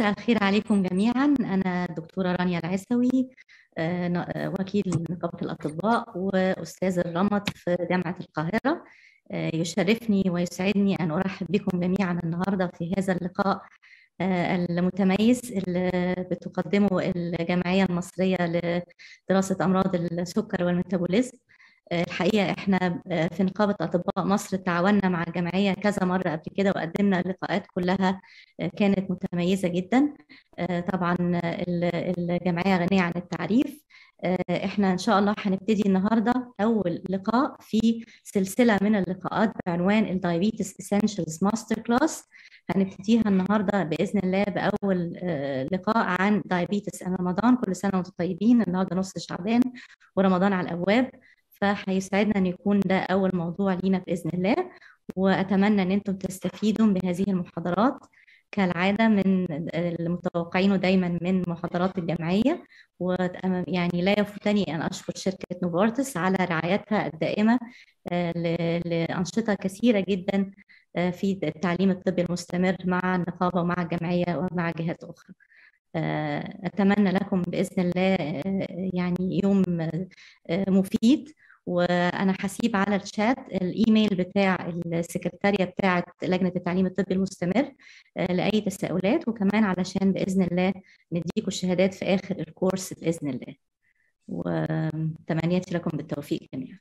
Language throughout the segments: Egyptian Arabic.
مساء الخير عليكم جميعا أنا الدكتورة رانيا العسوي آه، ن- آه، وكيل نقابة الأطباء وأستاذ الرمد في جامعة القاهرة آه، يشرفني ويسعدني أن أرحب بكم جميعا النهاردة في هذا اللقاء آه، المتميز اللي بتقدمه الجمعية المصرية لدراسة أمراض السكر والميتابوليزم آه، الحقيقة إحنا آه، في نقابة أطباء مصر تعاوننا مع الجمعية كذا مرة قبل كده وقدمنا اللقاءات كلها آه، كانت متميزة جدا آه، طبعا ال- الجمعية غنية عن التعريف آه، احنا ان شاء الله هنبتدي النهارده اول لقاء في سلسله من اللقاءات بعنوان الدايابيتس اسينشالز ماستر كلاس هنبتديها النهارده باذن الله باول آه، لقاء عن دايابيتس رمضان كل سنه وانتم طيبين النهارده نص شعبان ورمضان على الابواب فهيسعدنا ان يكون ده اول موضوع لينا باذن الله واتمنى ان انتم تستفيدوا بهذه المحاضرات كالعادة من المتوقعينه دايما من محاضرات الجمعية ويعني لا يفوتني أن أشكر شركة نوفارتس على رعايتها الدائمة آه، ل- لأنشطة كثيرة جدا آه، في التعليم الطبي المستمر مع النقابة ومع الجمعية ومع جهات أخرى آه، أتمنى لكم بإذن الله آه، يعني يوم آه، مفيد وأنا هسيب على الشات الإيميل بتاع السكرتارية بتاعة لجنة التعليم الطبي المستمر آه، لأي تساؤلات وكمان علشان بإذن الله نديكم الشهادات في آخر الكورس بإذن الله وتمنياتي لكم بالتوفيق جميعا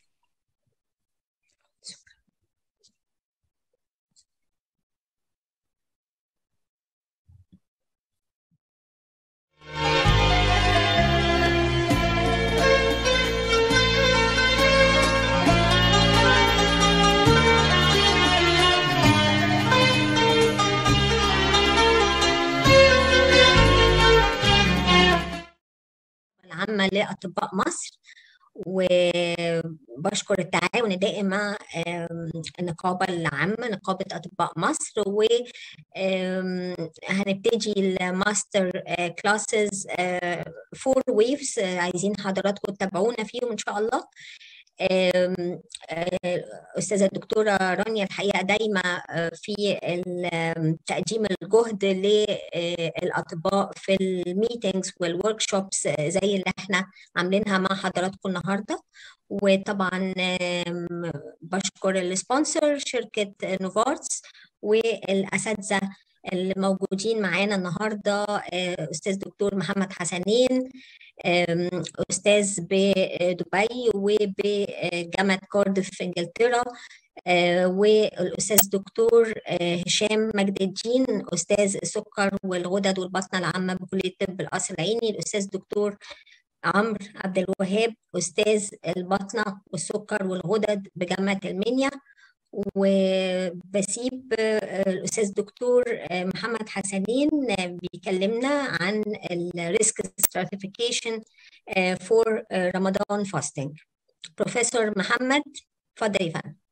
العامة لأطباء مصر وبشكر التعاون الدائم مع آم، النقابة العامة نقابة أطباء مصر وهنبتدي الماستر كلاسز فور ويفز عايزين حضراتكم تتابعونا فيهم إن شاء الله آم، آه، أستاذة الدكتورة رانيا الحقيقة دايمة آه، في ال- تقديم الجهد للأطباء في الميتينجز والورك شوبس زي اللي احنا عاملينها مع حضراتكم النهاردة وطبعا آم، بشكر السبونسر شركة نوفارتس والأساتذة اللي موجودين معانا النهارده آه، أستاذ دكتور محمد حسنين آم، أستاذ بدبي وبجامعة كارديف في إنجلترا آه، والأستاذ دكتور آه، هشام مجد الدين أستاذ السكر والغدد والبطنة العامة بكلية طب القصر العيني الأستاذ دكتور عمرو عبد الوهاب أستاذ البطنة والسكر والغدد بجامعة المنيا وبسيب آه، الأستاذ دكتور آه، محمد حسنين آه، بيكلمنا عن الريسك stratification آه، for آه، رمضان فاستنج بروفيسور محمد اتفضل يا فندم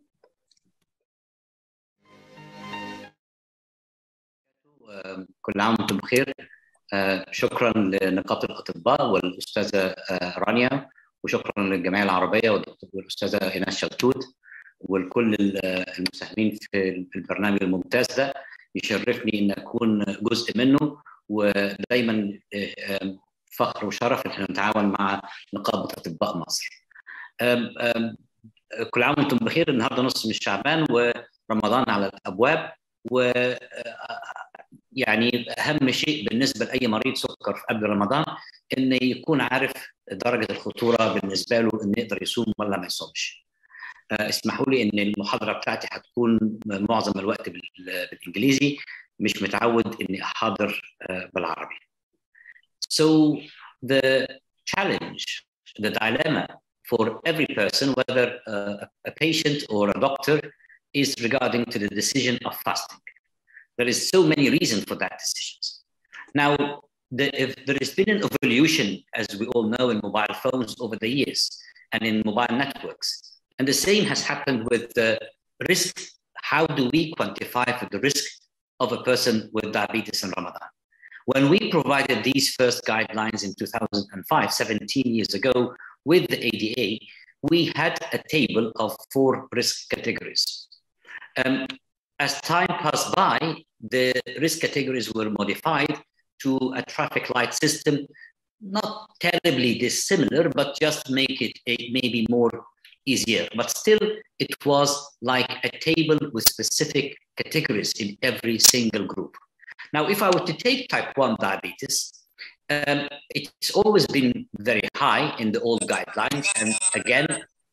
كل عام وانتم بخير آه، شكرا لنقابه الاطباء والاستاذه آه، رانيا وشكرا للجمعيه العربيه والدكتور- والاستاذه ايناس شلتوت ولكل ال- المساهمين في البرنامج الممتاز ده يشرفني ان اكون جزء منه ودايما آه، آه، فخر وشرف ان احنا نتعاون مع نقابه اطباء مصر. آم، آم، كل عام وانتم بخير النهارده نص من شعبان ورمضان على الابواب و آه، يعني اهم شيء بالنسبه لاي مريض سكر قبل رمضان انه يكون عارف درجه الخطوره بالنسبه له انه يقدر يصوم ولا ما يصومش. آه، اسمحوا لي ان المحاضره بتاعتي هتكون معظم الوقت بال- بالانجليزي مش متعود اني احاضر آه، بالعربي. So the challenge, the dilemma for every person, whether uh, a patient or a doctor, is regarding to the decision of fasting. There is so many reasons for that decisions. Now, the, if there has been an evolution, as we all know, in mobile phones over the years and in mobile networks. And the same has happened with the risk. How do we quantify for the risk of a person with diabetes in Ramadan? When we provided these first guidelines in 2005, 17 years ago, with the ADA, we had a table of four risk categories. Um, as time passed by, the risk categories were modified to a traffic light system, not terribly dissimilar, but just make it a, maybe more easier. But still, it was like a table with specific categories in every single group. Now, if I were to take type 1 diabetes, um, it's always been very high in the old guidelines. And again,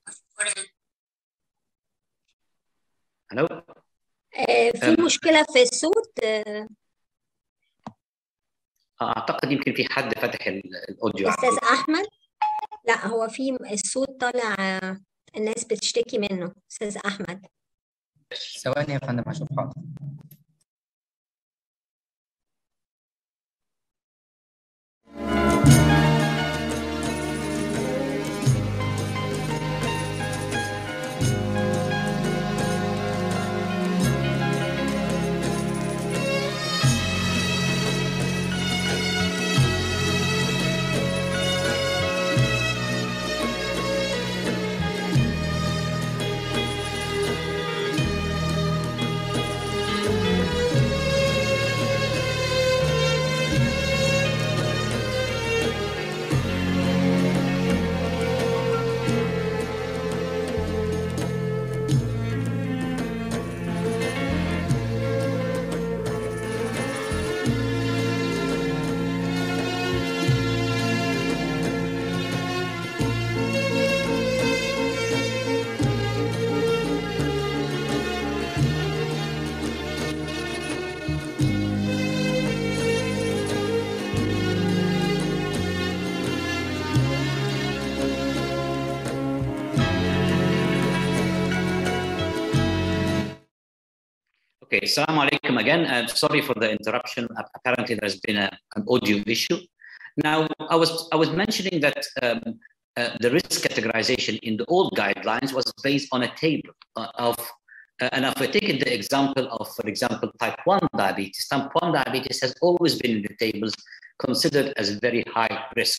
hello? في مشكلة في الصوت اعتقد يمكن في حد فتح الاوديو أستاذ أحمد لا هو في الصوت طالع الناس بتشتكي منه أستاذ أحمد ثواني يا فندم هشوف حاضر Okay, Assalamu alaikum again. I'm sorry for the interruption. Apparently, there's been a, an audio issue. Now, I was I was mentioning that um, uh, the risk categorization in the old guidelines was based on a table of, uh, and if I take the example of, for example, type 1 diabetes, type 1 diabetes has always been in the tables considered as very high risk.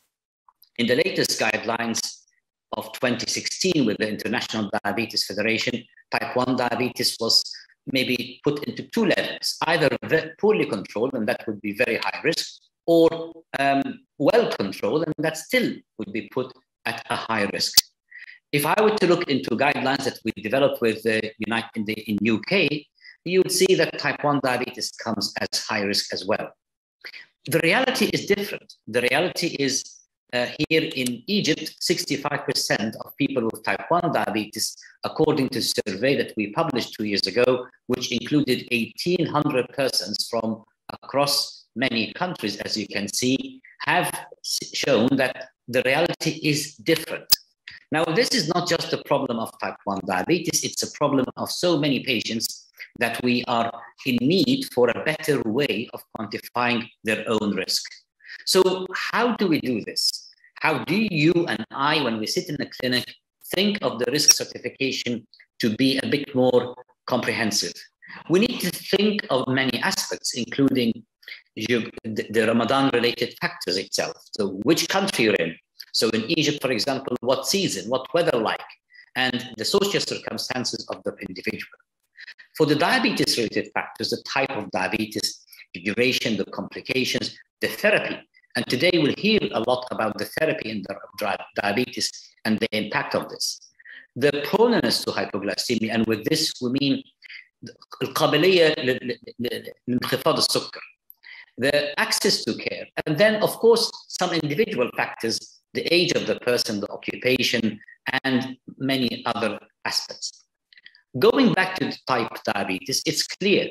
In the latest guidelines of 2016 with the International Diabetes Federation, type 1 diabetes was maybe put into two levels, either poorly controlled, and that would be very high risk, or um, well controlled, and that still would be put at a high risk. If I were to look into guidelines that we developed with the United in the in UK, you would see that type 1 diabetes comes as high risk as well. The reality is different. The reality is uh, here in Egypt, 65% of people with type 1 diabetes, according to a survey that we published two years ago, which included 1,800 persons from across many countries, as you can see, have shown that the reality is different. Now, this is not just a problem of type 1 diabetes, it's a problem of so many patients that we are in need for a better way of quantifying their own risk. So, how do we do this? How do you and I, when we sit in the clinic, think of the risk certification to be a bit more comprehensive? We need to think of many aspects, including the Ramadan related factors itself. So, which country you're in. So, in Egypt, for example, what season, what weather like, and the social circumstances of the individual. For the diabetes related factors, the type of diabetes, the duration, the complications, the therapy. And today we'll hear a lot about the therapy in the diabetes and the impact of this. The proneness to hypoglycemia, and with this we mean القابلية لانخفاض السكر the access to care and then of course some individual factors the age of the person the occupation and many other aspects going back to type diabetes it's clear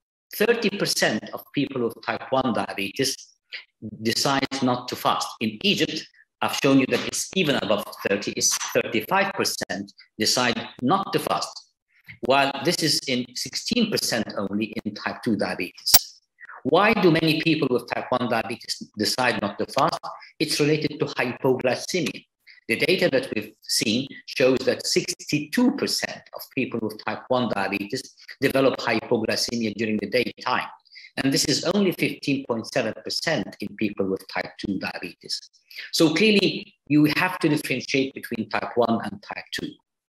30% of people with type 1 diabetes decide not to fast in egypt i've shown you that it's even above 30 it's 35% decide not to fast while this is in 16% only in type 2 diabetes. Why do many people with type 1 diabetes decide not to fast? It's related to hypoglycemia. The data that we've seen shows that 62% of people with type 1 diabetes develop hypoglycemia during the daytime. And this is only 15.7% in people with type 2 diabetes. So clearly, you have to differentiate between type 1 and type 2.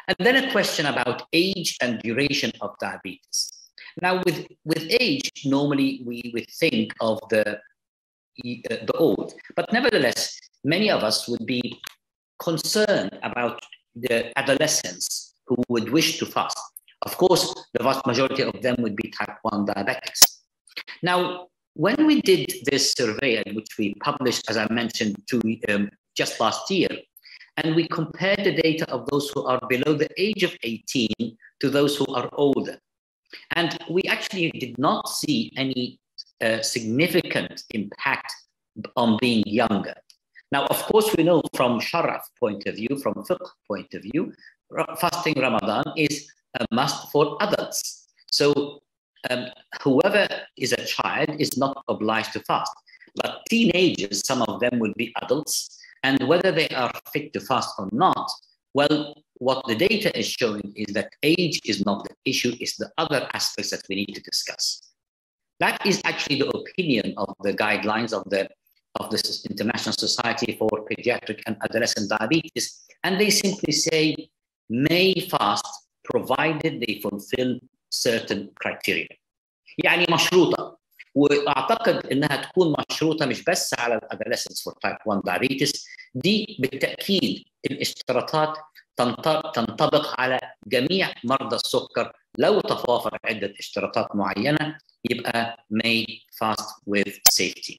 And then a question about age and duration of diabetes. Now, with, with age, normally we would think of the, uh, the old, but nevertheless, many of us would be concerned about the adolescents who would wish to fast. Of course, the vast majority of them would be type 1 diabetics. Now, when we did this survey, which we published, as I mentioned, to, um, just last year, and we compared the data of those who are below the age of 18 to those who are older. And we actually did not see any uh, significant impact on being younger. Now, of course, we know from Sharaf point of view, from fiqh point of view, fasting Ramadan is a must for adults. So um, whoever is a child is not obliged to fast. But teenagers, some of them will be adults, and whether they are fit to fast or not, well, what the data is showing is that age is not the issue, it's the other aspects that we need to discuss. That is actually the opinion of the guidelines of the of the International Society for Pediatric and Adolescent Diabetes, and they simply say may fast provided they fulfill certain criteria. يعني مشروطة واعتقد انها تكون مشروطه مش بس على الادolescents for type 1 diabetes دي بالتاكيد الاشتراطات تنطبق على جميع مرضى السكر لو تتوافر عده اشتراطات معينه يبقى may fast with safety.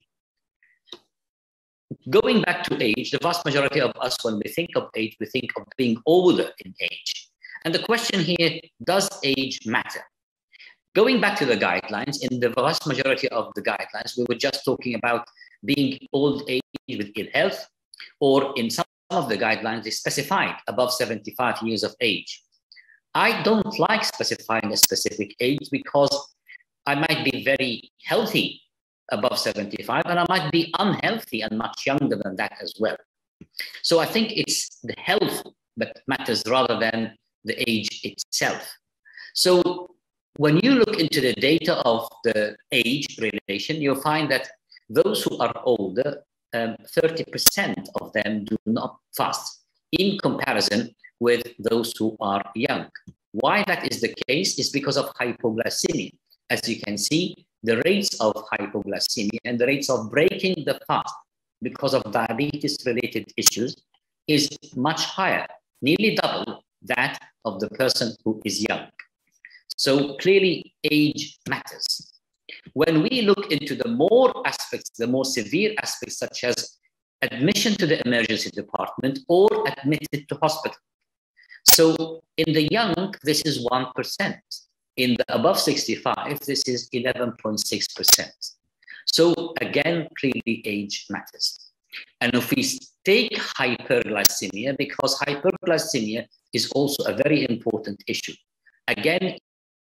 Going back to age, the vast majority of us, when we think of age, we think of being older in age. And the question here, does age matter? Going back to the guidelines, in the vast majority of the guidelines, we were just talking about being old age with ill health, or in some of the guidelines, they specified above 75 years of age. I don't like specifying a specific age because I might be very healthy above 75, and I might be unhealthy and much younger than that as well. So I think it's the health that matters rather than the age itself. So when you look into the data of the age relation, you'll find that those who are older, 30% um, of them do not fast in comparison with those who are young. Why that is the case is because of hypoglycemia. As you can see, the rates of hypoglycemia and the rates of breaking the fast because of diabetes related issues is much higher, nearly double that of the person who is young. So clearly age matters. When we look into the more aspects, the more severe aspects such as admission to the emergency department or admitted to hospital. So in the young, this is 1%. In the above 65, this is 11.6%. So again, clearly age matters. And if we take hyperglycemia, because hyperglycemia is also a very important issue. Again,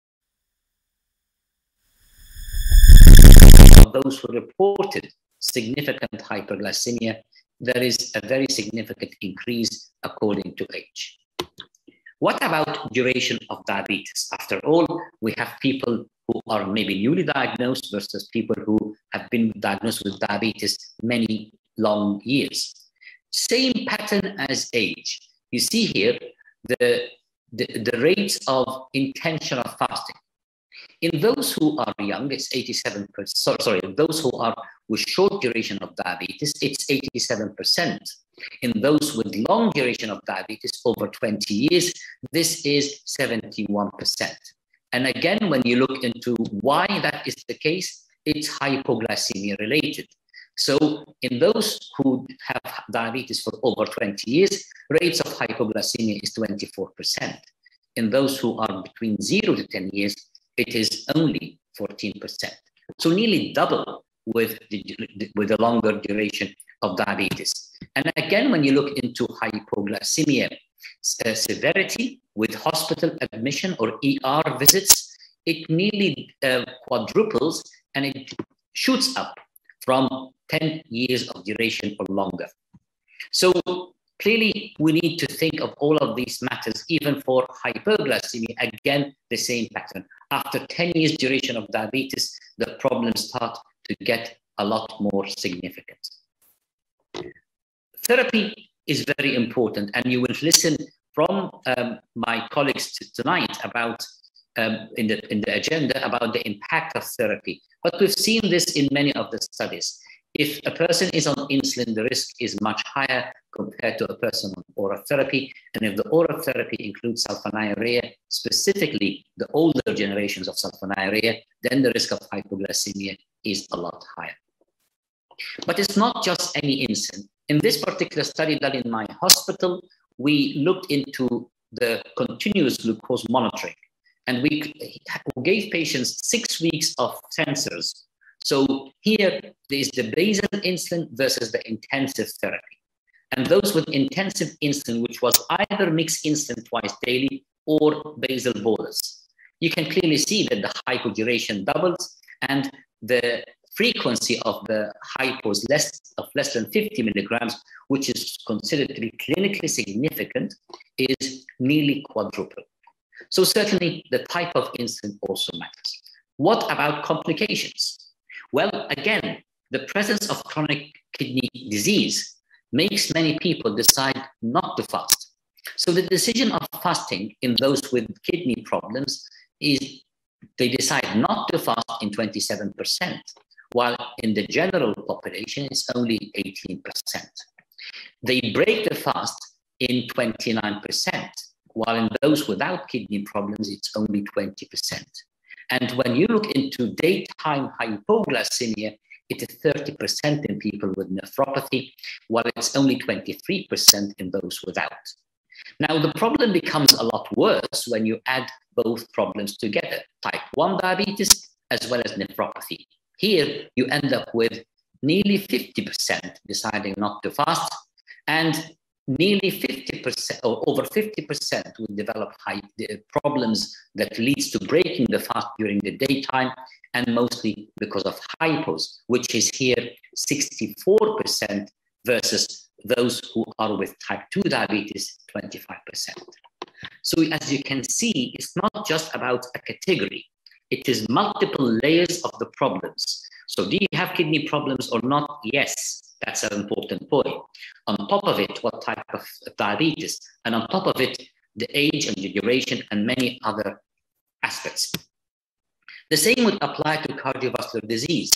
those who reported significant hyperglycemia, there is a very significant increase according to age. What about duration of diabetes? After all, we have people who are maybe newly diagnosed versus people who have been diagnosed with diabetes many long years. Same pattern as age. You see here the, the, the rates of intentional fasting. In those who are young, it's 87%. Sorry, sorry, those who are with short duration of diabetes, it's 87%. In those with long duration of diabetes, over 20 years, this is 71%. And again, when you look into why that is the case, it's hypoglycemia related. So in those who have diabetes for over 20 years, rates of hypoglycemia is 24%. In those who are between zero to 10 years, it is only 14%. So nearly double with the, with the longer duration of diabetes. And again, when you look into hypoglycemia uh, severity with hospital admission or ER visits, it nearly uh, quadruples and it shoots up from 10 years of duration or longer. So clearly we need to think of all of these matters, even for hyperglycemia, again, the same pattern. After 10 years duration of diabetes, the problems start to get a lot more significant. Therapy is very important, and you will listen from um, my colleagues tonight about um, in, the, in the agenda about the impact of therapy. But we've seen this in many of the studies. If a person is on insulin, the risk is much higher compared to a person on oral therapy. And if the oral therapy includes sulfonylurea, specifically the older generations of sulfonylurea, then the risk of hypoglycemia is a lot higher. But it's not just any insulin. In this particular study done in my hospital, we looked into the continuous glucose monitoring. And we gave patients six weeks of sensors so here there is the basal insulin versus the intensive therapy. And those with intensive insulin, which was either mixed insulin twice daily or basal bolus, you can clearly see that the hypoduration doubles and the frequency of the hypos less of less than 50 milligrams, which is considered to be clinically significant, is nearly quadruple. So certainly the type of insulin also matters. What about complications? Well, again, the presence of chronic kidney disease makes many people decide not to fast. So the decision of fasting in those with kidney problems is they decide not to fast in 27%, while in the general population it's only 18%. They break the fast in 29%, while in those without kidney problems it's only 20%. And when you look into daytime hypoglycemia, it is 30% in people with nephropathy, while it's only 23% in those without. Now, the problem becomes a lot worse when you add both problems together, type 1 diabetes as well as nephropathy. Here, you end up with nearly 50% deciding not to fast and nearly 50% or over 50% will develop high, problems that leads to breaking the fast during the daytime and mostly because of hypos, which is here 64% versus those who are with type 2 diabetes, 25%. So as you can see, it's not just about a category. It is multiple layers of the problems. So do you have kidney problems or not? Yes. That's an important point. On top of it, what type of diabetes? And on top of it, the age and the duration and many other aspects. The same would apply to cardiovascular disease.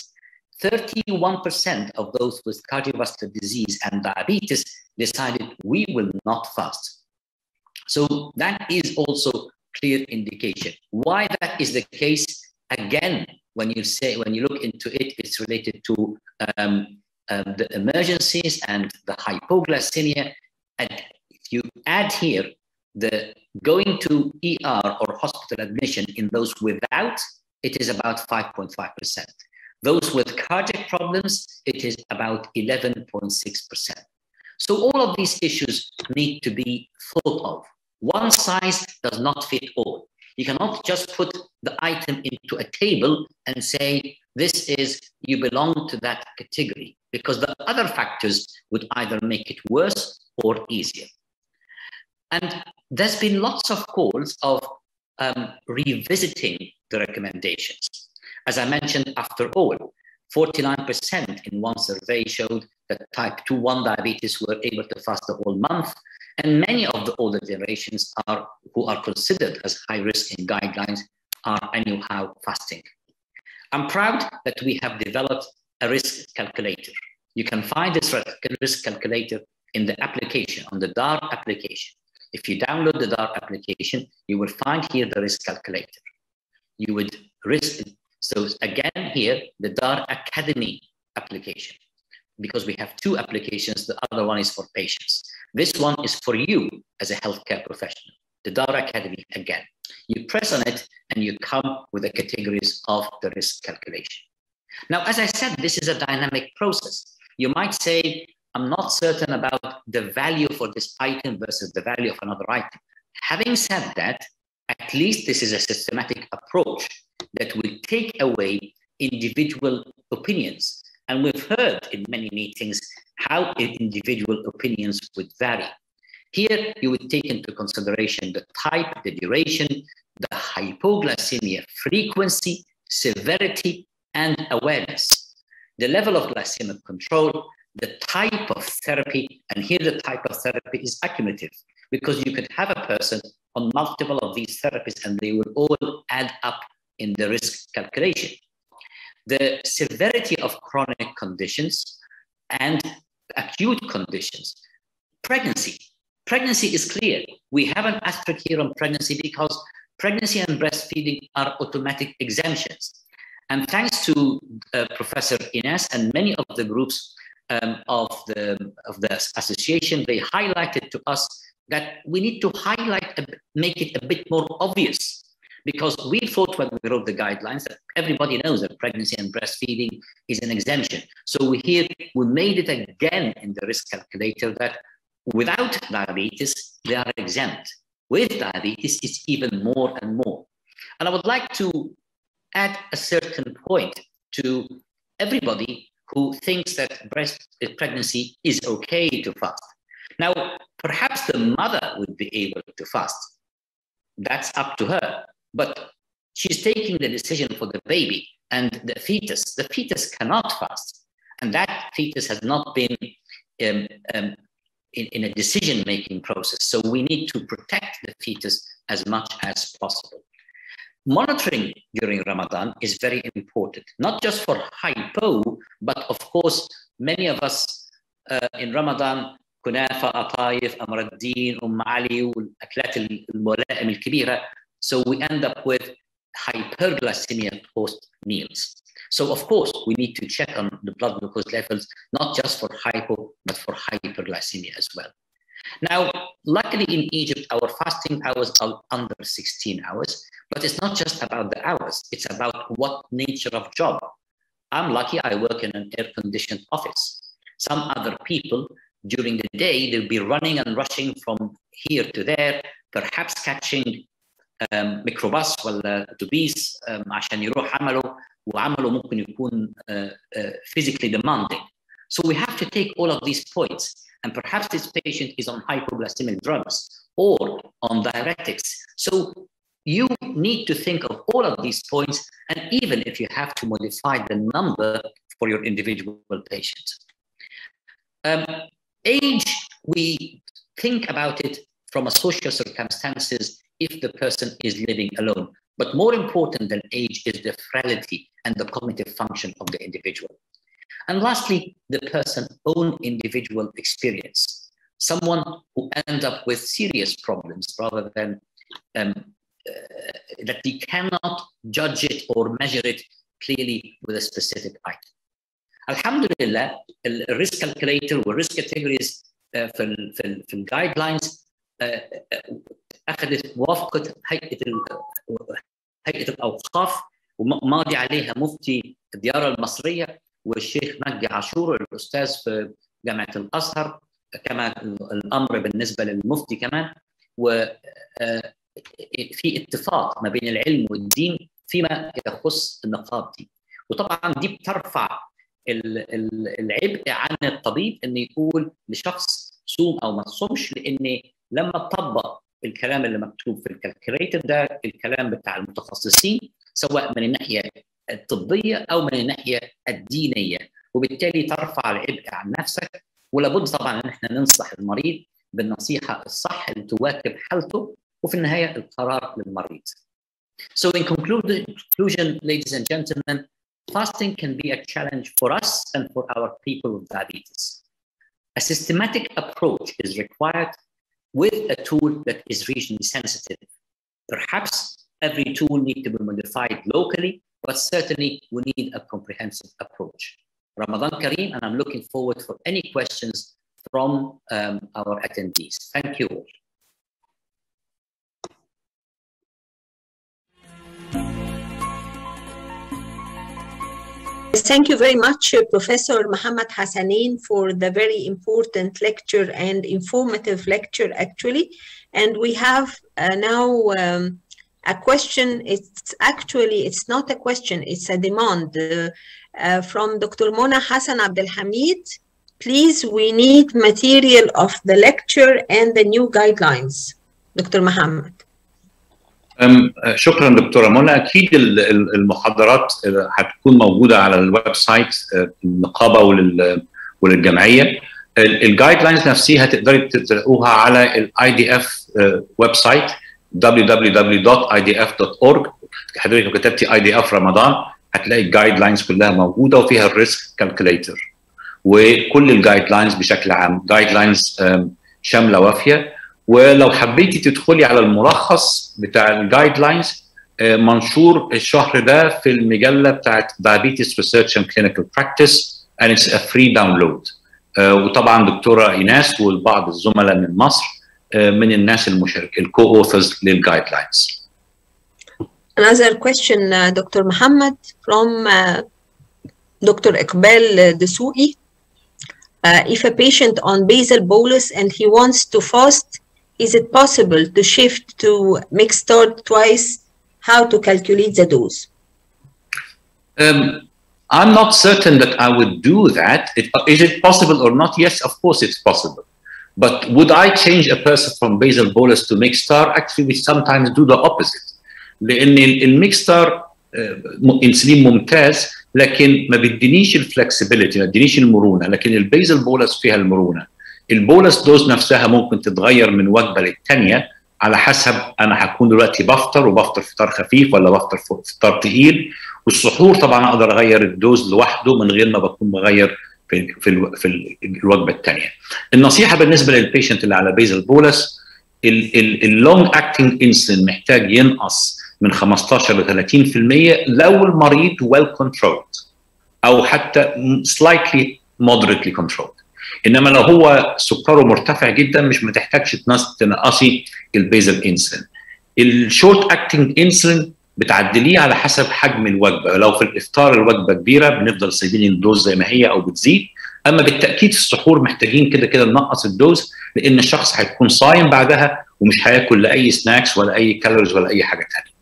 31% of those with cardiovascular disease and diabetes decided we will not fast. So that is also clear indication. Why that is the case, again, when you say, when you look into it, it's related to um, um, the emergencies and the hypoglycemia. And if you add here the going to ER or hospital admission in those without, it is about 5.5%. Those with cardiac problems, it is about 11.6%. So all of these issues need to be thought of. One size does not fit all. You cannot just put the item into a table and say, this is, you belong to that category, because the other factors would either make it worse or easier. And there's been lots of calls of um, revisiting the recommendations. As I mentioned, after all, 49% in one survey showed that type 2 1 diabetes were able to fast the whole month, and many of the older generations are who are considered as high risk in guidelines are anyhow fasting. I'm proud that we have developed a risk calculator. You can find this risk calculator in the application, on the DAR application. If you download the DAR application, you will find here the risk calculator. You would risk, so again here, the DAR Academy application because we have two applications. The other one is for patients. This one is for you as a healthcare professional. The DAR Academy again. You press on it and you come with the categories of the risk calculation. Now, as I said, this is a dynamic process. You might say, I'm not certain about the value for this item versus the value of another item. Having said that, at least this is a systematic approach that will take away individual opinions and we've heard in many meetings how individual opinions would vary. Here, you would take into consideration the type, the duration, the hypoglycemia frequency, severity, and awareness, the level of glycemic control, the type of therapy, and here the type of therapy is accumulative because you could have a person on multiple of these therapies and they will all add up in the risk calculation. The severity of chronic conditions and acute conditions. Pregnancy. Pregnancy is clear. We have an asterisk here on pregnancy because pregnancy and breastfeeding are automatic exemptions. And thanks to uh, Professor Ines and many of the groups um, of, the, of the association, they highlighted to us that we need to highlight, a, make it a bit more obvious because we thought when we wrote the guidelines that everybody knows that pregnancy and breastfeeding is an exemption. So we here, we made it again in the risk calculator that without diabetes, they are exempt. With diabetes, it's even more and more. And I would like to add a certain point to everybody who thinks that breast pregnancy is okay to fast. Now, perhaps the mother would be able to fast. That's up to her. But she's taking the decision for the baby and the fetus. The fetus cannot fast. And that fetus has not been um, um, in, in, a decision making process. So we need to protect the fetus as much as possible. Monitoring during Ramadan is very important, not just for hypo, but of course, many of us uh, in Ramadan كنافة قطايف أمر الدين أم علي والأكلات الملائم الكبيرة so we end up with hyperglycemia post meals. So of course, we need to check on the blood glucose levels, not just for hypo, but for hyperglycemia as well. Now, luckily in Egypt, our fasting hours are under 16 hours, but it's not just about the hours, it's about what nature of job. I'm lucky I work in an air-conditioned office. Some other people, during the day, they'll be running and rushing from here to there, perhaps catching ميكروباص ولا اتوبيس عشان يروح عمله وعمله ممكن يكون physically demanding. So we have to take all of these points. And perhaps this patient is on hypoglycemic drugs or on diuretics. So you need to think of all of these points, and even if you have to modify the number for your individual patient. Um, age, we think about it from a social circumstances if the person is living alone. But more important than age is the frailty and the cognitive function of the individual. And lastly, the person's own individual experience. Someone who ends up with serious problems rather than um, uh, that we cannot judge it or measure it clearly with a specific item. Alhamdulillah, the risk calculator risk categories uh, في في في الجايدلاينز اخذت موافقه هيئه هيئه الاوقاف وماضي عليها مفتي الديار المصريه والشيخ مجدي عاشور الاستاذ في جامعه الازهر كما الامر بالنسبه للمفتي كمان وفي اتفاق ما بين العلم والدين فيما يخص النقاب دي وطبعا دي بترفع العبء عن الطبيب انه يقول لشخص صوم او ما تصومش لان لما تطبق الكلام اللي مكتوب في الكالكوليتر ده الكلام بتاع المتخصصين سواء من الناحيه الطبيه او من الناحيه الدينيه وبالتالي ترفع العبء عن نفسك ولابد طبعا ان احنا ننصح المريض بالنصيحه الصح اللي تواكب حالته وفي النهايه القرار للمريض. So in conclusion, ladies and gentlemen, fasting can be a challenge for us and for our people with diabetes. A systematic approach is required with a tool that is regionally sensitive. Perhaps every tool needs to be modified locally, but certainly we need a comprehensive approach. Ramadan Kareem, and I'm looking forward for any questions from um, our attendees. Thank you all. Thank you very much, uh, Professor Muhammad Hassanin, for the very important lecture and informative lecture, actually. And we have uh, now um, a question. It's actually, it's not a question, it's a demand uh, from Dr. Mona Hassan Abdelhamid. Please, we need material of the lecture and the new guidelines. Dr. Muhammad. شكرا دكتوره منى اكيد المحاضرات هتكون موجوده على الويب سايت النقابه وللجمعيه الجايد لاينز نفسها تقدري تلاقوها على الاي دي اف ويب سايت www.idf.org حضرتك لو كتبتي اي دي اف رمضان هتلاقي الجايد لاينز كلها موجوده وفيها الريسك كالكوليتر وكل الجايد لاينز بشكل عام جايد لاينز شامله وافيه ولو حبيتي تدخلي على الملخص بتاع الجايد لاينز منشور الشهر ده في المجله بتاعت Diabetes Research and Clinical Practice and it's a free download وطبعا دكتوره ايناس والبعض الزملاء من مصر من الناس المشاركه الكو اوثرز للجايد لاينز Another question, uh, Dr. Muhammad from uh, Dr. Iqbal Dessouki. Uh, if a patient on basal bolus and he wants to fast, is it possible to shift to mixed start twice? How to calculate the dose? Um, I'm not certain that I would do that. It, is it possible or not? Yes, of course it's possible. But would I change a person from basal bolus to mixed star? Actually, we sometimes do the opposite. لان الميكس ستار انسولين ممتاز لكن ما بيدينيش الفلكسبيليتي ما بيدينيش المرونه لكن البيزل بولس فيها المرونه البولس دوز نفسها ممكن تتغير من وجبه للثانيه على حسب انا هكون دلوقتي بفطر وبفطر فطار خفيف ولا بفطر فطار تقيل والسحور طبعا اقدر اغير الدوز لوحده من غير ما بكون بغير في في, في الوجبه الثانيه. النصيحه بالنسبه للبيشنت اللي على بيزل بولس اللونج اكتنج انسولين محتاج ينقص من 15 ل 30% لو المريض ويل well كنترولد او حتى سلايتلي مودريتلي كنترولد انما لو هو سكره مرتفع جدا مش ما تحتاجش تنقصي البيزل انسولين الشورت اكتنج انسولين بتعدليه على حسب حجم الوجبه لو في الافطار الوجبه كبيره بنفضل سايبين الدوز زي ما هي او بتزيد اما بالتاكيد في السحور محتاجين كده كده ننقص الدوز لان الشخص هيكون صايم بعدها ومش هياكل لا اي سناكس ولا اي كالوريز ولا اي حاجه ثانيه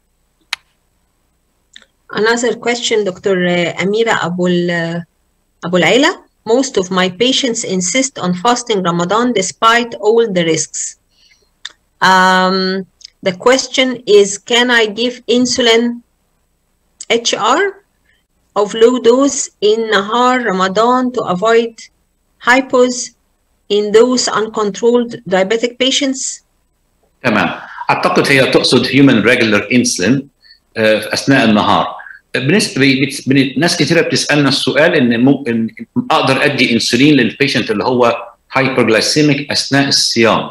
Another question, Dr. Amira Abul, Abul Aila. Most of my patients insist on fasting Ramadan despite all the risks. Um, the question is, can I give insulin HR of low dose in Nahar Ramadan to avoid hypos in those uncontrolled diabetic patients? تمام اعتقد هي تقصد human regular insulin في اثناء النهار بالنسبه ناس كثيره بتسالنا السؤال ان ممكن اقدر ادي انسولين للبيشنت اللي هو هايبرجلايسيميك اثناء الصيام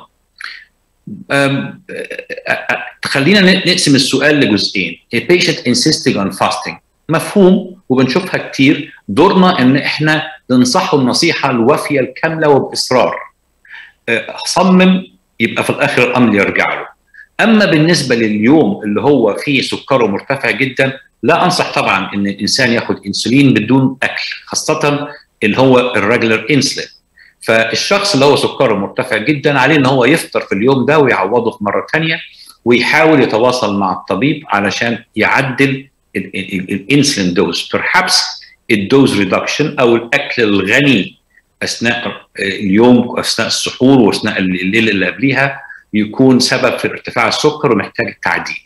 خلينا نقسم السؤال لجزئين a patient insisting on fasting مفهوم وبنشوفها كتير دورنا ان احنا ننصحه النصيحه الوافيه الكامله وباصرار صمم يبقى في الاخر الامر يرجع له اما بالنسبه لليوم اللي هو فيه سكره مرتفع جدا لا انصح طبعا ان الانسان ياخد انسولين بدون اكل خاصه اللي هو الريجولر انسولين فالشخص اللي هو سكره مرتفع جدا عليه ان هو يفطر في اليوم ده ويعوضه في مره ثانيه ويحاول يتواصل مع الطبيب علشان يعدل الانسولين دوز perhaps الدوز ريدكشن او الاكل الغني اثناء اليوم اثناء السحور واثناء الليله اللي قبليها يكون سبب في ارتفاع السكر ومحتاج التعديل.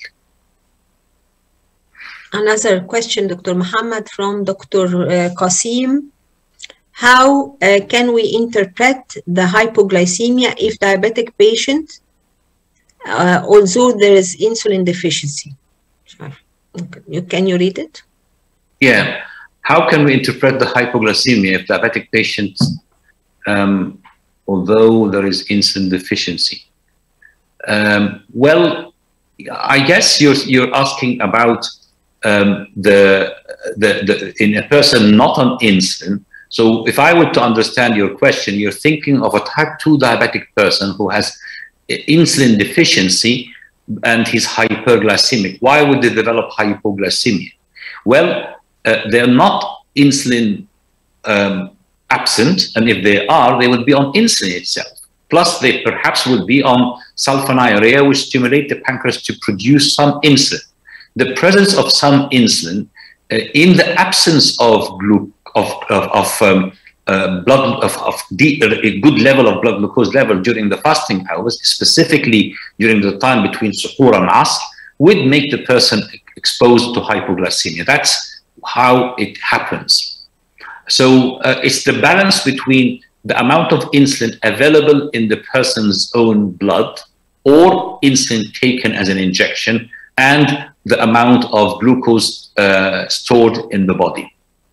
Another question, Dr. Muhammad, from Dr. Qasim. How uh, can we interpret the hypoglycemia if diabetic patient, uh, although there is insulin deficiency? You, can you read it? Yeah. How can we interpret the hypoglycemia if diabetic patients, um, although there is insulin deficiency? Um, well, I guess you're you're asking about um, the, the the in a person not on insulin. So if I were to understand your question, you're thinking of a type two diabetic person who has insulin deficiency and he's hyperglycemic. Why would they develop hypoglycemia? Well, uh, they're not insulin um, absent, and if they are, they would be on insulin itself. Plus, they perhaps would be on sulfonylurea, which stimulate the pancreas to produce some insulin. The presence of some insulin uh, in the absence of, glu- of, of, of um, uh, blood of, of de- a good level of blood glucose level during the fasting hours, specifically during the time between suhoor and asr, would make the person exposed to hypoglycemia. That's how it happens. So uh, it's the balance between the amount of insulin available in the person's own blood or insulin taken as an injection and the amount of glucose uh, stored in the body.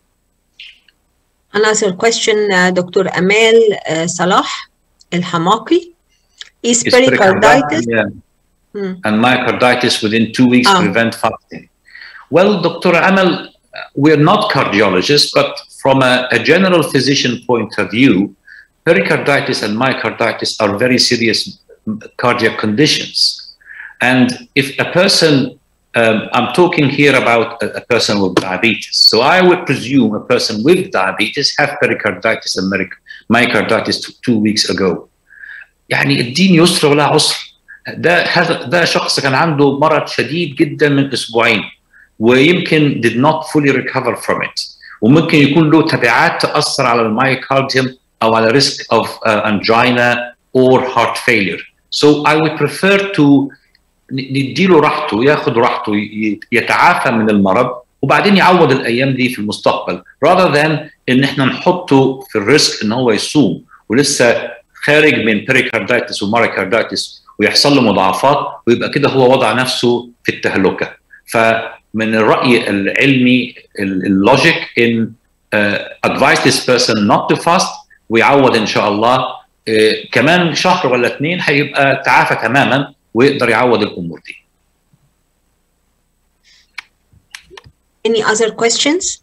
Another question, uh, Dr. Amal uh, Salah Al-Hamaki. Is Is pericarditis? yeah, Hmm. and myocarditis within two weeks Ah. prevent fasting? Well, Dr. Amal, uh, we're not cardiologists, but from a, a general physician point of view, pericarditis and myocarditis are very serious mm, cardiac conditions. And if a person, um, I'm talking here about a, a person with diabetes. So I would presume a person with diabetes have pericarditis and myric- myocarditis two, two weeks ago. يعني الدين يسر ولا عسر ده هذا ده شخص كان عنده مرض شديد جدا من اسبوعين ويمكن did not fully recover from it وممكن يكون له تبعات تاثر على المايوكارديوم او على risk of uh, angina or heart failure so I would prefer to ن- نديله راحته ياخد راحته ي- يتعافى من المرض وبعدين يعوض الايام دي في المستقبل rather than ان احنا نحطه في الريسك ان هو يصوم ولسه خارج من بريكاردايتس ومايكاردايتس ويحصل له مضاعفات ويبقى كده هو وضع نفسه في التهلكه فمن الراي العلمي ال- اللوجيك ان uh, advise this person not to fast ويعوض ان شاء الله uh, كمان شهر ولا اتنين هيبقى تعافى تماما ويقدر يعوض الامور دي Any other questions?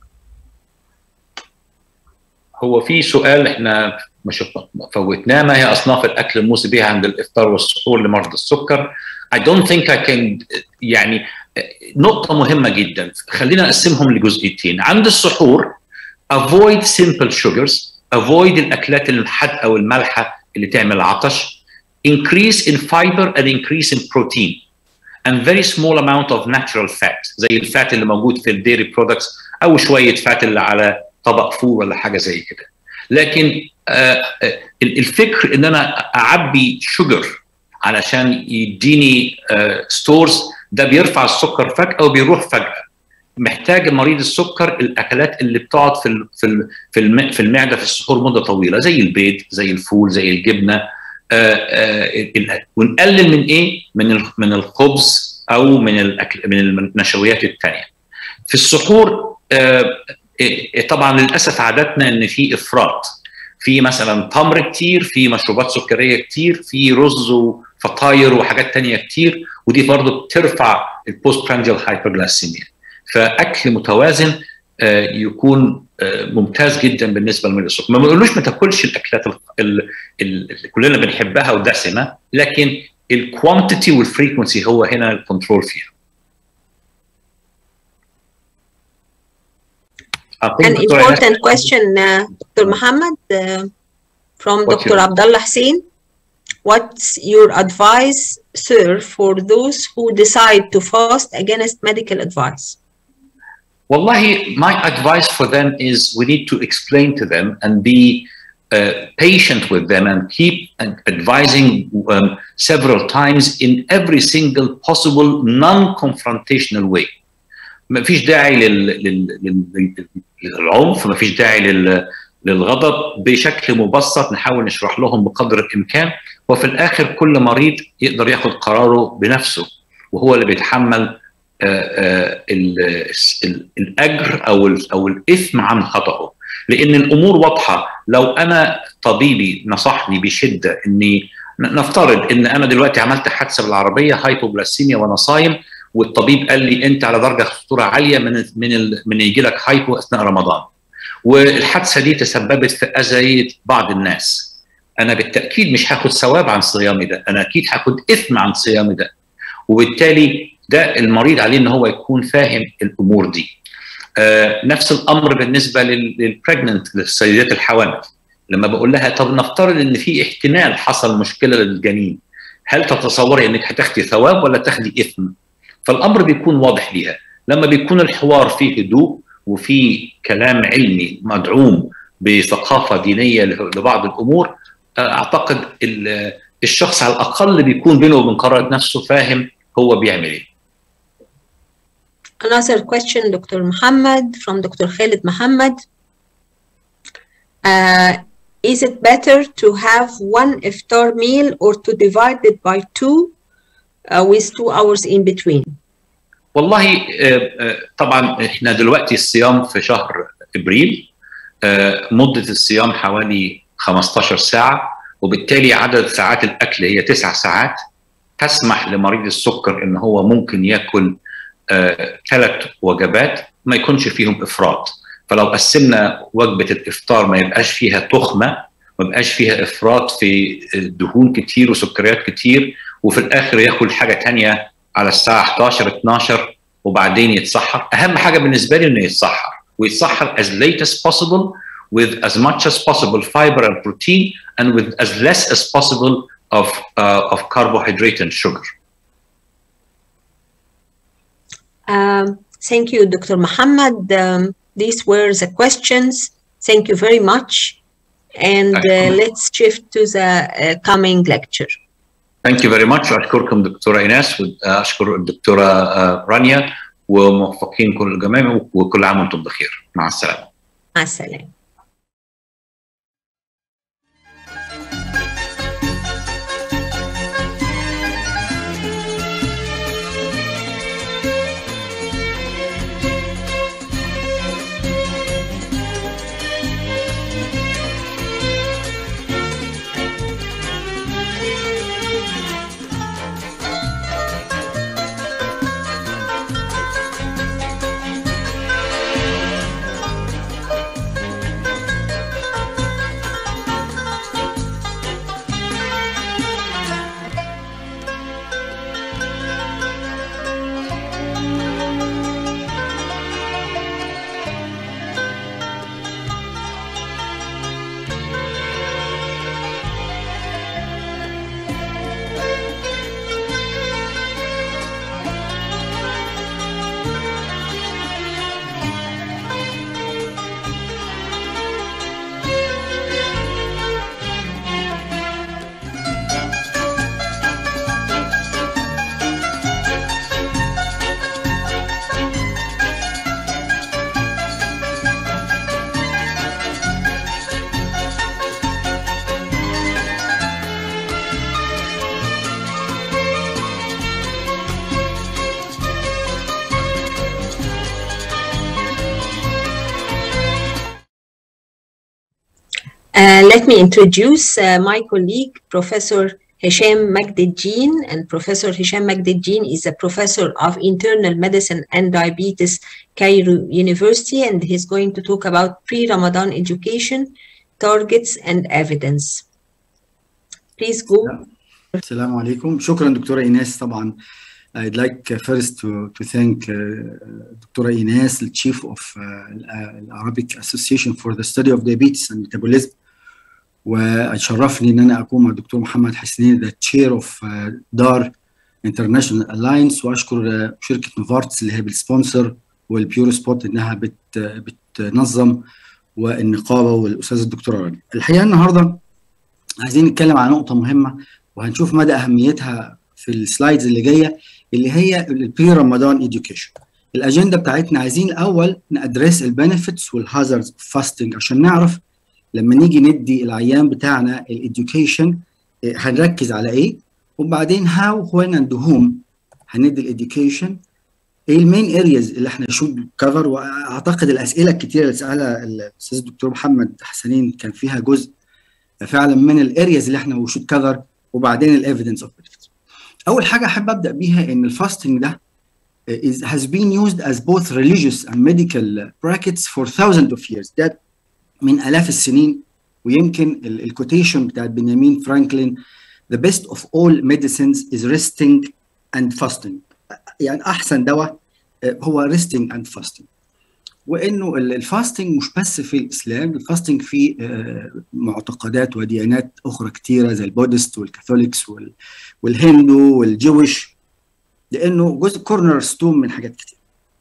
هو في سؤال احنا مش فوتناه ما هي اصناف الاكل الموصي بها عند الافطار والسحور لمرضى السكر I don't think I can يعني نقطة مهمة جدا خلينا نقسمهم لجزئيتين عند السحور avoid simple sugars avoid الأكلات الحادقة والمالحة اللي تعمل عطش increase in fiber and increase in protein and very small amount of natural fat زي الفات اللي موجود في الديري برودكتس او شويه فات اللي على طبق فول ولا حاجه زي كده لكن آه آه الفكر ان انا اعبي شوجر علشان يديني آه ستورز ده بيرفع السكر فجاه وبيروح فجاه محتاج مريض السكر الاكلات اللي بتقعد في ال في ال في, الم في المعده في السحور مده طويله زي البيض زي الفول زي الجبنه آه آه ونقلل من ايه؟ من من الخبز او من الاكل من النشويات الثانيه. في السحور آه طبعا للاسف عاداتنا ان في افراط في مثلا تمر كتير في مشروبات سكريه كتير في رز وفطاير وحاجات تانية كتير ودي برضه بترفع البوست برانديال هايبرجلاسيميا فاكل متوازن يكون ممتاز جدا بالنسبه لمريض السكر ما بنقولوش ما تاكلش الاكلات اللي كلنا بنحبها ودسمه لكن الكوانتيتي والفريكونسي هو هنا الكنترول فيها An important question, uh, Dr. Muhammad, uh, from What's Dr. your- Abdullah Hussein. What's your advice, sir, for those who decide to fast against medical advice? Wallahi, my advice for them is we need to explain to them and be uh, patient with them and keep advising um, several times in every single possible non-confrontational way. ما فيش داعي لل... لل... لل... للعنف ما فيش داعي لل... للغضب بشكل مبسط نحاول نشرح لهم بقدر الامكان وفي الاخر كل مريض يقدر ياخد قراره بنفسه وهو اللي بيتحمل الاجر او او الاثم عن خطاه لان الامور واضحه لو انا طبيبي نصحني بشده اني نفترض ان انا دلوقتي عملت حادثه بالعربيه هايبوغلاسيميا وانا صايم والطبيب قال لي انت على درجه خطوره عاليه من من من يجي لك هايبو اثناء رمضان والحادثه دي تسببت في اذيه بعض الناس انا بالتاكيد مش هاخد ثواب عن صيامي ده انا اكيد هاخد اثم عن صيامي ده وبالتالي ده المريض عليه ان هو يكون فاهم الامور دي آه نفس الامر بالنسبه للبريجننت للسيدات الحوامل لما بقول لها طب نفترض ان في احتمال حصل مشكله للجنين هل تتصوري انك هتاخدي ثواب ولا تاخدي اثم فالامر بيكون واضح ليها لما بيكون الحوار فيه هدوء وفي كلام علمي مدعوم بثقافه دينيه لبعض الامور اعتقد الشخص على الاقل بيكون بينه وبين قرار نفسه فاهم هو بيعمل ايه Another question, Dr. Muhammad, from Dr. Khalid Muhammad. Uh, is it better to have one iftar meal or to divide it by two uh, with two hours in between? والله آه، آه، طبعا احنا دلوقتي الصيام في شهر ابريل آه، مده الصيام حوالي 15 ساعه وبالتالي عدد ساعات الاكل هي 9 ساعات تسمح لمريض السكر ان هو ممكن ياكل ثلاث وجبات ما يكونش فيهم افراط فلو قسمنا وجبه الافطار ما يبقاش فيها تخمه ما يبقاش فيها افراط في دهون كتير وسكريات كتير وفي الاخر ياكل حاجه تانية على الساعه 11 12 وبعدين يتسحر اهم حاجه بالنسبه لي انه يتسحر ويتسحر as late as possible with as much as possible fiber and protein and with as less as possible of uh, of carbohydrate and sugar. Um, thank you, Dr. Muhammad. Um, these were the questions. Thank you very much. And uh, let's shift to the uh, coming lecture. Thank you very much. أشكركم دكتورة إيناس وأشكر الدكتورة رانيا وموفقين كل الجميع وكل عام وأنتم بخير. مع السلامة. مع السلامة. Uh, let me introduce uh, my colleague, Professor Hisham Magdedjeen. And Professor Hisham Magdedjeen is a professor of internal medicine and diabetes, Cairo University, and he's going to talk about pre-Ramadan education, targets, and evidence. Please go. السلام عليكم شكرا دكتورة إيناس طبعا I'd like uh, first to, to thank uh, دكتورة إيناس the chief of uh, Arabic Association for the Study of Diabetes and Metabolism وشرفني ان انا اكون مع الدكتور محمد حسنين ذا تشير اوف دار انترناشونال الاينس واشكر شركه نوفارتس اللي هي بالسبونسر والبيور سبوت انها بت بتنظم والنقابه والاستاذ الدكتور راني. الحقيقه النهارده عايزين نتكلم عن نقطه مهمه وهنشوف مدى اهميتها في السلايدز اللي جايه اللي هي البري رمضان اديوكيشن. الاجنده بتاعتنا عايزين الاول نادرس البنفيتس والهازاردز اوف فاستنج عشان نعرف لما نيجي ندي العيان بتاعنا الاديوكيشن هنركز على ايه وبعدين هاو وين اند هوم هندي الاديوكيشن ايه المين ارياز اللي احنا شود كفر واعتقد الاسئله الكتيره اللي سالها الاستاذ الدكتور محمد حسنين كان فيها جزء فعلا من الارياز اللي احنا شود كفر وبعدين الايفيدنس اوف اول حاجه احب ابدا بيها ان الفاستنج ده is, has been used as both religious and medical practice for thousands of years that من آلاف السنين ويمكن الكوتيشن بتاعت بنيامين فرانكلين the best of all medicines is resting and fasting يعني أحسن دواء هو resting and fasting وانه الفاستنج مش بس في الاسلام الفاستنج في معتقدات وديانات اخرى كتيره زي البودست والكاثوليكس والهندو والجويش لانه جزء كورنر ستون من حاجات كتير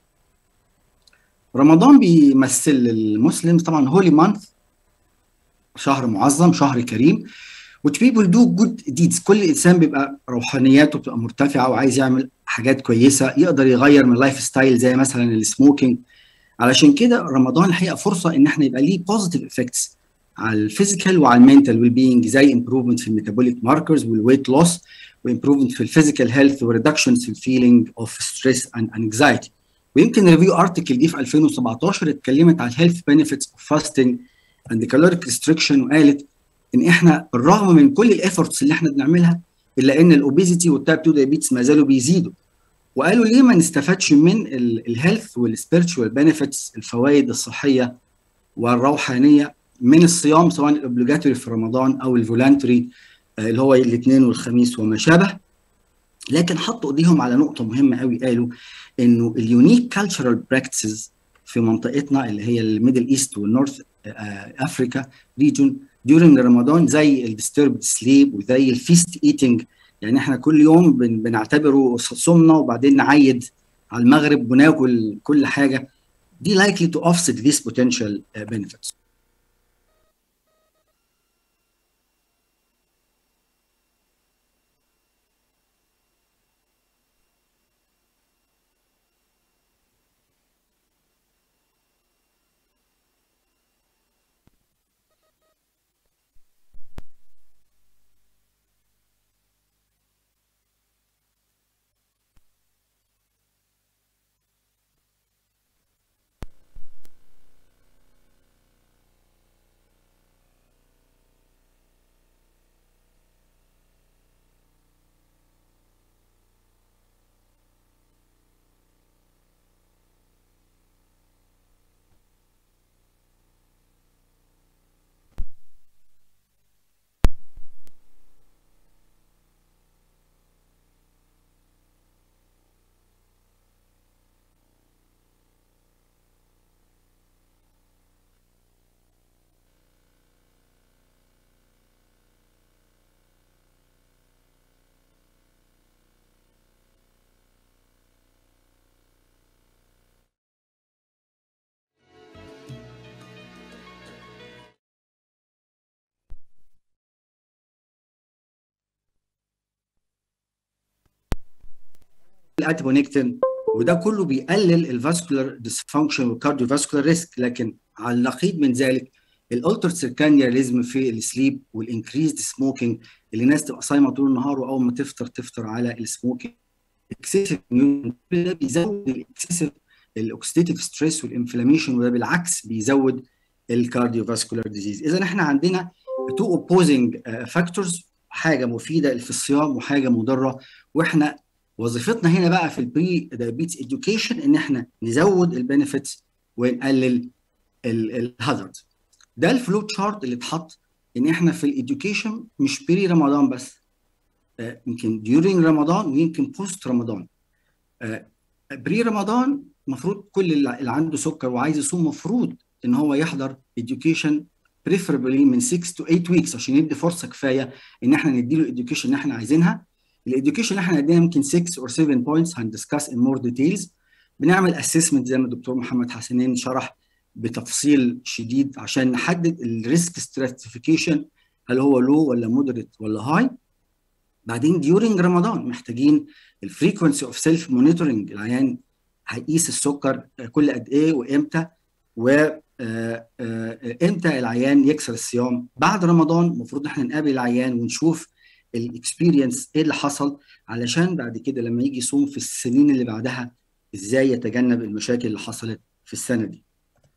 رمضان بيمثل المسلم طبعا هولي مانث شهر معظم شهر كريم which people do good deeds كل انسان بيبقى روحانياته بتبقى مرتفعه وعايز يعمل حاجات كويسه يقدر يغير من لايف ستايل زي مثلا السموكينج علشان كده رمضان الحقيقه فرصه ان احنا يبقى ليه بوزيتيف افكتس على الفيزيكال وعلى المنتال ويل بينج زي امبروفمنت في الميتابوليك ماركرز والويت لوس وامبروفمنت في الفيزيكال هيلث وريدكشنز في الفيلينج اوف ستريس اند انكزايتي ويمكن ريفيو ارتكل دي في 2017 اتكلمت على الهيلث بنفيتس اوف فاستنج اند كالوريك ريستريكشن وقالت ان احنا بالرغم من كل الايفورتس اللي احنا بنعملها الا ان الاوبيزيتي والتايب 2 دايابيتس ما زالوا بيزيدوا وقالوا ليه ما نستفادش من الهيلث والسبيرتشوال بنفيتس الفوائد الصحيه والروحانيه من الصيام سواء الاوبليجاتوري في رمضان او الفولانتري اللي هو الاثنين والخميس وما شابه لكن حطوا ايديهم على نقطه مهمه قوي قالوا انه اليونيك كالتشرال براكتسز في منطقتنا اللي هي الميدل ايست والنورث افريكا ريجون ديورنج رمضان زي الديستربد سليب وزي الفيست ايتنج يعني احنا كل يوم بن بنعتبره صمنا وبعدين نعيد على المغرب وناكل كل حاجه دي likely to offset these potential uh, benefits. الاتيبونكتين وده كله بيقلل الفاسكولار ديسفانكشن والكارديو فاسكولار ريسك لكن على النقيض من ذلك الالتر سيركانيا ريزم في السليب والانكريزد سموكينج اللي الناس تبقى صايمه طول النهار واول ما تفطر تفطر على السموكينج اكسسيف ده بيزود الاكسسيف الاوكسيديتيف ستريس والانفلاميشن وده بالعكس بيزود الكارديو فاسكولار ديزيز اذا احنا عندنا تو اوبوزنج فاكتورز حاجه مفيده في الصيام وحاجه مضره واحنا وظيفتنا هنا بقى في البري دايابيتس اديوكيشن ان احنا نزود البنفيتس ونقلل الهازارد ده الفلو تشارت اللي اتحط ان احنا في الاديوكيشن مش بري رمضان بس آه يمكن ديورينج رمضان ويمكن بوست رمضان آه بري رمضان المفروض كل اللي عنده سكر وعايز يصوم مفروض ان هو يحضر اديوكيشن بريفربلي من 6 تو 8 ويكس عشان يدي فرصه كفايه ان احنا نديله الاديوكيشن اللي احنا عايزينها الاديوكيشن اللي احنا عندنا يمكن 6 اور 7 بوينتس هندسكاس ان مور ديتيلز بنعمل اسسمنت زي ما الدكتور محمد حسنين شرح بتفصيل شديد عشان نحدد الريسك ستراتيفيكيشن هل هو لو ولا مودريت ولا هاي بعدين ديورنج رمضان محتاجين الفريكونسي اوف سيلف مونيتورنج العيان هيقيس السكر كل قد ايه وامتى و امتى العيان يكسر الصيام بعد رمضان المفروض احنا نقابل العيان ونشوف الاكسبيرينس ايه اللي حصل علشان بعد كده لما يجي يصوم في السنين اللي بعدها ازاي يتجنب المشاكل اللي حصلت في السنه دي.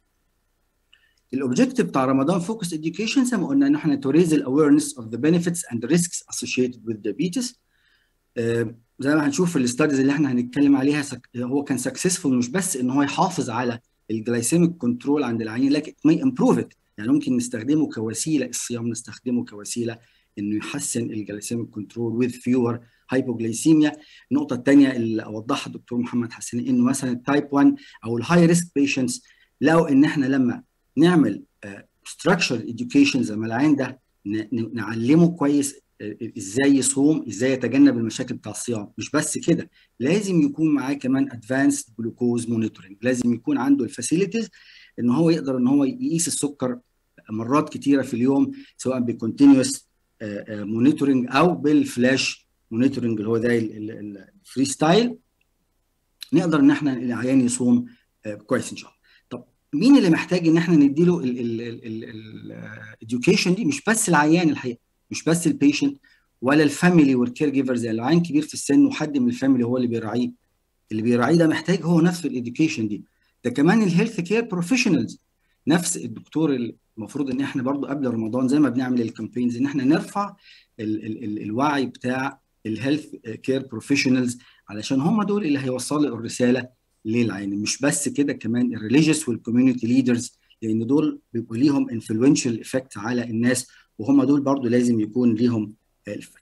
الاوبجيكتيف بتاع رمضان فوكس education زي ما قلنا ان احنا to raise the awareness of the benefits and risks associated with diabetes. آه زي ما هنشوف في الاستاديز اللي احنا هنتكلم عليها سك... هو كان سكسسفول مش بس ان هو يحافظ على الجلايسيميك كنترول عند العيان لكن ما امبروف يعني ممكن نستخدمه كوسيله الصيام نستخدمه كوسيله انه يحسن الجلايسيميك كنترول وذ فيور هايبوجلايسيميا النقطه الثانيه اللي اوضحها الدكتور محمد حسين انه مثلا التايب 1 او الهاي ريسك بيشنتس لقوا ان احنا لما نعمل ستراكشر uh, اديوكيشن زي ما العين ده نعلمه كويس ازاي يصوم ازاي يتجنب المشاكل بتاع الصيام مش بس كده لازم يكون معاه كمان ادفانسد جلوكوز مونيتورنج لازم يكون عنده الفاسيلتيز ان هو يقدر ان هو يقيس السكر مرات كتيره في اليوم سواء بكونتينوس مونيتورنج او بالفلاش مونيتورنج اللي هو زي الفري ستايل نقدر ان احنا العيان يصوم كويس ان شاء الله. طب مين اللي محتاج ان احنا نديله الاديوكيشن دي مش بس العيان الحقيقه مش بس البيشنت ولا الفاميلي والكير جيفرز يعني لو عيان كبير في السن وحد من الفاميلي هو اللي بيراعيه اللي بيراعيه ده محتاج هو نفسه الاديوكيشن دي ده كمان الهيلث كير بروفيشنالز نفس الدكتور المفروض ان احنا برضو قبل رمضان زي ما بنعمل الكامبينز ان احنا نرفع ال ال ال الوعي بتاع الهيلث كير بروفيشنالز علشان هم دول اللي هيوصلوا الرساله للعين مش بس كده كمان الريليجيوس والكوميونتي ليدرز لان دول بيبقوا ليهم انفلونشال افكت على الناس وهم دول برضو لازم يكون ليهم الفكت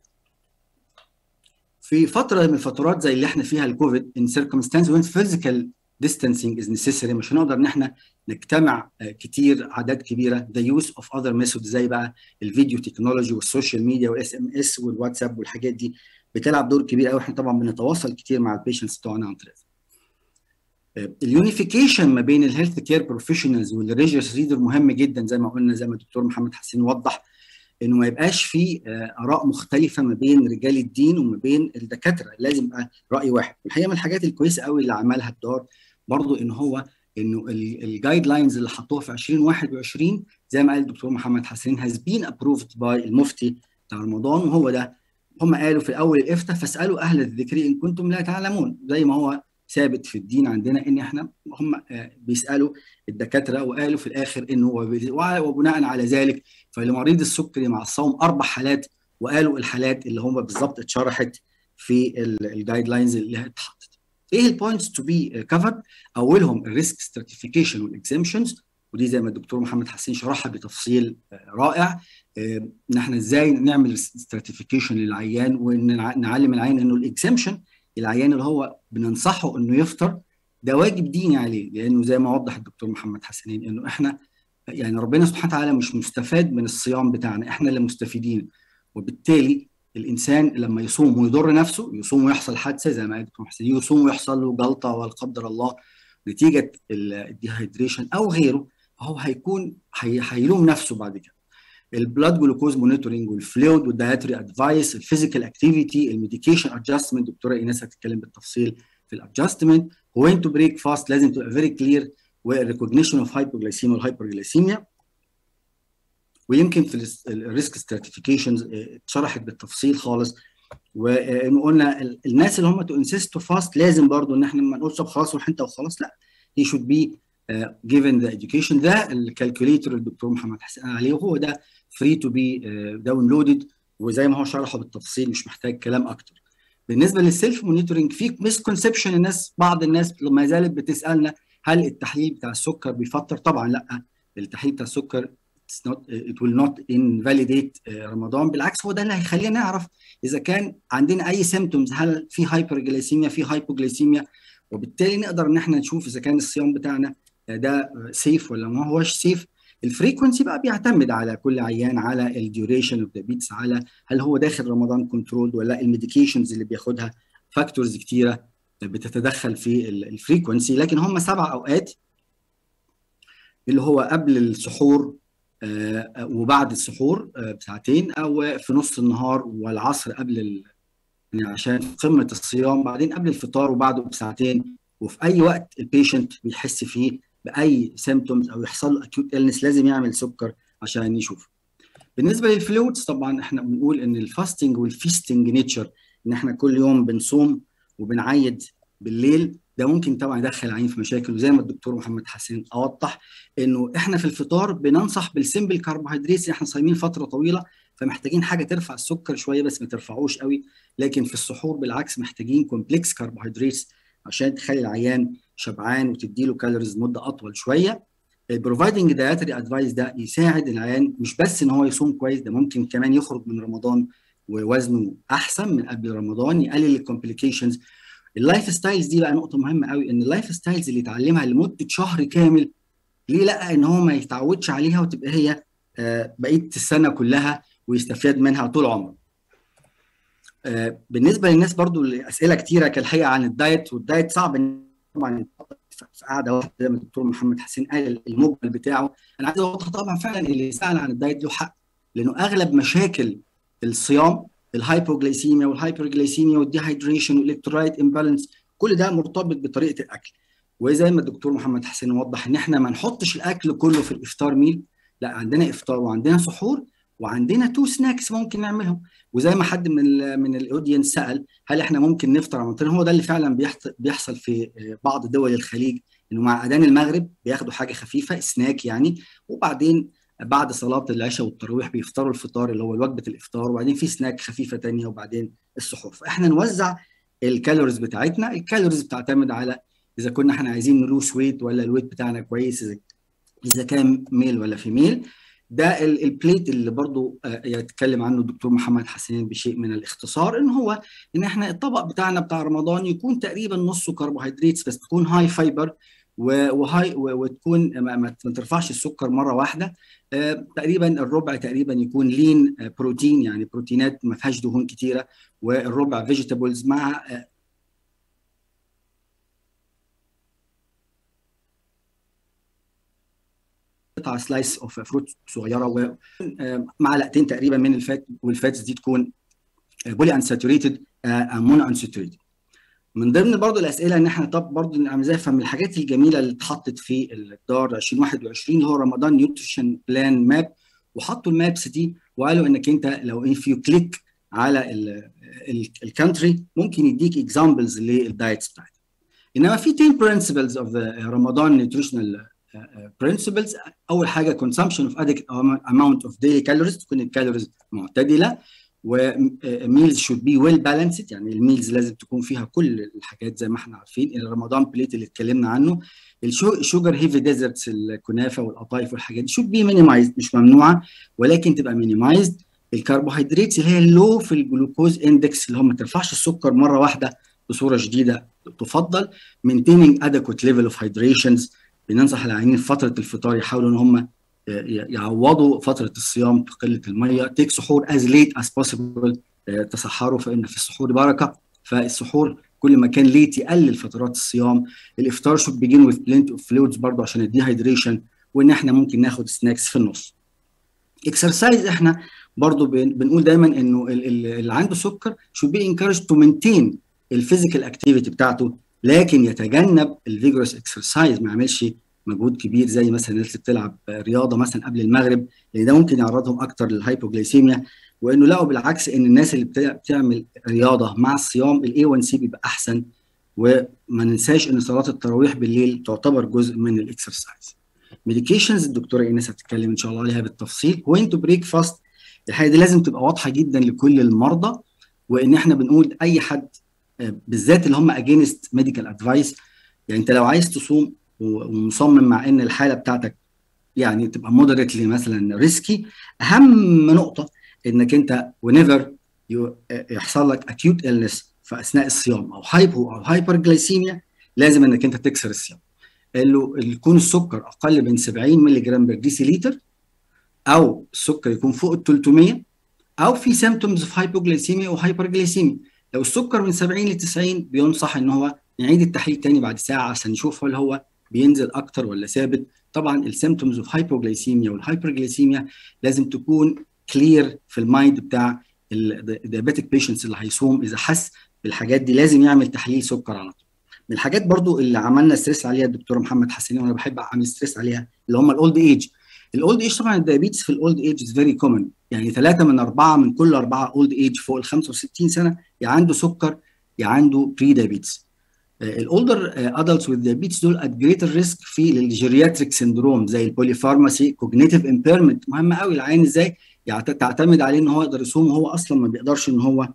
في فتره من الفترات زي اللي احنا فيها الكوفيد ان circumstances when physical distancing is necessary مش هنقدر ان احنا نجتمع كتير اعداد كبيره the use of other methods زي بقى الفيديو تكنولوجي والسوشيال ميديا والاس ام اس والواتساب والحاجات دي بتلعب دور كبير قوي احنا طبعا بنتواصل كتير مع البيشنتس بتوعنا عن طريق اليونيفيكيشن ما بين الهيلث كير بروفيشنالز والريجيوس ريدر مهم جدا زي ما قلنا زي ما الدكتور محمد حسين وضح انه ما يبقاش في اراء مختلفه ما بين رجال الدين وما بين الدكاتره لازم يبقى راي واحد والحقيقه من الحاجات الكويسه قوي اللي عملها الدار برضو ان هو انه الجايد لاينز اللي حطوها في 2021 زي ما قال الدكتور محمد حسين هاز بين ابروفد باي المفتي بتاع رمضان وهو ده هم قالوا في الاول الافتاء فاسالوا اهل الذكر ان كنتم لا تعلمون زي ما هو ثابت في الدين عندنا ان احنا هم بيسالوا الدكاتره وقالوا في الاخر انه وبناء على ذلك فلمريض السكري مع الصوم اربع حالات وقالوا الحالات اللي هم بالظبط اتشرحت في الجايد لاينز اللي اتحطت. ايه البوينتس تو بي كفرد؟ اولهم الريسك ستراتيفيكيشن والاكزامشنز ودي زي ما الدكتور محمد حسين شرحها بتفصيل رائع ان احنا ازاي نعمل ستراتيفيكيشن للعيان ونعلم العيان انه الاكزامشن العيان اللي هو بننصحه انه يفطر ده واجب ديني عليه لانه زي ما وضح الدكتور محمد حسنين انه احنا يعني ربنا سبحانه وتعالى مش مستفاد من الصيام بتاعنا احنا اللي مستفيدين وبالتالي الانسان لما يصوم ويضر نفسه يصوم ويحصل حادثه زي ما قال الدكتور حسين يصوم ويحصل له جلطه ولا قدر الله نتيجه الديهايدريشن او غيره هو هيكون هيلوم نفسه بعد كده البلاد جلوكوز مونيتورنج والفلويد والدايتري ادفايس الفيزيكال اكتيفيتي الميديكيشن ادجستمنت دكتوره ايناس هتتكلم بالتفصيل في الادجستمنت وين تو بريك فاست لازم تبقى فيري كلير والريكوجنيشن اوف هايبوجلايسيميا والهايبرجلايسيميا ويمكن في الريسك ستراتيفيكيشنز اتشرحت بالتفصيل خالص وانه قلنا الناس اللي هم تو انسيست تو فاست لازم برضو ان احنا ما نقولش طب خلاص روح انت وخلاص لا he should be uh, given the education ده الكالكوليتر الدكتور محمد حسين قال عليه وهو ده فري تو بي داونلودد وزي ما هو شرحه بالتفصيل مش محتاج كلام اكتر بالنسبه للسيلف مونيتورنج في مسكونسبشن الناس بعض الناس ما زالت بتسالنا هل التحليل بتاع السكر بيفطر طبعا لا التحليل بتاع السكر not, it will not invalidate رمضان بالعكس هو ده اللي هيخلينا نعرف اذا كان عندنا اي سيمتومز هل في هايبرجلايسيميا في هايبوجلايسيميا وبالتالي نقدر ان احنا نشوف اذا كان الصيام بتاعنا ده سيف ولا ما هوش سيف الفريكونسي بقى بيعتمد على كل عيان على الديوريشن اوف ذا بيتس على هل هو داخل رمضان كنترول ولا الميديكيشنز اللي بياخدها فاكتورز كتيره بتتدخل في الفريكونسي لكن هم سبع اوقات اللي هو قبل السحور آه وبعد السحور آه بساعتين او في نص النهار والعصر قبل ال... يعني عشان قمه الصيام بعدين قبل الفطار وبعده بساعتين وفي اي وقت البيشنت بيحس فيه باي سيمتومز او يحصل له اكيوت النس لازم يعمل سكر عشان يشوف بالنسبه للفلويدز طبعا احنا بنقول ان الفاستنج والفيستنج نيتشر ان احنا كل يوم بنصوم وبنعيد بالليل ده ممكن طبعا يدخل العين في مشاكل وزي ما الدكتور محمد حسين اوضح انه احنا في الفطار بننصح بالسمبل كربوهيدرات احنا صايمين فتره طويله فمحتاجين حاجه ترفع السكر شويه بس ما ترفعوش قوي لكن في السحور بالعكس محتاجين كومبلكس كربوهيدرات عشان تخلي العيان شبعان وتدي له كالوريز مده اطول شويه البروفايدنج دايتري ادفايس ده يساعد العيان مش بس ان هو يصوم كويس ده ممكن كمان يخرج من رمضان ووزنه احسن من قبل رمضان يقلل الكومبليكيشنز اللايف ستايلز دي بقى نقطه مهمه قوي ان اللايف ستايلز اللي يتعلمها لمده شهر كامل ليه لا ان هو ما يتعودش عليها وتبقى هي بقيه السنه كلها ويستفاد منها طول عمره بالنسبه للناس برضو اسئله كتيره كالحقيقه عن الدايت والدايت صعب طبعا في قاعده واحده زي ما الدكتور محمد حسين قال المجمل بتاعه انا عايز اوضح طبعا فعلا اللي سال عن الدايت له حق لانه اغلب مشاكل الصيام الهايبوجلايسيميا والهايبرجلايسيميا والديهايدريشن والالكترولايت امبالانس كل ده مرتبط بطريقه الاكل وزي ما الدكتور محمد حسين وضح ان احنا ما نحطش الاكل كله في الافطار ميل لا عندنا افطار وعندنا سحور وعندنا تو سناكس ممكن نعملهم وزي ما حد من ال من الاودينس سال هل احنا ممكن نفطر على هو ده اللي فعلا بيحصل في بعض دول الخليج انه مع اذان المغرب بياخدوا حاجه خفيفه سناك يعني وبعدين بعد صلاه العشاء والتراويح بيفطروا الفطار اللي هو وجبه الافطار وبعدين في سناك خفيفه ثانيه وبعدين السحور فاحنا نوزع الكالوريز بتاعتنا الكالوريز بتعتمد على اذا كنا احنا عايزين نلوس ويت ولا الويت بتاعنا كويس اذا اذا كان ميل ولا فيميل ده البليت اللي برضو يتكلم عنه الدكتور محمد حسين بشيء من الاختصار ان هو ان احنا الطبق بتاعنا بتاع رمضان يكون تقريبا نصه كربوهيدرات بس تكون هاي فايبر وهاي وتكون ما ترفعش السكر مره واحده تقريبا الربع تقريبا يكون لين بروتين يعني بروتينات ما فيهاش دهون كتيره والربع فيجيتابلز مع قطع سلايس اوف فروت صغيره ومعلقتين تقريبا من الفات والفاتس دي تكون بولي انساتوريتد مونو انساتوريتد من ضمن برضو الاسئله ان احنا طب برضو عايز افهم الحاجات الجميله اللي اتحطت في الدار 2021 اللي هو رمضان نيوتريشن بلان ماب وحطوا المابس دي وقالوا انك انت لو if you كليك على الكانتري ممكن يديك اكزامبلز للدايتس بتاعتك انما في 10 principles of the رمضان نيوتريشنال principles اول حاجه consumption of adequate amount of daily calories تكون الكالوريز معتدله وميلز should be well balanced يعني الميلز لازم تكون فيها كل الحاجات زي ما احنا عارفين الرمضان بليت اللي اتكلمنا عنه الشوجر هيفي ديزرتس الكنافه والقطايف والحاجات دي should be minimized مش ممنوعه ولكن تبقى minimized الكربوهيدرات اللي هي اللو في الجلوكوز اندكس اللي هو ما ترفعش السكر مره واحده بصوره شديده تفضل maintaining adequate level of hydrations بننصح العيانين في فتره الفطار يحاولوا ان هم يعوضوا فتره الصيام في قله الميه تيك سحور از ليت از بوسيبل تسحروا فان في السحور بركه فالسحور كل ما كان ليت يقلل فترات الصيام الافطار شوت بيجين وذ بلنت اوف فلويدز برضه عشان الديهايدريشن وان احنا ممكن ناخد سناكس في النص اكسرسايز احنا برضه بنقول دايما انه اللي عنده سكر should be encouraged to maintain الفيزيكال اكتيفيتي بتاعته لكن يتجنب الفيجورس اكسرسايز ما يعملش مجهود كبير زي مثلا الناس اللي بتلعب رياضه مثلا قبل المغرب لان ده ممكن يعرضهم اكتر للهايبوجلايسيميا وانه لقوا بالعكس ان الناس اللي بتعمل رياضه مع الصيام الاي 1 سي بيبقى احسن وما ننساش ان صلاه التراويح بالليل تعتبر جزء من الاكسرسايز ميديكيشنز الدكتوره ايناس هتتكلم ان شاء الله عليها بالتفصيل وين تو بريك فاست الحاجه دي لازم تبقى واضحه جدا لكل المرضى وان احنا بنقول اي حد بالذات اللي هم اجينست ميديكال ادفايس يعني انت لو عايز تصوم ومصمم مع ان الحاله بتاعتك يعني تبقى مودريتلي مثلا ريسكي اهم نقطه انك انت ونيفر يحصل لك اكيوت النس في اثناء الصيام او هايبو او هايبر جلايسيميا لازم انك انت تكسر الصيام اللي يكون السكر اقل من 70 مللي جرام بر ديسيليتر او السكر يكون فوق ال 300 او في سيمتومز في هايبوجلايسيميا وهايبر جلايسيميا لو السكر من 70 ل 90 بينصح ان هو نعيد التحليل تاني بعد ساعه عشان نشوف هل هو بينزل اكتر ولا ثابت طبعا السيمتومز اوف هايبوجلايسيميا والهايبرجلايسيميا لازم تكون كلير في المايند بتاع الديابيتك بيشنتس اللي هيصوم اذا حس بالحاجات دي لازم يعمل تحليل سكر على طول من الحاجات برضو اللي عملنا ستريس عليها الدكتور محمد حسين وانا بحب اعمل ستريس عليها اللي هم الاولد ايج الاولد ايج طبعا الدايابيتس في الاولد ايج از فيري كومن يعني ثلاثه من اربعه من كل اربعه اولد ايج فوق ال 65 سنه يا عنده سكر يا عنده بري دايابيتس الاولدر ادلتس وذ دايابيتس دول ات جريتر ريسك في الجيرياتريك سندروم زي البوليفارماسي كوجنيتيف امبيرمنت مهم قوي العين ازاي تعتمد عليه ان هو يقدر يصوم وهو اصلا ما بيقدرش ان هو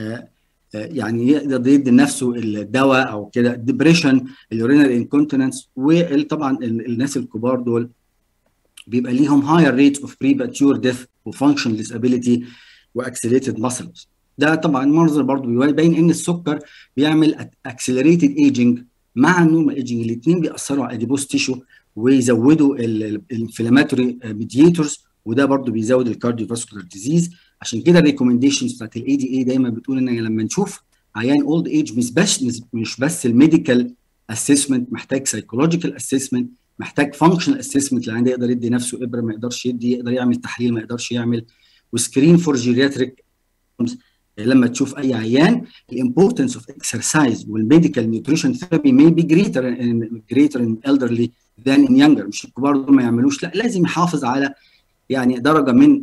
يعني يقدر يدي لنفسه الدواء او كده ديبريشن اليورينال انكونتيننس وطبعا الناس الكبار دول بيبقى ليهم هاير ريت اوف بريماتيور ديث وفانكشن ديسابيليتي واكسلريتد ماسلز ده طبعا منظر برضه بيبين ان السكر بيعمل اكسلريتد ايجنج مع النورمال ايجنج الاثنين بيأثروا على الاديبوس تيشو ويزودوا الانفلاماتوري ميدياتورز وده برضه بيزود الكارديو فاسكولار ديزيز عشان كده الريكومنديشنز بتاعت الاي دي اي دايما بتقول ان لما نشوف عيان اولد ايج مش بس مش بس الميديكال اسسمنت محتاج سايكولوجيكال اسسمنت محتاج فانكشنال اسسمنت العيان ده يقدر يدي نفسه ابره ما يقدرش يدي يقدر يعمل تحليل ما يقدرش يعمل وسكرين فور جيرياتريك لما تشوف اي عيان الامبورتنس اوف اكسرسايز والميديكال نيوتريشن ثيرابي may be greater in greater in elderly than in younger مش الكبار دول ما يعملوش لا لازم يحافظ على يعني درجه من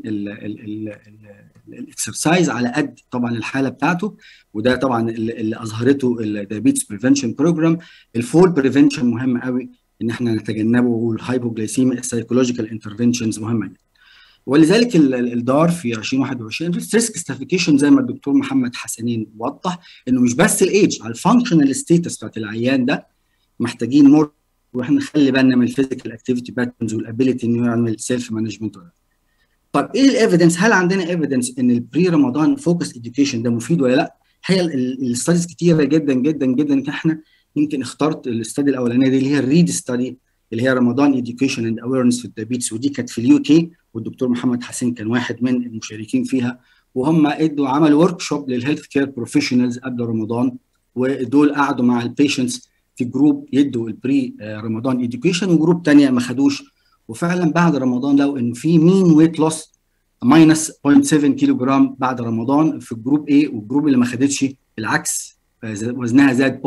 الاكسرسايز على قد طبعا الحاله بتاعته وده طبعا اللي اظهرته الدايابيتس بريفنشن بروجرام الفول بريفنشن مهم قوي ان احنا نتجنبه والهايبوجلايسيميا السايكولوجيكال انترفنشنز مهمه جدا ولذلك الدار في 2021 ريسك ستافيكيشن زي ما الدكتور محمد حسنين وضح انه مش بس الايدج على الفانكشنال ستيتس بتاعت العيان ده محتاجين مور واحنا نخلي بالنا من الفيزيكال اكتيفيتي باترنز والابيلتي انه يعمل سيلف مانجمنت ولا طب ايه الايفيدنس هل عندنا ايفيدنس ان البري رمضان فوكس اديوكيشن ده مفيد ولا لا هي الستاديز كتيره جدا جدا جدا احنا يمكن اخترت الاستادي الاولانيه دي اللي هي الريد ستادي اللي هي رمضان اديوكيشن اند اويرنس في الدايبيتس ودي كانت في اليو كي والدكتور محمد حسين كان واحد من المشاركين فيها وهم ادوا عملوا ورك شوب للهيلث كير بروفيشنالز قبل رمضان ودول قعدوا مع البيشنتس في جروب يدوا البري رمضان اديوكيشن وجروب ثانيه ما خدوش وفعلا بعد رمضان لو ان في مين ويت لوس ماينس 0.7 كيلو جرام بعد رمضان في الجروب A والجروب اللي ما خدتش بالعكس وزنها زاد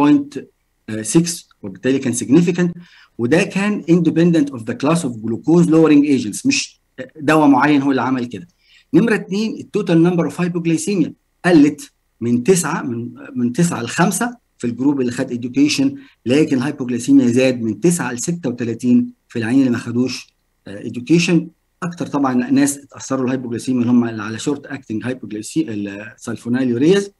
0.6 وبالتالي كان significant وده كان independent of the class of glucose lowering agents مش دواء معين هو اللي عمل كده. نمره اثنين التوتال نمبر اوف هايبوجلايسيميا قلت من 9 من من 9 ل 5 في الجروب اللي خد education لكن الهايبوجلايسيميا زاد من 9 ل 36 في العينين اللي ما خدوش education اكتر طبعا ناس اتاثروا الهايبوجلايسيميا اللي هم اللي على شورت اكتنج هايبوجلايسيميا السلفونيل يوريز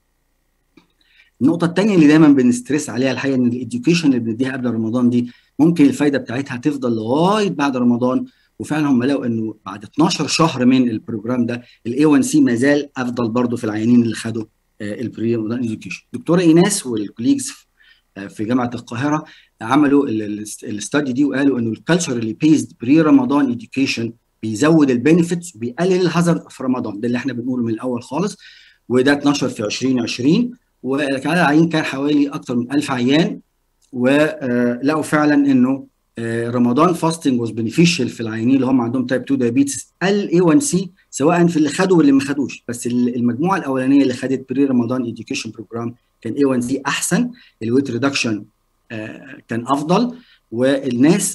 النقطه الثانيه اللي دايما بنستريس عليها الحقيقه ان الاديوكيشن اللي بنديها قبل رمضان دي ممكن الفايده بتاعتها تفضل لغايه بعد رمضان وفعلا هم لقوا انه بعد 12 شهر من البروجرام ده الاي 1 سي ما زال افضل برضه في العيانين اللي خدوا البري رمضان اديوكيشن دكتوره ايناس والكوليجز في جامعه القاهره عملوا الاستادي دي وقالوا انه الكالتشر اللي بيزد بري رمضان اديوكيشن بيزود البنفيتس وبيقلل الهازارد في رمضان ده اللي احنا بنقوله من الاول خالص وده اتنشر في 2020 وكان العيان كان حوالي اكثر من 1000 عيان ولقوا فعلا انه رمضان فاستنج واز بنفيشال في العيانين اللي هم عندهم تايب 2 دايابيتس الاي 1 سي سواء في اللي خدوا واللي ما خدوش بس المجموعه الاولانيه اللي خدت بري رمضان اديوكيشن بروجرام كان اي 1 سي احسن الويت ريدكشن كان افضل والناس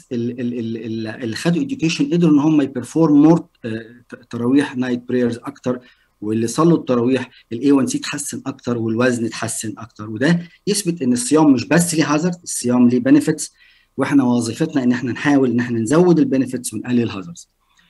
اللي خدوا اديوكيشن قدروا ان هم يبرفورم مور تراويح نايت بريرز اكتر واللي صلوا التراويح الاي 1 سي اتحسن اكتر والوزن اتحسن اكتر وده يثبت ان الصيام مش بس ليه هازارد الصيام ليه بنفيتس واحنا وظيفتنا ان احنا نحاول ان احنا نزود البنفيتس ونقلل الهازاردز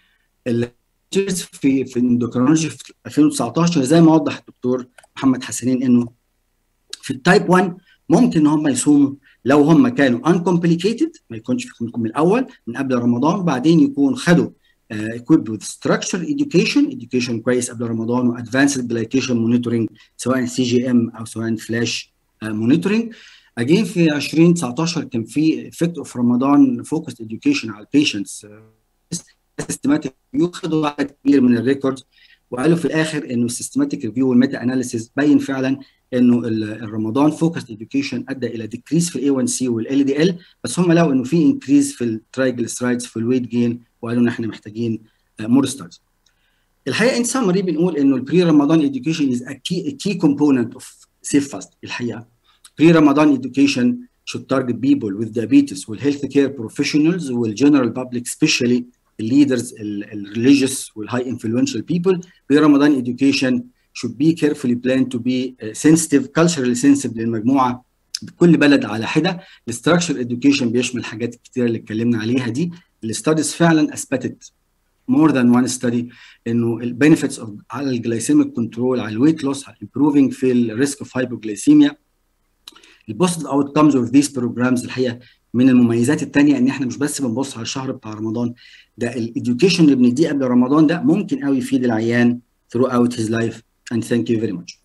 في في الاندوكرينولوجي في 2019 زي ما وضح الدكتور محمد حسنين انه في التايب 1 ممكن ان هم يصوموا لو هم كانوا uncomplicated ما يكونش في من الاول من قبل رمضان بعدين يكون خدوا uh, equipped with structured education education كويس قبل رمضان و advanced glycation monitoring سواء سي جي ام او سواء فلاش monitoring again في 2019 كان في effect of رمضان focused education على البيشنتس systematic review خدوا عدد كبير من الريكوردز وقالوا في الاخر انه السيستماتيك ريفيو والميتا اناليسيس بين فعلا انه الرمضان فوكس اديوكيشن ادى الى ديكريس في الاي 1 سي والال دي ال بس هم لقوا انه في انكريز في الترايجلسرايدز في الويت جين وقالوا ان احنا محتاجين مور ستارز الحقيقه ان سمري بنقول انه البري رمضان اديوكيشن از كي كومبوننت اوف سيف فاست الحقيقه بري رمضان education should target people with diabetes والhealth care professionals والgeneral public especially leaders religious والhigh influential people pre Ramadan education should be carefully planned to be sensitive culturally sensitive للمجموعه بكل بلد على حده الستراكشر education بيشمل حاجات كتير اللي اتكلمنا عليها دي الستاديز فعلا اثبتت more than one study انه البنفيتس على الجلايسيميك كنترول على الويت لوس على improving في الريسك اوف هايبوجلايسيميا البوزيتيف اوت كمز اوف ذيس بروجرامز الحقيقه من المميزات الثانيه ان احنا مش بس بنبص على الشهر بتاع رمضان ده الاديوكيشن اللي بنديه قبل رمضان ده ممكن قوي يفيد العيان throughout his life and thank you very much.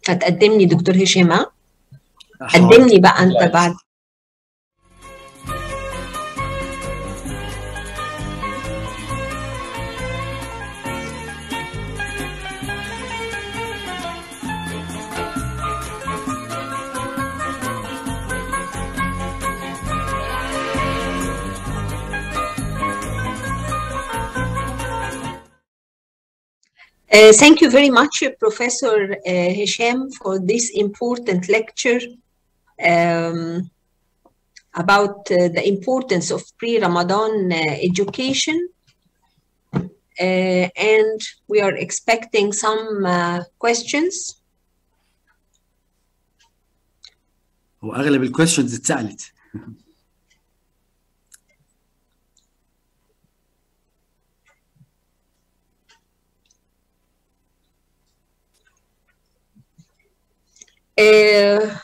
هتقدمني دكتور هشام ها قدمني بقى انت بعد Uh, thank you very much, Professor uh, Hisham, for this important lecture um, about uh, the importance of pre-Ramadan education. and we are expecting some questions. هو اغلب الكويشنز اتسالت Uh,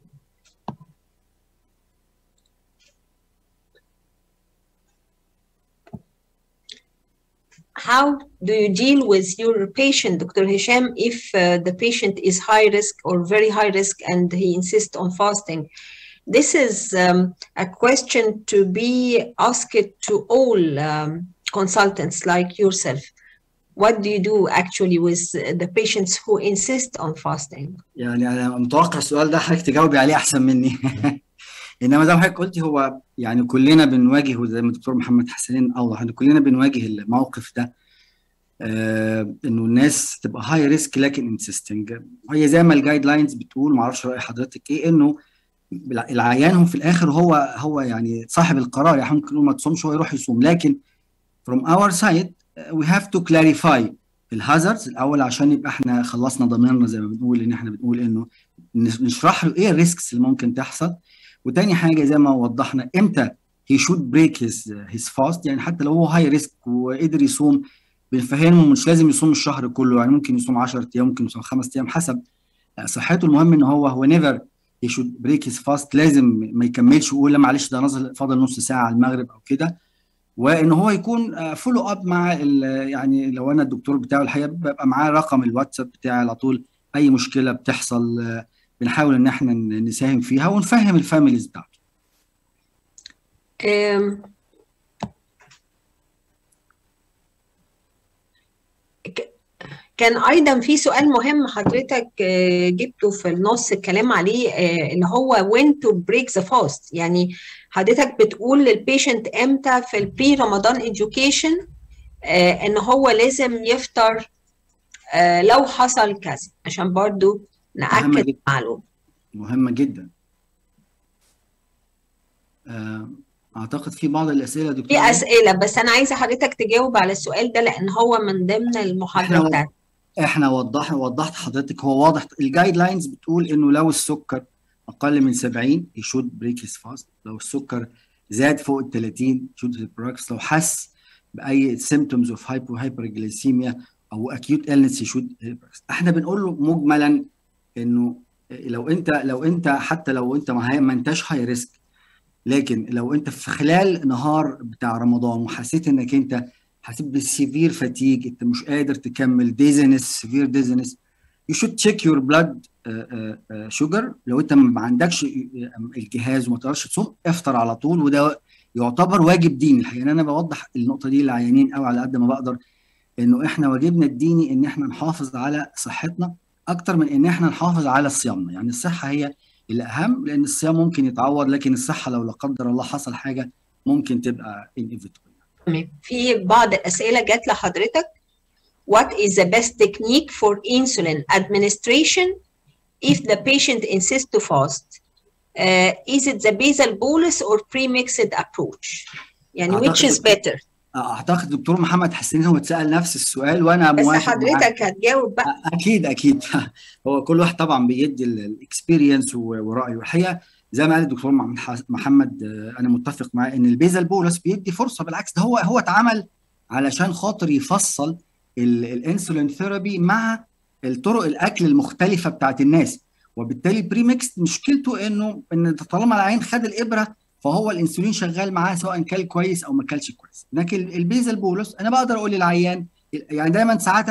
how do you deal with your patient, Dr. Hisham, if uh, the patient is high risk or very high risk and he insists on fasting? This is um, a question to be asked to all um, consultants like yourself. what do you do actually with the patients who insist on fasting? يعني انا متوقع السؤال ده حضرتك تجاوبي عليه احسن مني انما زي ما حضرتك قلتي هو يعني كلنا بنواجه زي ما الدكتور محمد حسين اوضح ان كلنا بنواجه الموقف ده آه انه الناس تبقى هاي ريسك لكن انسيستنج هي زي ما الجايد لاينز بتقول ما اعرفش راي حضرتك ايه انه العيان هو في الاخر هو هو يعني صاحب القرار يعني ممكن نقول ما تصومش هو يروح يصوم لكن from our side we have to clarify الهازاردز الاول عشان يبقى احنا خلصنا ضميرنا زي ما بنقول ان احنا بنقول انه نشرح له ايه الريسكس اللي ممكن تحصل وتاني حاجه زي ما وضحنا امتى he should break his his fast يعني حتى لو هو هاي ريسك وقدر يصوم بنفهمه مش لازم يصوم الشهر كله يعني ممكن يصوم 10 ايام ممكن يصوم 5 ايام حسب صحته المهم ان هو هو نيفر he should break his fast لازم ما يكملش ويقول لا معلش ده نزل فاضل نص ساعه على المغرب او كده وان هو يكون فولو اب مع يعني لو انا الدكتور بتاعه الحقيقه ببقى معاه رقم الواتساب بتاعي على طول اي مشكله بتحصل بنحاول ان احنا نساهم فيها ونفهم الفاميليز بتاعته. كان ايضا في سؤال مهم حضرتك جبته في النص الكلام عليه اللي هو when to break the fast يعني حضرتك بتقول للبيشنت امتى في البري رمضان education ان هو لازم يفطر لو حصل كذا عشان برضو ناكد المعلومه مهمه جدا اعتقد في بعض الاسئله دكتور في اسئله بس انا عايزه حضرتك تجاوب على السؤال ده لان هو من ضمن المحاضره بتاعتك احنا وضحنا وضحت حضرتك هو واضح الجايد لاينز بتقول انه لو السكر اقل من 70 يشود بريك هيز فاست لو السكر زاد فوق ال 30 يشود براكس لو حس باي سيمتومز اوف هايبو هايبرجليسيميا او اكيوت النس يشود احنا بنقول له مجملا انه لو انت لو انت حتى لو انت ما انتش هاي ريسك لكن لو انت في خلال نهار بتاع رمضان وحسيت انك انت حسيت بالسيفير فاتيج انت مش قادر تكمل ديزنس سيفير ديزنس يو شود تشيك يور بلاد شوجر لو انت ما عندكش الجهاز وما تقدرش تصوم افطر على طول وده يعتبر واجب ديني الحقيقه انا بوضح النقطه دي للعيانين قوي على قد ما بقدر انه احنا واجبنا الديني ان احنا نحافظ على صحتنا اكتر من ان احنا نحافظ على صيامنا يعني الصحه هي الاهم لان الصيام ممكن يتعوض لكن الصحه لو لا قدر الله حصل حاجه ممكن تبقى inevitable تمام في بعض الاسئله جات لحضرتك What is the best technique for insulin administration if the patient insists to fast? Uh, is it the basal bolus or pre-mixed approach? يعني which is better? اعتقد دكتور محمد حسين هو اتسال نفس السؤال وانا بس موافق حضرتك هتجاوب بقى اكيد اكيد هو كل واحد طبعا بيدي الاكسبيرينس ورايه الحقيقه زي ما قال الدكتور محمد انا متفق معاه ان البيزل بولس بيدي فرصه بالعكس ده هو هو اتعمل علشان خاطر يفصل الانسولين ثيرابي مع الطرق الاكل المختلفه بتاعت الناس وبالتالي البري ميكس مشكلته انه ان طالما العين خد الابره فهو الانسولين شغال معاه سواء كل كويس او ما كلش كويس لكن البيزل بولس انا بقدر اقول للعيان يعني دايما ساعات انا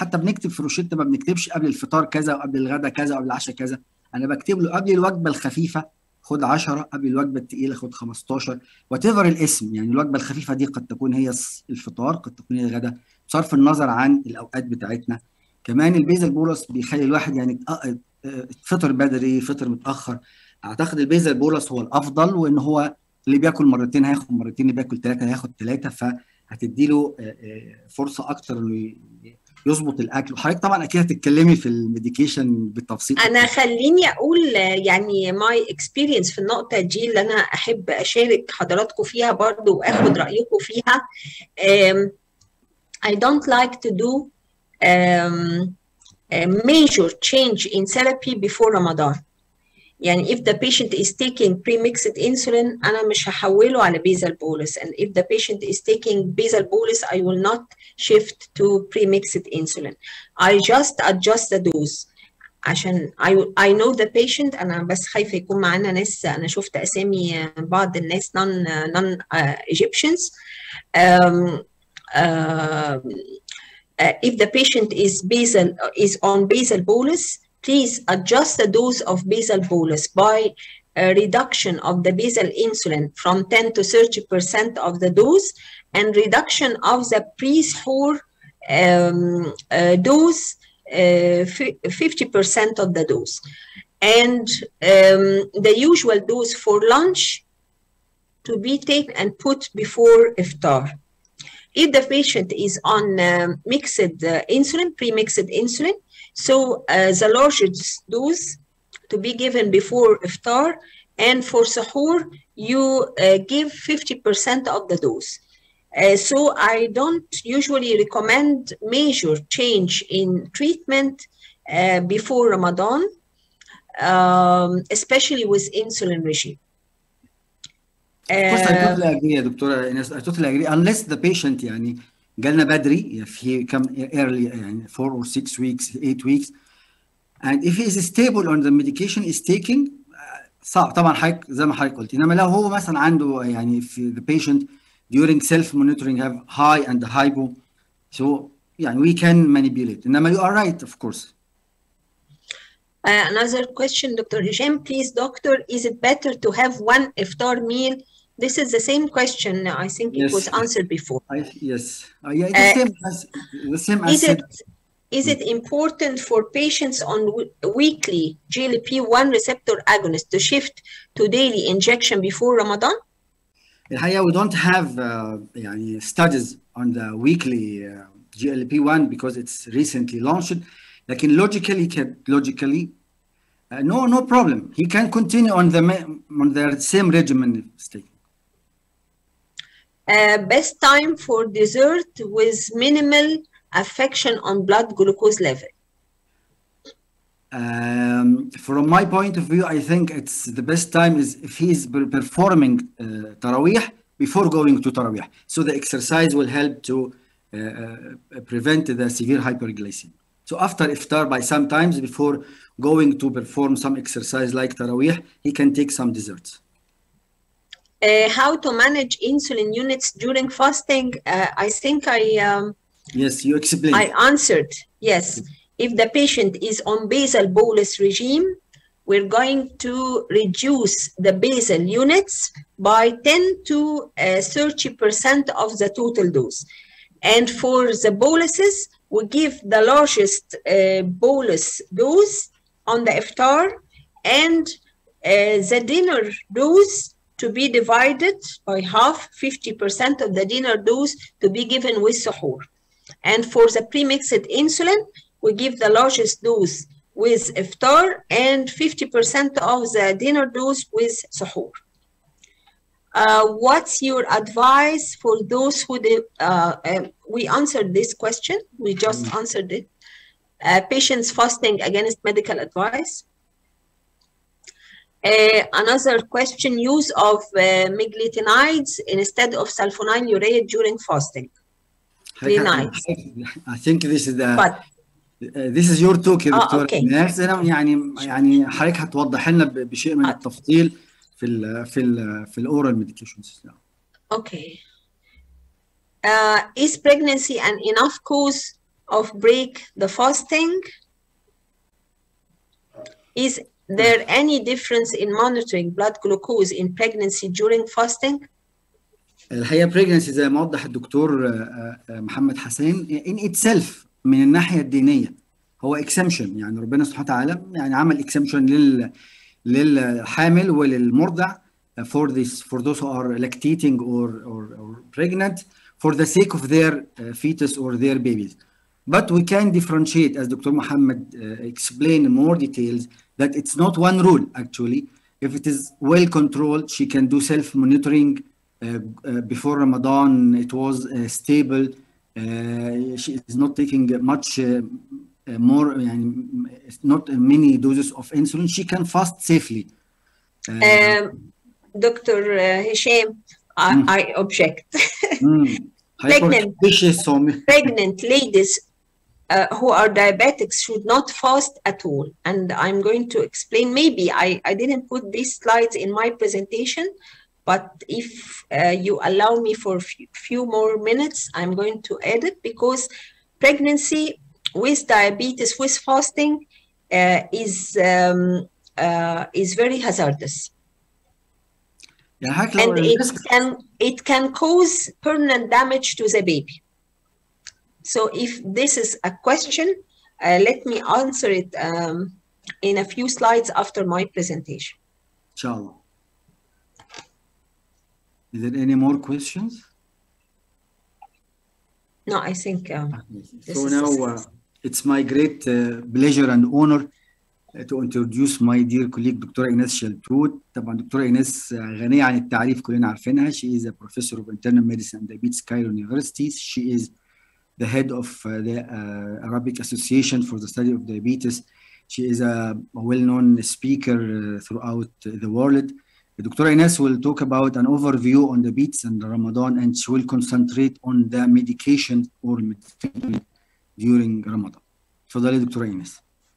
حتى بنكتب في روشته ما بنكتبش قبل الفطار كذا وقبل الغداء كذا وقبل العشاء كذا انا بكتب له قبل الوجبه الخفيفه خد 10 قبل الوجبه الثقيله خد 15 وات ايفر الاسم يعني الوجبه الخفيفه دي قد تكون هي الفطار قد تكون هي الغداء بصرف النظر عن الاوقات بتاعتنا كمان البيزل بولس بيخلي الواحد يعني فطر بدري فطر متاخر اعتقد البيزل بولس هو الافضل وان هو اللي بياكل مرتين هياخد مرتين اللي بياكل ثلاثه هياخد ثلاثه فهتدي له فرصه اكتر انه يظبط الاكل وحضرتك طبعا اكيد هتتكلمي في الميديكيشن بالتفصيل انا خليني اقول يعني ماي اكسبيرينس في النقطه دي اللي انا احب اشارك حضراتكم فيها برضو واخد رايكم فيها um, I don't like to do um, a major change in therapy before Ramadan يعني if the patient is taking pre-mixed insulin أنا مش هحوله على basal bolus and if the patient is taking basal bolus I will not shift to pre-mixed insulin I just adjust the dose عشان I, I know the patient أنا بس خايفة يكون معانا ناس أنا شفت أسامي بعض الناس non, non uh, Egyptians um, uh, uh, if the patient is basal is on basal bolus please adjust the dose of basal bolus by a reduction of the basal insulin from 10 to 30 percent of the dose and reduction of the pre-suhoor um, uh, dose uh, 50 percent of the dose and um, the usual dose for lunch to be taken and put before iftar if the patient is on um, mixed uh, insulin pre-mixed insulin so uh, the largest dose to be given before iftar, and for sahur you uh, give 50% of the dose. Uh, so I don't usually recommend major change in treatment before Ramadan, um, especially with insulin regime. Of course, I totally agree, دكتورة Ines. I totally agree. Unless the patient يعني جالنا بدري if he come early يعني four or six weeks eight weeks and if he is stable on the medication is taking صعب طبعا حضرتك زي ما حضرتك قلت انما لو هو مثلا عنده يعني في the patient during self monitoring have high and hypo so يعني we can manipulate انما you are right of course Uh, another question, Dr. Hisham, please, doctor, is it better to have one iftar meal this is the same question. I think yes. it was answered before. I, yes. Uh, yeah, the uh, same as the same as is it is it important for patients on weekly GLP-1 receptor agonist to shift to daily injection before Ramadan? الحقيقة we don't have uh, يعني studies on the weekly uh, GLP-1 because it's recently launched. لكن logically logically uh, no no problem. He can continue on the on the same regimen state. Uh, best time for dessert with minimal affection on blood glucose level? Um, from my point of view, I think it's the best time is if he is performing uh, Taraweeh before going to Taraweeh. So the exercise will help to uh, uh, prevent the severe hyperglycemia. So after iftar, by sometimes before going to perform some exercise like Taraweeh, he can take some desserts. Uh, how to manage insulin units during fasting. Uh, I think I um, yes, you explained. I answered yes. If the patient is on basal bolus regime, we're going to reduce the basal units by 10 to 30% uh, of the total dose. And for the boluses, we give the largest bolus dose on the iftar and the dinner dose to be divided by half, 50% of the dinner dose to be given with suhoor. And for the pre-mixed insulin, we give the largest dose with iftar and 50% of the dinner dose with suhoor. Uh, what's your advice for those who did, uh, uh, we answered this question, we just mm. answered it. patients fasting against medical advice. Uh, another question use of uh, meglitinides instead of sulfonylurea during fasting. Three nights. I think this is the but, this is your talk يا دكتور okay. ناس انا يعني يعني حضرتك هتوضح لنا بشيء من التفصيل في ال في ال في الاورال ميديكيشنز Okay. Uh, is pregnancy an enough cause of break the fasting? Is there any difference in monitoring blood glucose in pregnancy during fasting? الحقيقه بريجنسي زي ما وضح الدكتور آه، آه، محمد حسين ان اتسيلف من الناحيه الدينيه هو اكسمشن يعني ربنا سبحانه وتعالى يعني عمل اكسمشن لل للحامل وللمرضع for this for those who are lactating or or, or pregnant for the sake of their uh, fetus or their babies. But we can differentiate, as Dr. Muhammad uh, explained in more details, that it's not one rule actually. If it is well controlled, she can do self monitoring. Uh, uh, before Ramadan, it was uh, stable. Uh, she is not taking much uh, uh, more, يعني, not many doses of insulin. She can fast safely. Uh, Um, Dr. uh, Hisham, I, Mm. I object. mm, pregnant. hyperstitious som- Pregnant ladies uh, who are diabetics should not fast at all. And I'm going to explain. Maybe I, I didn't put these slides in my presentation, but if uh, you allow me for a few, few more minutes, I'm going to add it because pregnancy with diabetes with fasting uh, is um, uh, is very hazardous. يعني حضرتك لو and it الريسك can it can cause permanent damage to the baby. So if this is a question, uh, let me answer it um, in a few slides after my presentation. ان شاء الله. Is there any more questions? No, I think um, This So is now uh, it's my great uh, pleasure and honor uh, to introduce my dear colleague دكتورة إيناس شلتوت طبعا دكتورة إيناس uh, غنية عن التعريف كلنا عارفينها she is a professor of internal medicine and diabetes Cairo University she is the head of uh, the uh, Arabic Association for the Study of Diabetes she is a well-known speaker uh, throughout the world Dr. Ines will talk about an overview on the beats and Ramadan and she will concentrate on the medication or medication during Ramadan. تفضلي دكتورة إيناس.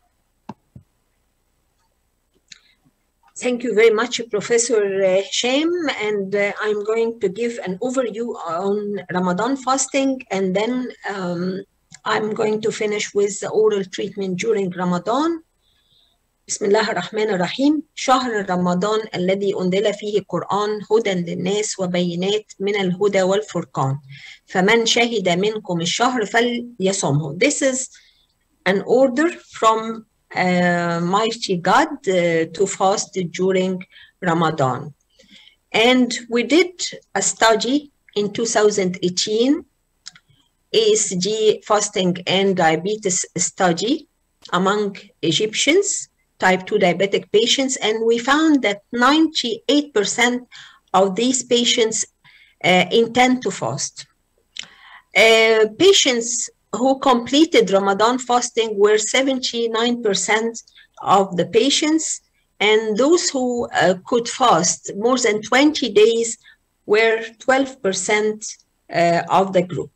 Thank you very much, Professor uh, Shem. And uh, I'm going to give an overview on Ramadan fasting, and then um, I'm going to finish with the oral treatment during Ramadan. بسم الله الرحمن الرحيم شهر رمضان الذي أنزل فيه القرآن هدى للناس وبينات من الهدى والفرقان فمن شهد منكم الشهر فليصمه This is an order from uh, mighty God uh, to fast during Ramadan. And we did a study in 2018, ASG fasting and diabetes study among Egyptians, type 2 diabetic patients, and we found that 98% of these patients uh, intend to fast. Uh, patients who completed Ramadan fasting were 79% of the patients, and those who uh, could fast more than 20 days were 12% uh, of the group.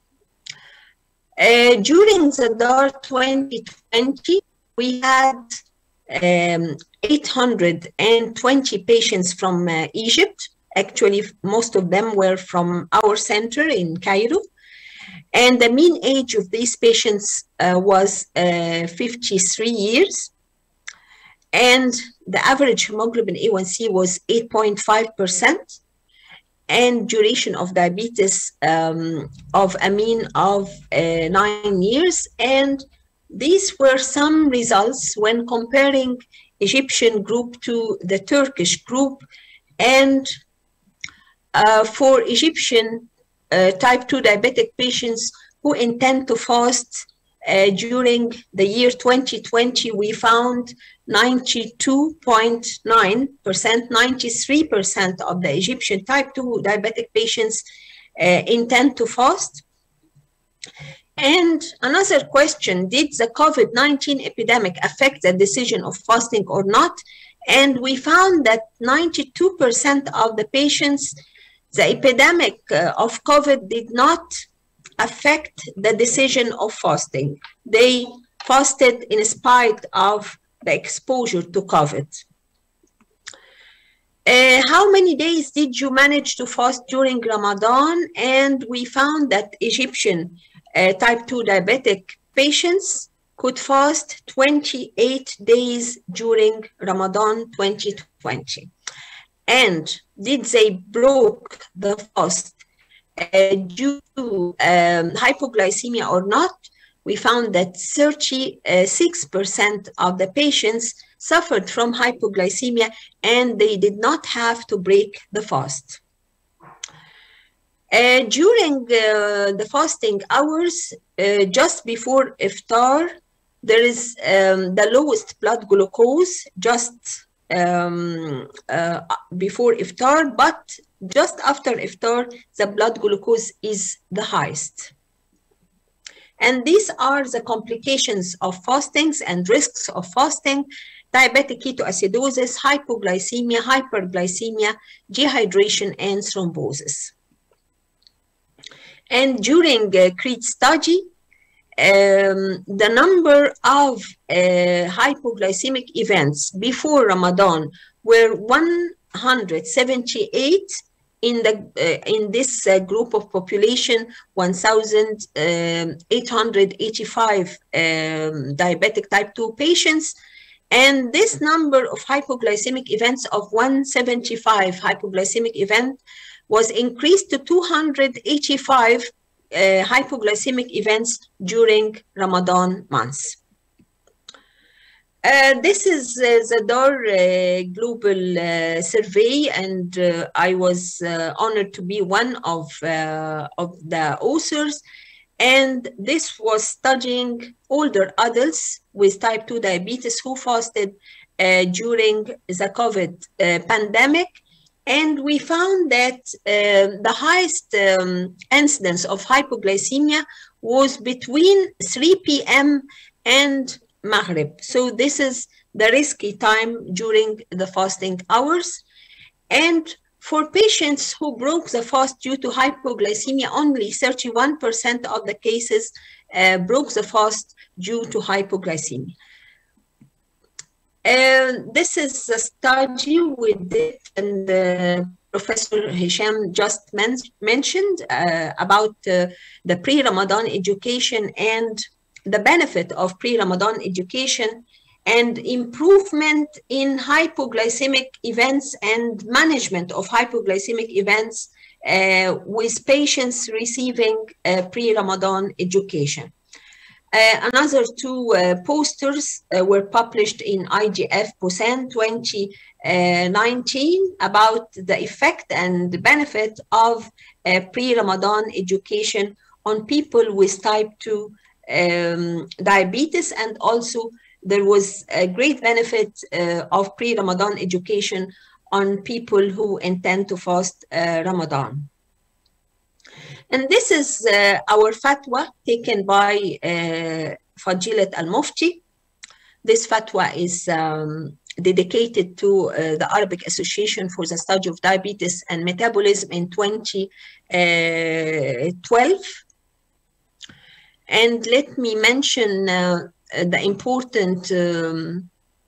Uh, during the DAR 2020, we had um, 820 patients from uh, Egypt. Actually, most of them were from our center in Cairo. And the mean age of these patients uh, was uh, 53 years. And the average hemoglobin A1C was 8.5%. And duration of diabetes um, of a mean of uh, nine years. And these were some results when comparing Egyptian group to the Turkish group. And uh, for Egyptian uh, type 2 diabetic patients who intend to fast uh, during the year 2020, we found 92.9%, 93% of the Egyptian type 2 diabetic patients uh, intend to fast. And another question Did the COVID 19 epidemic affect the decision of fasting or not? And we found that 92% of the patients, the epidemic uh, of COVID did not affect the decision of fasting. They fasted in spite of the exposure to COVID. Uh, how many days did you manage to fast during Ramadan? And we found that Egyptian uh, type 2 diabetic patients could fast 28 days during Ramadan 2020. And did they broke the fast uh, due to um, hypoglycemia or not? We found that 36% of the patients suffered from hypoglycemia and they did not have to break the fast. Uh, during uh, the fasting hours, uh, just before iftar, there is um, the lowest blood glucose just um, before iftar, but just after iftar, the blood glucose is the highest. And these are the complications of fastings and risks of fasting diabetic ketoacidosis, hypoglycemia, hyperglycemia, dehydration, and thrombosis. And during uh, CREED study, um, the number of uh, hypoglycemic events before Ramadan were 178 in the uh, in this uh, group of population 1885 um, diabetic type 2 patients and this number of hypoglycemic events of 175 hypoglycemic event was increased to 285 uh, hypoglycemic events during Ramadan months. Uh, this is uh, the DAR uh, global uh, survey, and uh, I was honored to be one of, of the authors. And this was studying older adults with type 2 diabetes who fasted during the COVID pandemic. And we found that the highest um, incidence of hypoglycemia was between 3 p.m. and Maghrib. So this is the risky time during the fasting hours. And for patients who broke the fast due to hypoglycemia, only 31% of the cases uh, broke the fast due to hypoglycemia. And this is a study we did and uh, Professor Hisham just men mentioned uh, about the pre-Ramadan education and the benefit of pre-Ramadan education and improvement in hypoglycemic events and management of hypoglycemic events uh, with patients receiving uh, pre-Ramadan education. Uh, another two uh, posters uh, were published in IGF POSAN 2019 about the effect and the benefit of uh, pre-Ramadan education on people with type 2 um, diabetes and also there was a great benefit uh, of pre-Ramadan education on people who intend to fast uh, Ramadan. And this is uh, our fatwa taken by uh, Fajilat al-Mufti. This fatwa is um, dedicated to uh, the Arabic Association for the Study of Diabetes and Metabolism in 2012. And let me mention uh, the important um,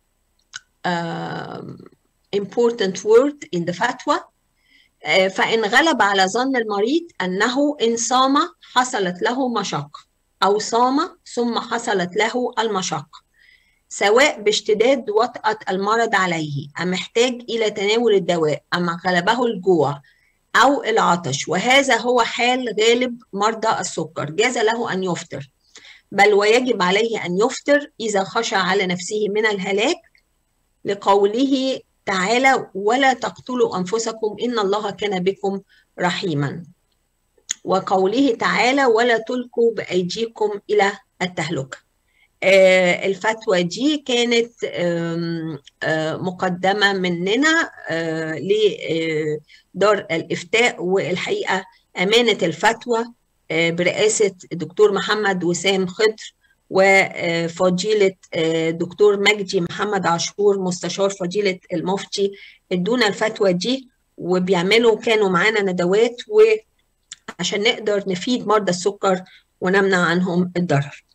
uh, important word in the fatwa. Uh, فإن غلب على ظن المريض أنه إن صام حصلت له مشقة أو صام ثم حصلت له المشقة سواء باشتداد وطأة المرض عليه أم محتاج إلى تناول الدواء أم غلبه الجوع أو العطش وهذا هو حال غالب مرضى السكر جاز له أن يفطر بل ويجب عليه أن يفطر إذا خشى على نفسه من الهلاك لقوله تعالى ولا تقتلوا أنفسكم إن الله كان بكم رحيما وقوله تعالى ولا تلقوا بأيديكم إلى التهلكة آه الفتوى دي كانت آه آه مقدمة مننا لدار الإفتاء والحقيقة أمانة الفتوى برئاسة الدكتور محمد وسام خضر وفضيلة دكتور مجدي محمد عاشور مستشار فضيلة المفتي ادونا الفتوى دي وبيعملوا كانوا معانا ندوات وعشان نقدر نفيد مرضى السكر ونمنع عنهم الضرر.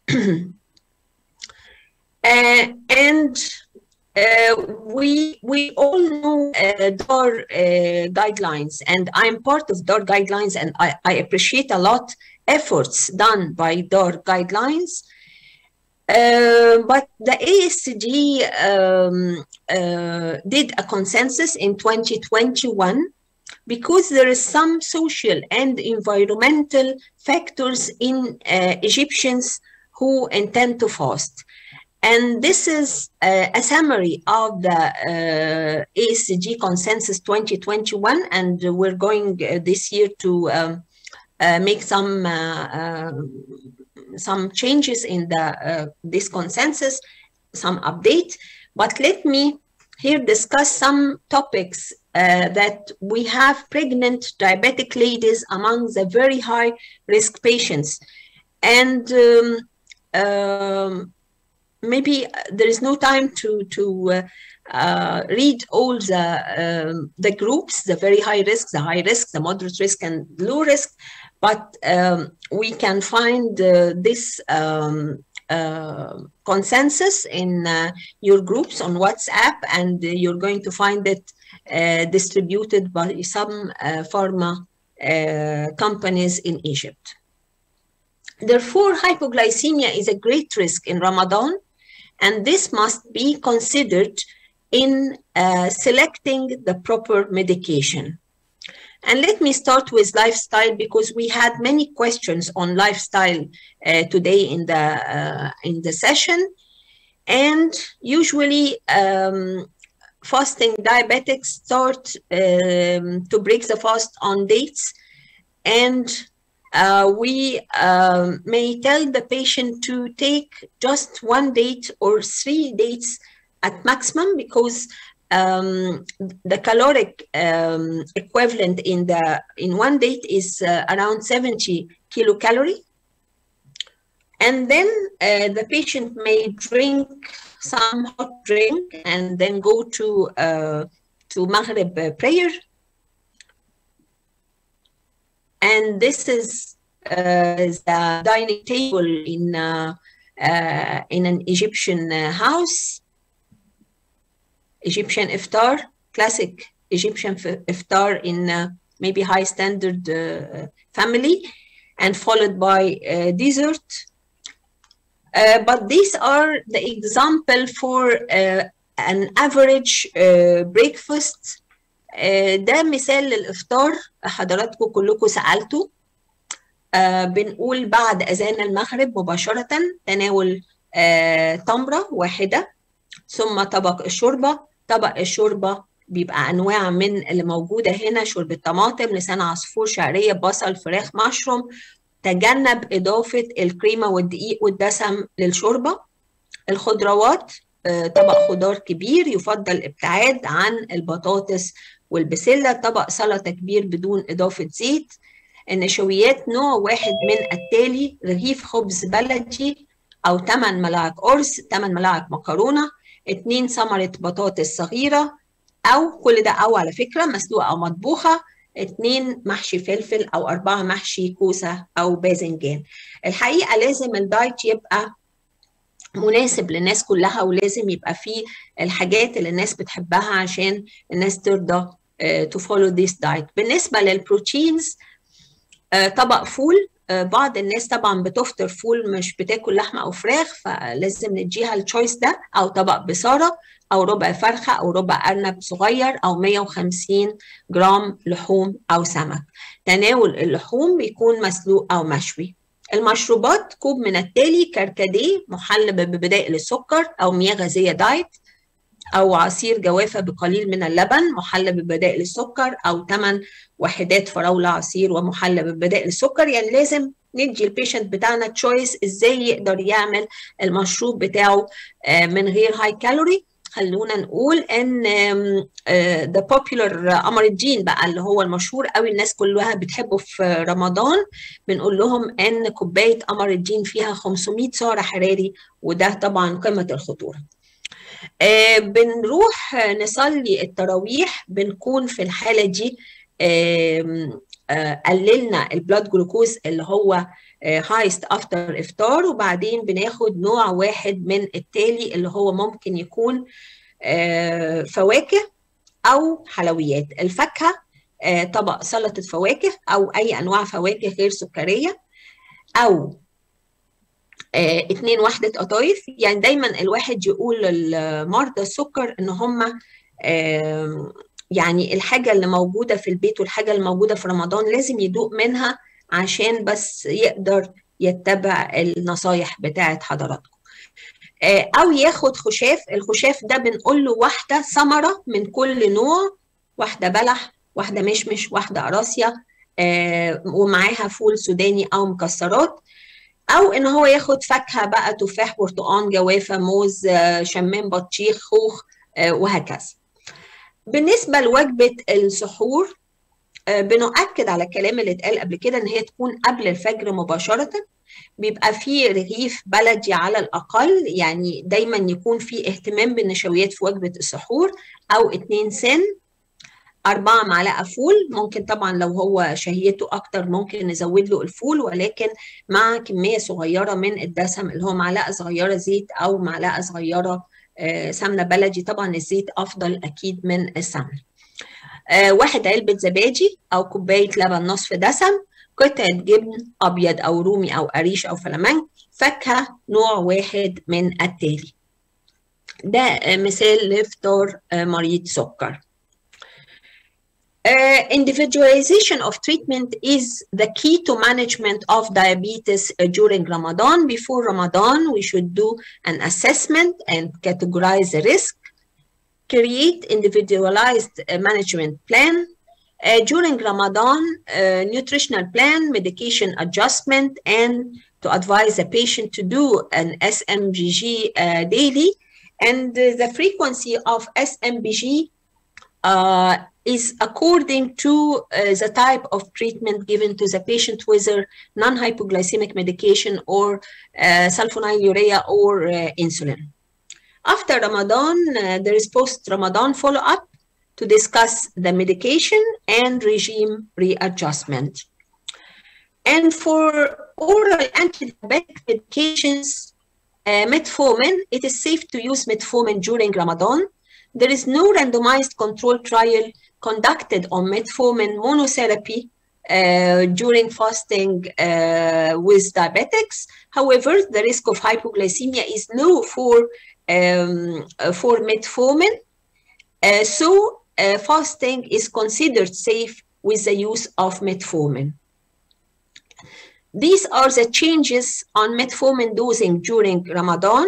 uh, and uh, we we all know uh, DAR uh, guidelines, and I'm part of DAR guidelines, and I, I appreciate a lot efforts done by DAR guidelines. Uh, but the ASCG um, uh, did a consensus in 2021 because there is some social and environmental factors in uh, Egyptians who intend to fast. And this is uh, a summary of the uh, ASCG consensus 2021, and we're going uh, this year to um, make some some changes in the this consensus, some update. But let me here discuss some topics uh, that we have pregnant diabetic ladies among the very high risk patients. And um, um, maybe there is no time to, to uh, uh, read all the, um, the groups, the very high risk, the high risk, the moderate risk, and low risk, but um, we can find uh, this um, uh, consensus in uh, your groups on WhatsApp, and you're going to find it uh, distributed by some pharma companies in Egypt. Therefore, hypoglycemia is a great risk in Ramadan, and this must be considered in uh, selecting the proper medication. And let me start with lifestyle because we had many questions on lifestyle uh, today in the uh, in the session. And usually, um, fasting diabetics start um, to break the fast on dates, and uh, we um, may tell the patient to take just one date or three dates at maximum because um, the caloric um, equivalent in the in one date is uh, around 70 kilocalorie and then uh, the patient may drink some hot drink and then go to uh, to Maghrib prayer and this is uh, the dining table in uh, uh, in an Egyptian house. Egyptian iftar, classic Egyptian iftar in maybe high standard family, and followed by dessert. Uh, but these are the example for uh, an average uh, breakfast ده مثال للإفطار حضراتكم كلكم سألتوا بنقول بعد أذان المغرب مباشرة تناول تمرة واحدة ثم طبق الشوربة طبق الشوربة بيبقى أنواع من اللي موجودة هنا شوربة طماطم لسان عصفور شعرية بصل فراخ مشروم تجنب إضافة الكريمة والدقيق والدسم للشوربة الخضروات طبق خضار كبير يفضل الابتعاد عن البطاطس والبسلة طبق سلطة كبير بدون إضافة زيت النشويات نوع واحد من التالي رغيف خبز بلدي أو 8 ملاعق قرص 8 ملاعق مكرونة 2 ثمرة بطاطس صغيرة أو كل ده أو على فكرة مسلوقة أو مطبوخة اتنين محشي فلفل أو أربعة محشي كوسة أو باذنجان الحقيقة لازم الدايت يبقى مناسب للناس كلها ولازم يبقى فيه الحاجات اللي الناس بتحبها عشان الناس ترضى تو فولو ذيس دايت بالنسبه للبروتينز طبق فول بعض الناس طبعا بتفطر فول مش بتاكل لحمه او فراخ فلازم نديها التشويس ده او طبق بصاره او ربع فرخه او ربع ارنب صغير او 150 جرام لحوم او سمك تناول اللحوم بيكون مسلوق او مشوي المشروبات كوب من التالي كركديه محلى ببدائل السكر او مياه غازيه دايت او عصير جوافه بقليل من اللبن محلى ببدائل السكر او 8 وحدات فراوله عصير ومحلى ببدائل السكر يعني لازم ندي البيشنت بتاعنا تشويس ازاي يقدر يعمل المشروب بتاعه من غير هاي كالوري خلونا نقول ان ذا بوبيلر قمر الدين بقى اللي هو المشهور قوي الناس كلها بتحبه في رمضان بنقول لهم ان كوبايه قمر الدين فيها 500 سعر حراري وده طبعا قمه الخطوره آه بنروح نصلي التراويح بنكون في الحاله دي آه آه قللنا البلاد جلوكوز اللي هو هايست افتر افطار وبعدين بناخد نوع واحد من التالي اللي هو ممكن يكون فواكه او حلويات الفاكهه طبق سلطه فواكه او اي انواع فواكه غير سكريه او آه، اتنين وحدة قطايف يعني دايما الواحد يقول لمرضى السكر ان هم آم، يعني الحاجة اللي موجودة في البيت والحاجة اللي موجودة في رمضان لازم يدوق منها عشان بس يقدر يتبع النصايح بتاعت حضراتكم آه، او ياخد خشاف الخشاف ده بنقول له واحدة ثمرة من كل نوع واحدة بلح واحدة مشمش واحدة قراصية آه، ومعاها فول سوداني او مكسرات او ان هو ياخد فاكهه بقى تفاح برتقان جوافه موز آه، شمام بطيخ خوخ آه، وهكذا بالنسبه لوجبه السحور آه، بنؤكد على الكلام اللي اتقال قبل كده ان هي تكون قبل الفجر مباشره بيبقى فيه رغيف بلدي على الاقل يعني دايما يكون فيه اهتمام بالنشويات في وجبه السحور او اتنين سن أربعة معلقة فول ممكن طبعا لو هو شهيته أكتر ممكن نزود له الفول ولكن مع كمية صغيرة من الدسم اللي هو معلقة صغيرة زيت أو معلقة صغيرة آه، سمنة بلدي طبعا الزيت أفضل أكيد من السمنة آه، واحد علبة زبادي أو كوباية لبن نصف دسم قطعة جبن أبيض أو رومي أو قريش أو فلامنك فاكهة نوع واحد من التالي ده آه، مثال لفطار آه، مريض سكر Uh, individualization of treatment is the key to management of diabetes uh, during Ramadan. Before Ramadan, we should do an assessment and categorize the risk, create individualized uh, management plan. Uh, during Ramadan, uh, nutritional plan, medication adjustment, and to advise the patient to do an SMGG uh, daily. And uh, the frequency of SMBG uh, is according to uh, the type of treatment given to the patient, whether non-hypoglycemic medication or uh, sulfonylurea or uh, insulin. After Ramadan, uh, there is post-Ramadan follow-up to discuss the medication and regime readjustment. And for oral antidiabetic medications, uh, metformin, it is safe to use metformin during Ramadan. There is no randomized control trial conducted on metformin monotherapy uh, during fasting uh, with diabetics. However, the risk of hypoglycemia is low for, um, uh, for metformin. Uh, so uh, fasting is considered safe with the use of metformin. These are the changes on metformin dosing during Ramadan.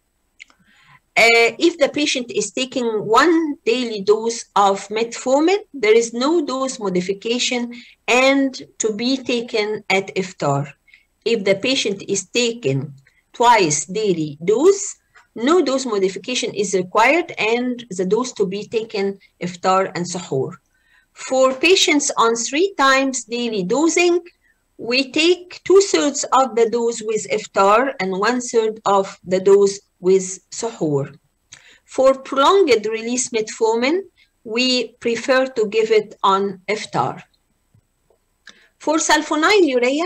Uh, if the patient is taking one daily dose of metformin, there is no dose modification and to be taken at iftar. If the patient is taking twice daily dose, no dose modification is required and the dose to be taken iftar and sahur. For patients on three times daily dosing, we take two thirds of the dose with iftar and one third of the dose with suhoor. For prolonged release metformin, we prefer to give it on iftar. For sulfonylurea,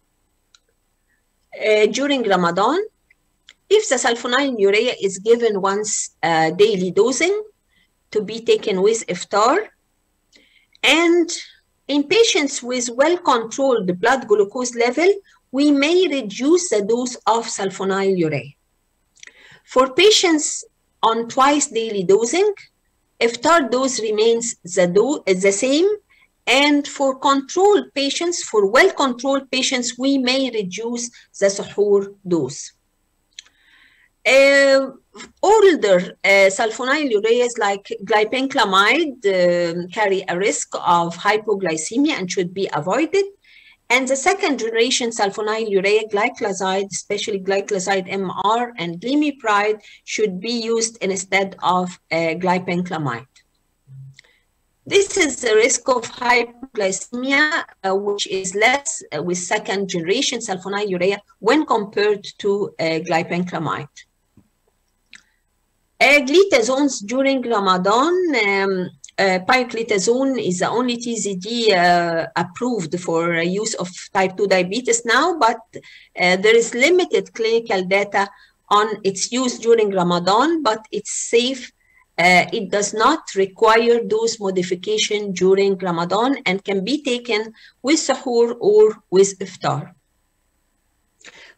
uh, during Ramadan, if the sulfonylurea is given once uh, daily dosing to be taken with iftar, and in patients with well-controlled blood glucose level, we may reduce the dose of sulfonylurea. For patients on twice daily dosing, iftar dose remains the, do the same. And for controlled patients, for well-controlled patients, we may reduce the suhoor dose. Uh, older uh, sulfonylureas like glipenclamide um, carry a risk of hypoglycemia and should be avoided. And the second generation sulfonylurea glycoside, especially glycoside MR and glimepiride, should be used instead of uh, glipenclamide. This is the risk of hypoglycemia, uh, which is less uh, with second generation sulfonylurea when compared to uh, glipenclamide. Uh, glitazones during Ramadan, um, uh, pioglitazone is the only TZD uh, approved for uh, use of type 2 diabetes now, but uh, there is limited clinical data on its use during Ramadan, but it's safe. Uh, it does not require dose modification during Ramadan and can be taken with sahur or with iftar.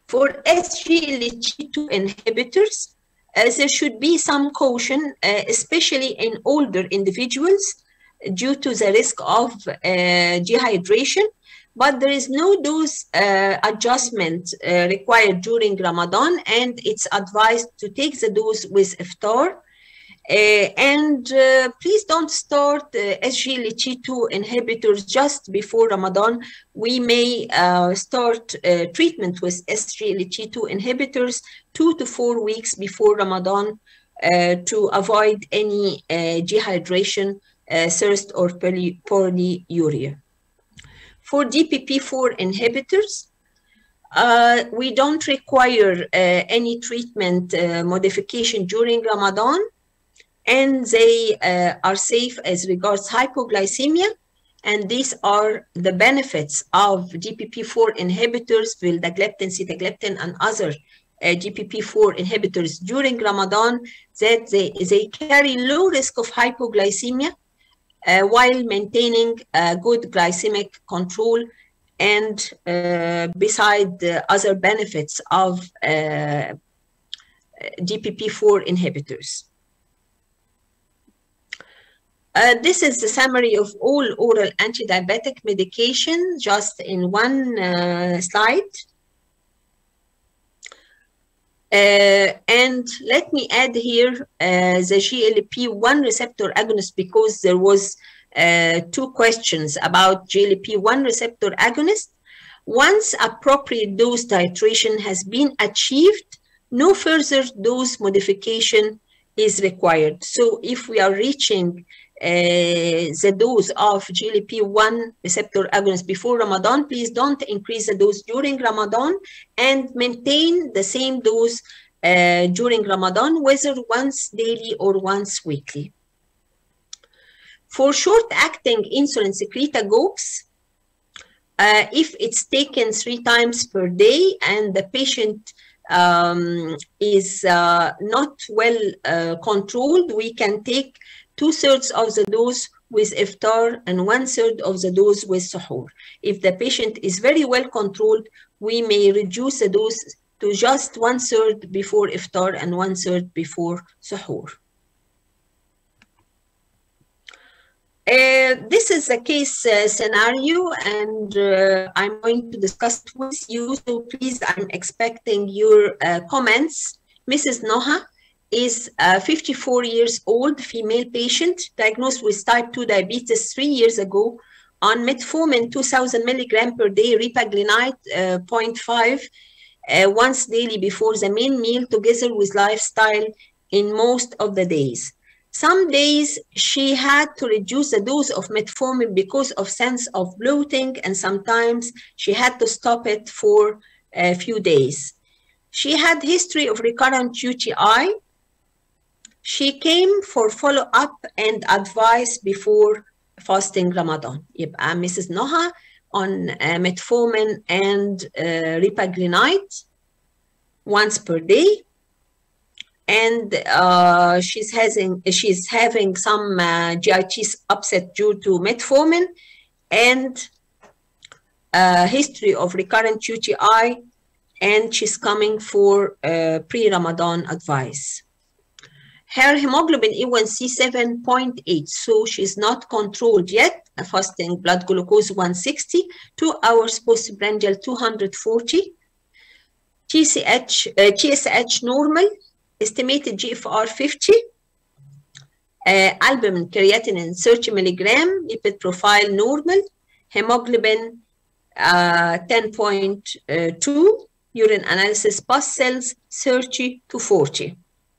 For SGLT2 inhibitors, uh, there should be some caution, uh, especially in older individuals, due to the risk of uh, dehydration. But there is no dose uh, adjustment uh, required during Ramadan, and it's advised to take the dose with iftar. Uh, and uh, please don't start uh, SGLT2 inhibitors just before Ramadan. We may uh, start uh, treatment with SGLT2 inhibitors two to four weeks before Ramadan uh, to avoid any uh, dehydration, uh, thirst, or poly- polyuria. For DPP4 inhibitors, uh, we don't require uh, any treatment uh, modification during Ramadan and they uh, are safe as regards hypoglycemia. And these are the benefits of DPP4 inhibitors, vildagliptin, sitagliptin, and other uh, DPP4 inhibitors during Ramadan, that they, they carry low risk of hypoglycemia uh, while maintaining uh, good glycemic control and uh, beside the other benefits of uh, DPP4 inhibitors. Uh, this is the summary of all oral antidiabetic medication just in one uh, slide. Uh, and let me add here uh, the GLP-1 receptor agonist because there was uh, two questions about GLP-1 receptor agonist. Once appropriate dose titration has been achieved, no further dose modification is required. So if we are reaching uh, the dose of GLP-1 receptor agonist before Ramadan, please don't increase the dose during Ramadan and maintain the same dose uh, during Ramadan, whether once daily or once weekly. For short-acting insulin secretagogues, uh, if it's taken three times per day and the patient um, is uh, not well uh, controlled, we can take two-thirds of the dose with iftar and one-third of the dose with suhoor. If the patient is very well controlled, we may reduce the dose to just one-third before iftar and one-third before suhoor. Uh, this is a case uh, scenario and uh, I'm going to discuss it with you. So please, I'm expecting your comments. Mrs. Noha is a 54 years old female patient diagnosed with type 2 diabetes three years ago on metformin 2000 milligram per day, ripaglinite uh, 0.5 uh, once daily before the main meal together with lifestyle in most of the days. Some days she had to reduce the dose of metformin because of sense of bloating and sometimes she had to stop it for a few days. She had history of recurrent UTI she came for follow-up and advice before fasting Ramadan. يبقى Mrs. Noha on uh, metformin and uh, ripaglinite once per day. And uh, she's having she's having some uh, GIT upset due to metformin and uh, history of recurrent UTI, and she's coming for uh, pre-Ramadan advice her hemoglobin A1C 7.8, so she's not controlled yet. A fasting blood glucose 160, two hours postprandial 240, TSH, uh, TSH normal, estimated GFR 50, uh, albumin creatinine 30 milligram, lipid profile normal, hemoglobin uh, 10.2, urine analysis pus cells 30 to 40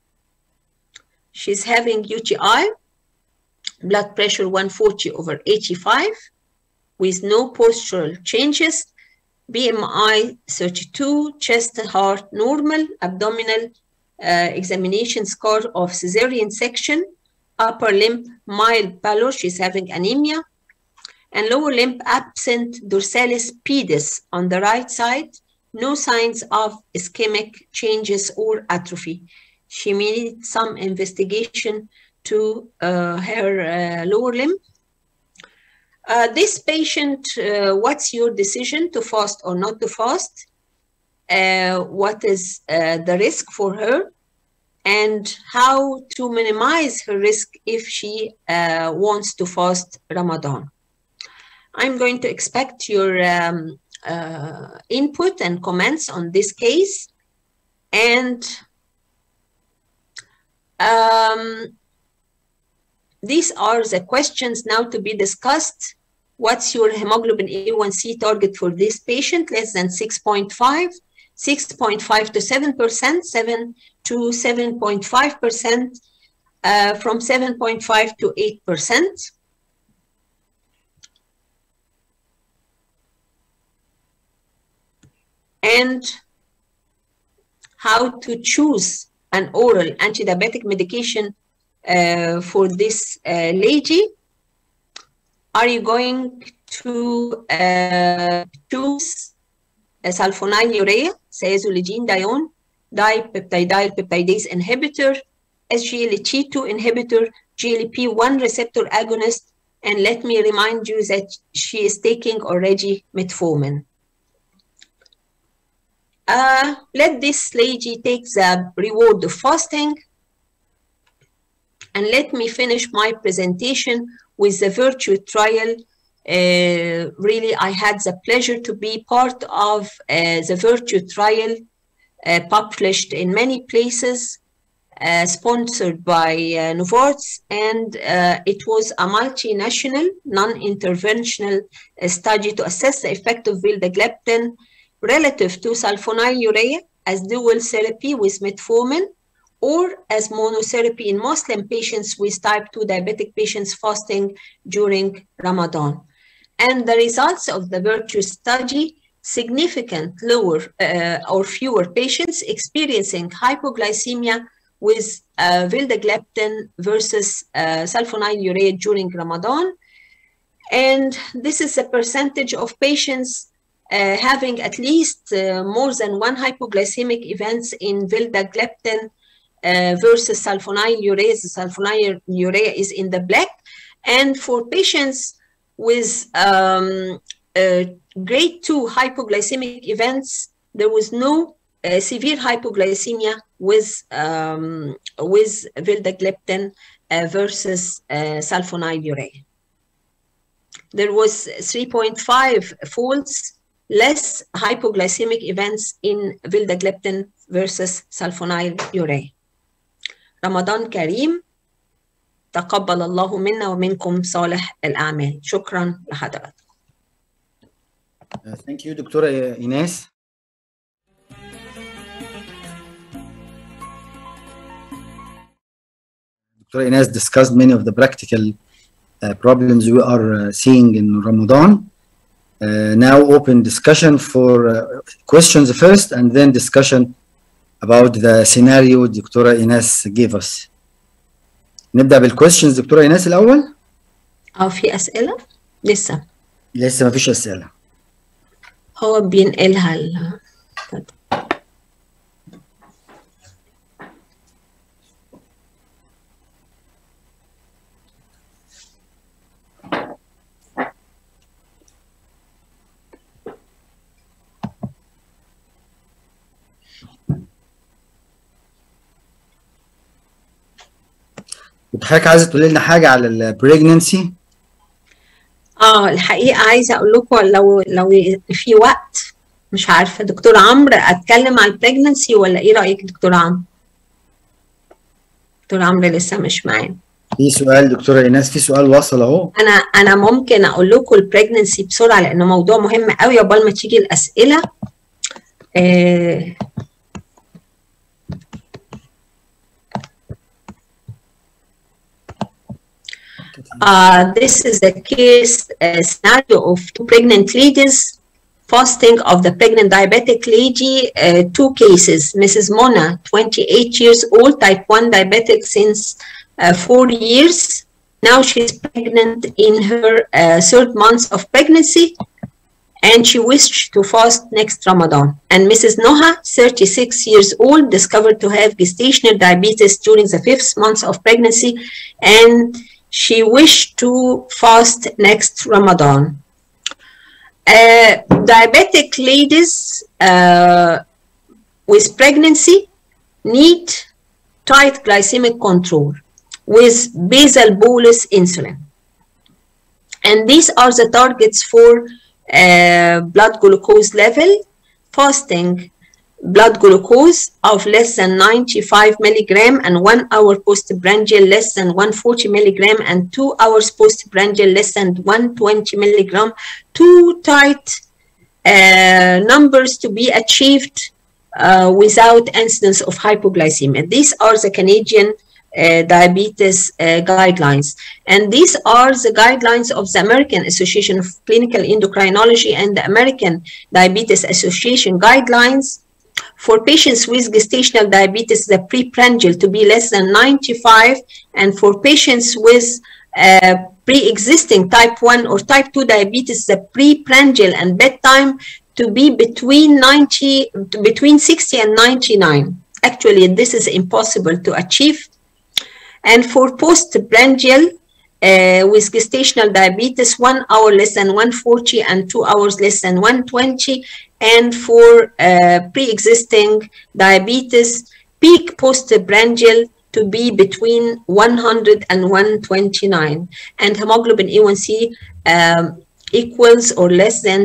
she's having UTI, blood pressure 140 over 85, with no postural changes, BMI 32, chest heart normal, abdominal uh, examination score of cesarean section, upper limb mild pallor, she's having anemia, and lower limb absent dorsalis pedis on the right side, no signs of ischemic changes or atrophy she made some investigation to uh, her uh, lower limb. Uh, this patient, what's your decision to fast or not to fast? uh, what is uh, the risk for her and how to minimize her risk if she uh, wants to fast Ramadan. I'm going to expect your um, uh, input and comments on this case. And um, these are the questions now to be discussed. What's your hemoglobin A1C target for this patient? Less than 6.5, 6.5 to 7%, 7 to 7.5%, uh, from 7.5 to 8%. And how to choose an oral antidiabetic medication uh, for this uh, lady. Are you going to uh, choose a sulfonylurea, thiazolidinedione, dipeptidyl peptidase inhibitor, SGLT2 inhibitor, GLP-1 receptor agonist, and let me remind you that she is taking already metformin. Uh, let this lady take the reward of fasting. And let me finish my presentation with the virtue trial. Uh, really, I had the pleasure to be part of uh, the virtue trial uh, published in many places, uh, sponsored by uh, Novartis, and uh, it was a multinational, non-interventional study to assess the effect of vildagliptin relative to sulfonylurea as dual therapy with metformin or as monotherapy in Muslim patients with type 2 diabetic patients fasting during Ramadan. And the results of the virtue study significant lower uh, or fewer patients experiencing hypoglycemia with uh, vildagliptin versus uh, sulfonylurea during Ramadan. And this is a percentage of patients uh, having at least uh, more than one hypoglycemic events in vildagliptin uh, versus sulfonylurea. Sulfonylurea is in the black. And for patients with um, grade 2 hypoglycemic events, there was no uh, severe hypoglycemia with, um, with vildagliptin uh, versus uh, sulfonylurea. There was 3.5 folds less hypoglycemic events in vildagliptin versus sulfonylurea. رمضان كريم تقبل الله منا ومنكم صالح الأعمال شكرا لحضراتكم Uh, thank you, Dr. Ines. Dr. Ines discussed many of the practical uh, problems we are uh, seeing in Ramadan. now open discussion for questions first and then discussion about the scenario Dr. Ines gave us. نبدأ بالquestions دكتورة إيناس الأول؟ أو في أسئلة؟ لسه لسه ما فيش أسئلة. هو بينقلها ال... حضرتك عايزه تقولي لنا حاجه على البريجننسي اه الحقيقه عايزه اقول لكم لو لو في وقت مش عارفه دكتور عمرو اتكلم على البريجننسي ولا ايه رايك دكتور عمرو دكتور عمرو لسه مش معانا في سؤال دكتوره ايناس في سؤال وصل اهو انا انا ممكن اقول لكم البريجننسي بسرعه لانه موضوع مهم قوي عقبال ما تيجي الاسئله آه Uh, this is the case uh, scenario of two pregnant ladies fasting of the pregnant diabetic lady, uh, two cases. Mrs. Mona, 28 years old, type 1 diabetic since four years. Now she's pregnant in her third month of pregnancy and she wished to fast next Ramadan. And Mrs. Noha, 36 years old, discovered to have gestational diabetes during the fifth month of pregnancy and she wished to fast next Ramadan. Uh, diabetic ladies uh, with pregnancy need tight glycemic control with basal bolus insulin. And these are the targets for uh, blood glucose level, fasting blood glucose of less than 95 milligram and one hour postprandial less than 140 milligram and two hours postprandial less than 120 milligram. Two tight uh, numbers to be achieved uh, without incidence of hypoglycemia. These are the Canadian uh, diabetes uh, guidelines. And these are the guidelines of the American Association of Clinical Endocrinology and the American Diabetes Association guidelines for patients with gestational diabetes, the preprandial to be less than 95, and for patients with uh, pre-existing type 1 or type 2 diabetes, the preprandial and bedtime to be between 90, between 60 and 99. Actually, this is impossible to achieve. And for postprandial, uh, with gestational diabetes, one hour less than 140 and two hours less than 120. And for uh, pre-existing diabetes, peak postprandial to be between 100 and 129. And hemoglobin A1C um, equals or less than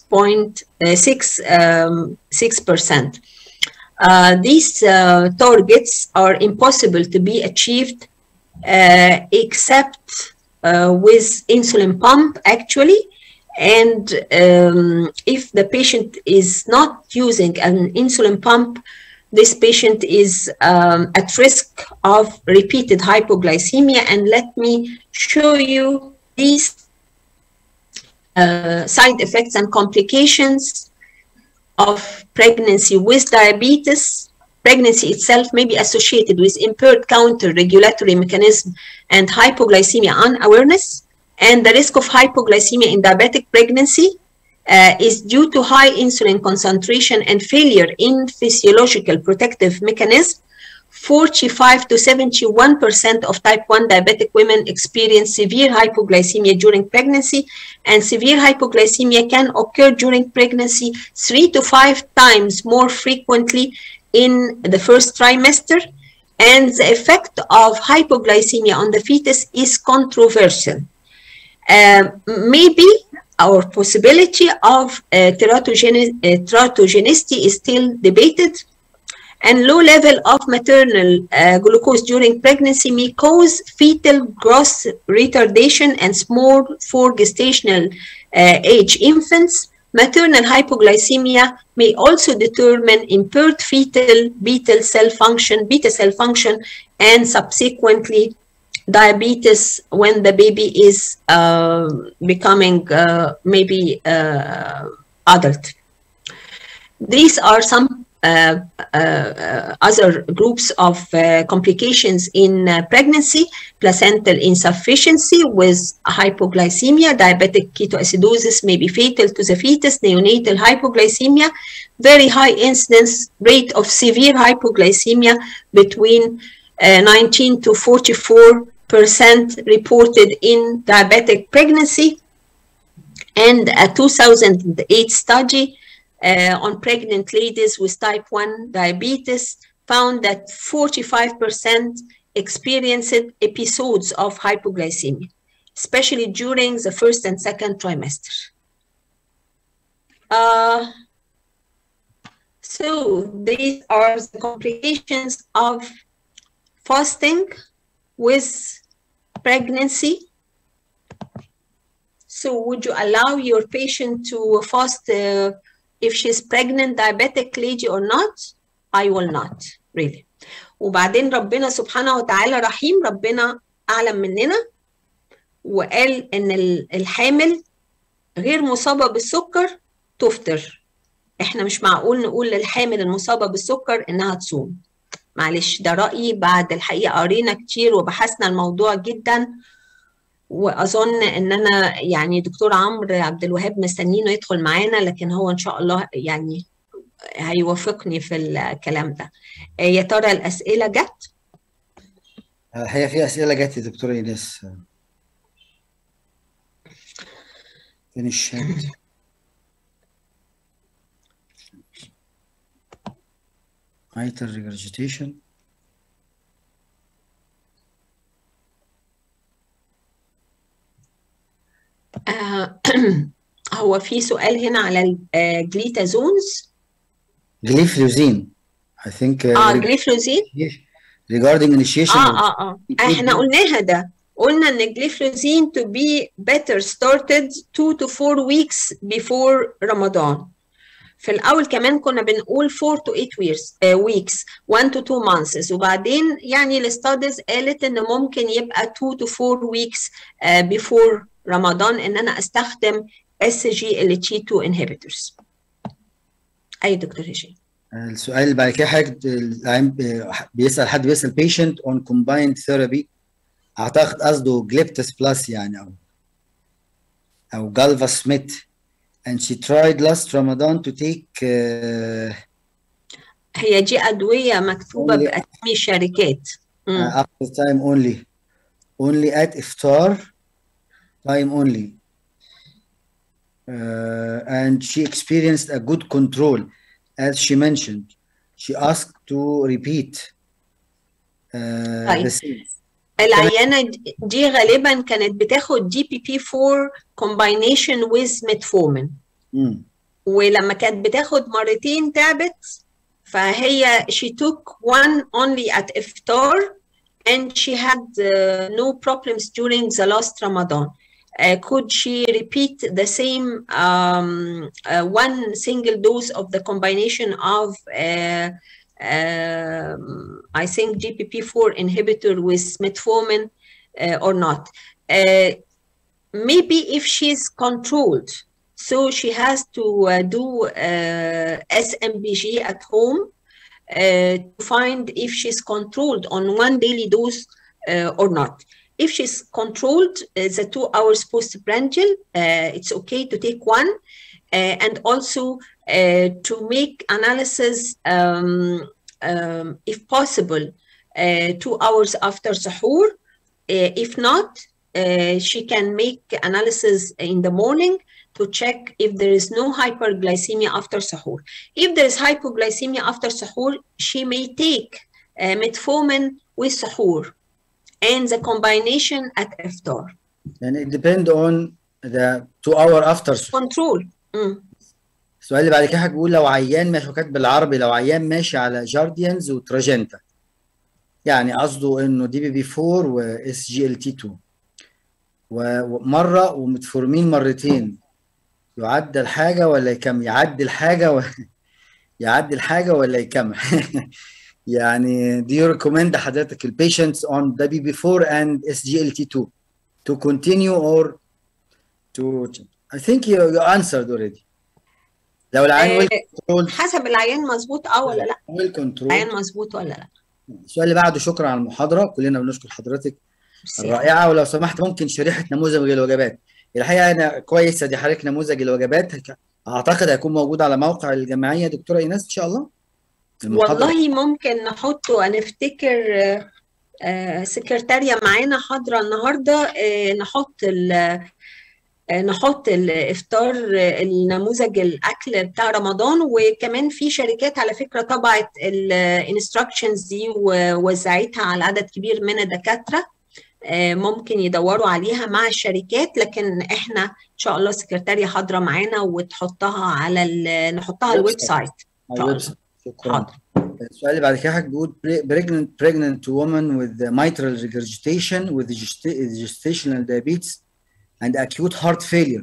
6.6 um, 6%. Uh, these uh, targets are impossible to be achieved uh, except uh, with insulin pump actually and um, if the patient is not using an insulin pump this patient is um, at risk of repeated hypoglycemia and let me show you these uh, side effects and complications of pregnancy with diabetes pregnancy itself may be associated with impaired counter regulatory mechanism and hypoglycemia unawareness. And the risk of hypoglycemia in diabetic pregnancy uh, is due to high insulin concentration and failure in physiological protective mechanism. 45 to 71% of type 1 diabetic women experience severe hypoglycemia during pregnancy, and severe hypoglycemia can occur during pregnancy three to five times more frequently in the first trimester and the effect of hypoglycemia on the fetus is controversial. Uh, maybe our possibility of uh, teratogen uh, teratogenicity is still debated and low level of maternal uh, glucose during pregnancy may cause fetal growth retardation and small for gestational uh, age infants Maternal hypoglycemia may also determine impaired fetal beta cell function, beta cell function, and subsequently diabetes when the baby is uh, becoming uh, maybe uh, adult. These are some uh, uh, other groups of uh, complications in pregnancy, placental insufficiency with hypoglycemia, diabetic ketoacidosis may be fatal to the fetus, neonatal hypoglycemia, very high incidence rate of severe hypoglycemia between 19 to 44 percent reported in diabetic pregnancy and a 2008 study uh, on pregnant ladies with type 1 diabetes found that 45% experienced episodes of hypoglycemia, especially during the first and second trimester. Uh, so these are the complications of fasting with pregnancy. So would you allow your patient to fast uh, if she's pregnant diabetic lady or not I will not really وبعدين ربنا سبحانه وتعالى رحيم ربنا أعلم مننا وقال إن الحامل غير مصابة بالسكر تفطر احنا مش معقول نقول للحامل المصابة بالسكر إنها تصوم معلش ده رأيي بعد الحقيقة قرينا كتير وبحثنا الموضوع جدا واظن ان انا يعني دكتور عمرو عبد الوهاب مستنينه يدخل معانا لكن هو ان شاء الله يعني هيوافقني في الكلام ده يا ترى الاسئله جت هي في اسئله جت يا دكتوره ايناس فين الشات mitral regurgitation آه، هو في سؤال هنا على الجليتازونز جليفلوزين I think uh, اه جليفلوزين regarding initiation اه of- اه اه احنا قلناها ده قلنا ان الجليفلوزين to be better started 2 to 4 weeks before رمضان في الاول كمان كنا بنقول 4 to 8 weeks uh, weeks 1 to 2 months وبعدين يعني الستاديز قالت ان ممكن يبقى 2 to 4 weeks uh, before رمضان ان انا استخدم SGLT2 inhibitors اي دكتور هشام السؤال اللي بعد كده حضرتك العيان بيسال حد بيسال patient on combined therapy اعتقد قصده جليبتس بلس يعني او او جالفا سميث and she tried last Ramadan to take uh, هي دي ادويه مكتوبه Only- باسامي الشركات مم. uh, after time only only at iftar time only uh, and she experienced a good control as she mentioned she asked to repeat uh, طيب. the same العيانه دي- دي غالبا كانت بتاخد دي بي بي 4 combination with metformin مم. ولما كانت بتاخد مرتين تعبت فهي she took one only at iftar and she had uh, no problems during the last Ramadan. Uh, could she repeat the same um, uh, one single dose of the combination of uh, um, I think GPP4 inhibitor with metformin uh, or not? Uh, maybe if she's controlled, so she has to uh, do uh, SMBG at home uh, to find if she's controlled on one daily dose uh, or not. If she's controlled, uh, the two hours postprandial, uh, it's okay to take one. Uh, and also uh, to make analysis, um, um, if possible, uh, two hours after sahur. Uh, if not, uh, she can make analysis in the morning to check if there is no hyperglycemia after sahur. If there is hypoglycemia after sahur, she may take uh, metformin with sahur and the combination at iftar. and it depend on the two hour after Control. Mm. السؤال اللي بعد كده هتقول لو عيان ماشي وكاتب بالعربي لو عيان ماشي على جارديانز وتراجنتا يعني قصده انه دي بي بي 4 واس جي ال تي 2 ومره ومتفورمين مرتين يعدل حاجه ولا يكمل يعدل حاجه و... يعدل حاجه ولا يكمل يعني do you recommend حضرتك ال patients on WB4 and SGLT2 to continue or to I think you, you answered already لو العيان well controlled حسب العيان مظبوط اه ولا لا well controlled العيان مظبوط ولا لا السؤال اللي بعده شكرا على المحاضرة كلنا بنشكر حضرتك الرائعة ولو سمحت ممكن شريحة نموذج الوجبات الحقيقة أنا كويسة دي حضرتك نموذج الوجبات أعتقد هيكون موجود على موقع الجمعية دكتورة إيناس إن شاء الله المحاضرة. والله ممكن نحطه انا افتكر آه، آه، سكرتارية معانا حاضرة النهاردة آه، نحط ال آه، نحط الافطار آه، النموذج الاكل بتاع رمضان وكمان في شركات على فكره طبعت الانستراكشنز دي ووزعتها على عدد كبير من الدكاتره آه، ممكن يدوروا عليها مع الشركات لكن احنا ان شاء الله سكرتارية حاضره معانا وتحطها على ال- نحطها على الويب سايت على الويب سايت. شكرا حاضر السؤال اللي بعد كده حضرتك بيقول pregnant pregnant woman with mitral regurgitation with gesta- gestational diabetes and acute heart failure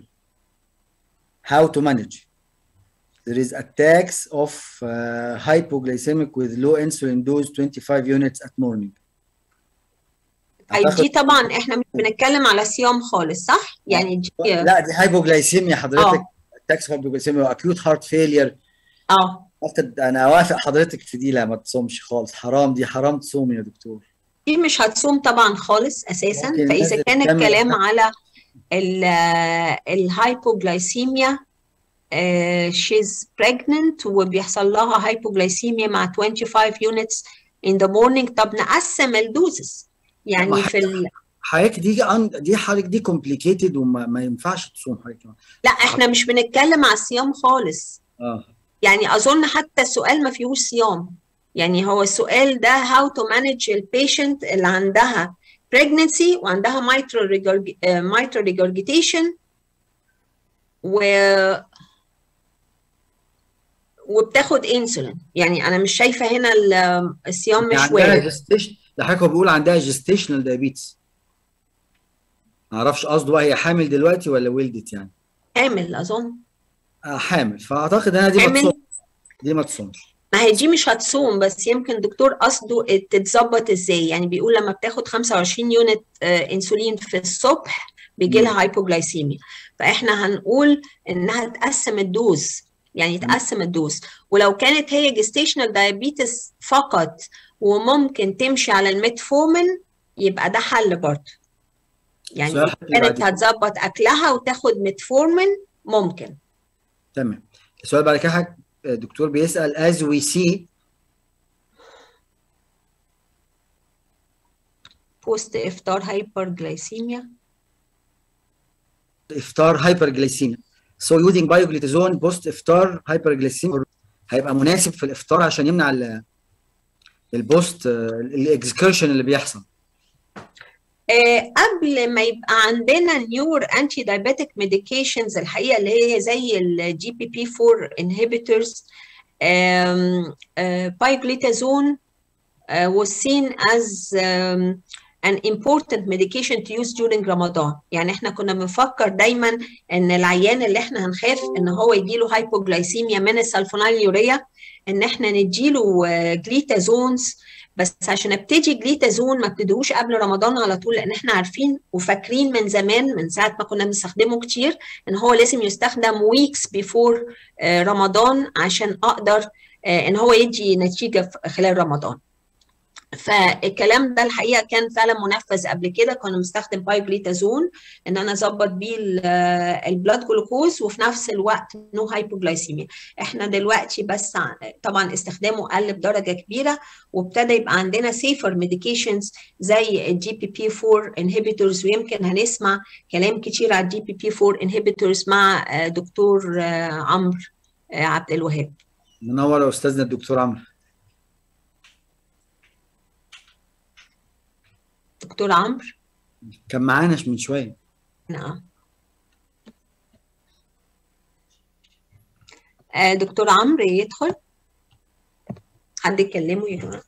how to manage there is attacks of uh, hypoglycemic with low insulin dose 25 units at morning أي دي أعتقد- طبعا احنا مش بنتكلم على صيام خالص صح؟ يعني دي لا دي هايبوجلايسيميا حضرتك اه اتاكس هايبوجلايسيميا واكيوت هارت فيلير اه اعتقد انا اوافق حضرتك في دي لا ما تصومش خالص حرام دي حرام تصوم يا دكتور دي مش هتصوم طبعا خالص اساسا ممكن فاذا ننزل كان نكمل الكلام حاجة. على ال- الهايبوجلايسيميا آه، she's pregnant وبيحصل لها هايبوجلايسيميا مع 25 units in the morning طب نقسم الدوزز يعني ما في ال... حضرتك دي عن- دي حضرتك دي كومبليكيتد وما ما ينفعش تصوم حضرتك لا احنا مش بنتكلم على الصيام خالص اه يعني اظن حتى السؤال ما فيهوش صيام يعني هو السؤال ده how to manage البيشنت اللي عندها pregnancy وعندها mitral regurg- آه، mitral regurgitation و وبتاخد انسولين يعني انا مش شايفه هنا ال- الصيام مش عندها وارد جستيشن ده حضرتك هو بيقول عندها جستيشنال دايابيتس ما اعرفش قصده بقى هي حامل دلوقتي ولا ولدت يعني حامل اظن آه حامل فاعتقد انا دي ما حامل. تصوم دي ما تصومش ما هي دي مش هتصوم بس يمكن دكتور قصده تتظبط ازاي يعني بيقول لما بتاخد 25 يونت آه، انسولين في الصبح بيجي لها هايبوجلايسيميا فاحنا هنقول انها تقسم الدوز يعني تقسم الدوز ولو كانت هي جستيشنال دايابيتس فقط وممكن تمشي على الميتفورمين يبقى ده حل برضه يعني سؤال لو حضرتك كانت بعد- هتظبط اكلها وتاخد ميتفورمين ممكن تمام السؤال بعد كده حضرتك الدكتور بيسأل as we see بوست افطار هايبرجلايسيميا افطار هايبرجليسيميا so using بايوجليتازون بوست افطار هايبرجليسيميا هيبقى مناسب في الافطار عشان يمنع ال- البوست الاكسكرشن اللي بيحصل آه، قبل ما يبقى عندنا نيور انتي دايبيتك ميديكيشنز الحقيقه اللي هي زي الجي بي بي 4 انهبيتورز بايجليتازون was seen as um, an important medication to use during Ramadan يعني احنا كنا بنفكر دايما ان العيان اللي احنا هنخاف ان هو يجيله هايبوجلايسيميا من السلفونيليوريا ان احنا نديله جليتازونز بس عشان ابتدي جليتازون ما ابتديهوش قبل رمضان على طول لان احنا عارفين وفاكرين من زمان من ساعه ما كنا بنستخدمه كتير ان هو لازم يستخدم ويكس بيفور رمضان عشان اقدر آه، ان هو يدي نتيجه في خلال رمضان فالكلام ده الحقيقه كان فعلا منفذ قبل كده كنا بنستخدم بايوجليتازون ان انا اظبط بيه البلاد جلوكوز وفي نفس الوقت نو هايبوجلايسيميا احنا دلوقتي بس ع- طبعا استخدامه قل بدرجه كبيره وابتدى يبقى عندنا سيفر ميديكيشنز زي الجي بي بي 4 انهبيتورز ويمكن هنسمع كلام كتير على الجي بي بي 4 انهبيتورز مع آه، دكتور آه، عمرو آه، عبد الوهاب منور يا استاذنا الدكتور عمرو دكتور عمرو كان معانا من شويه نعم آه، دكتور عمرو يدخل حد يكلمه يا جماعه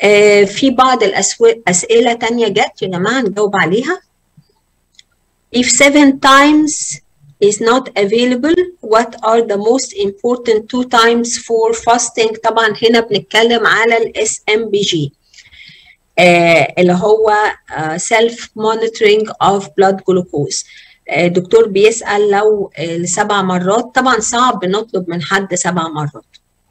آه في بعض الأسئلة تانية جت يا جماعة نجاوب عليها if seven times is not available what are the most important two times for fasting طبعا هنا بنتكلم على ال SMBG آه اللي هو آه self monitoring of blood glucose الدكتور بيسأل لو لسبع مرات طبعا صعب نطلب من حد سبع مرات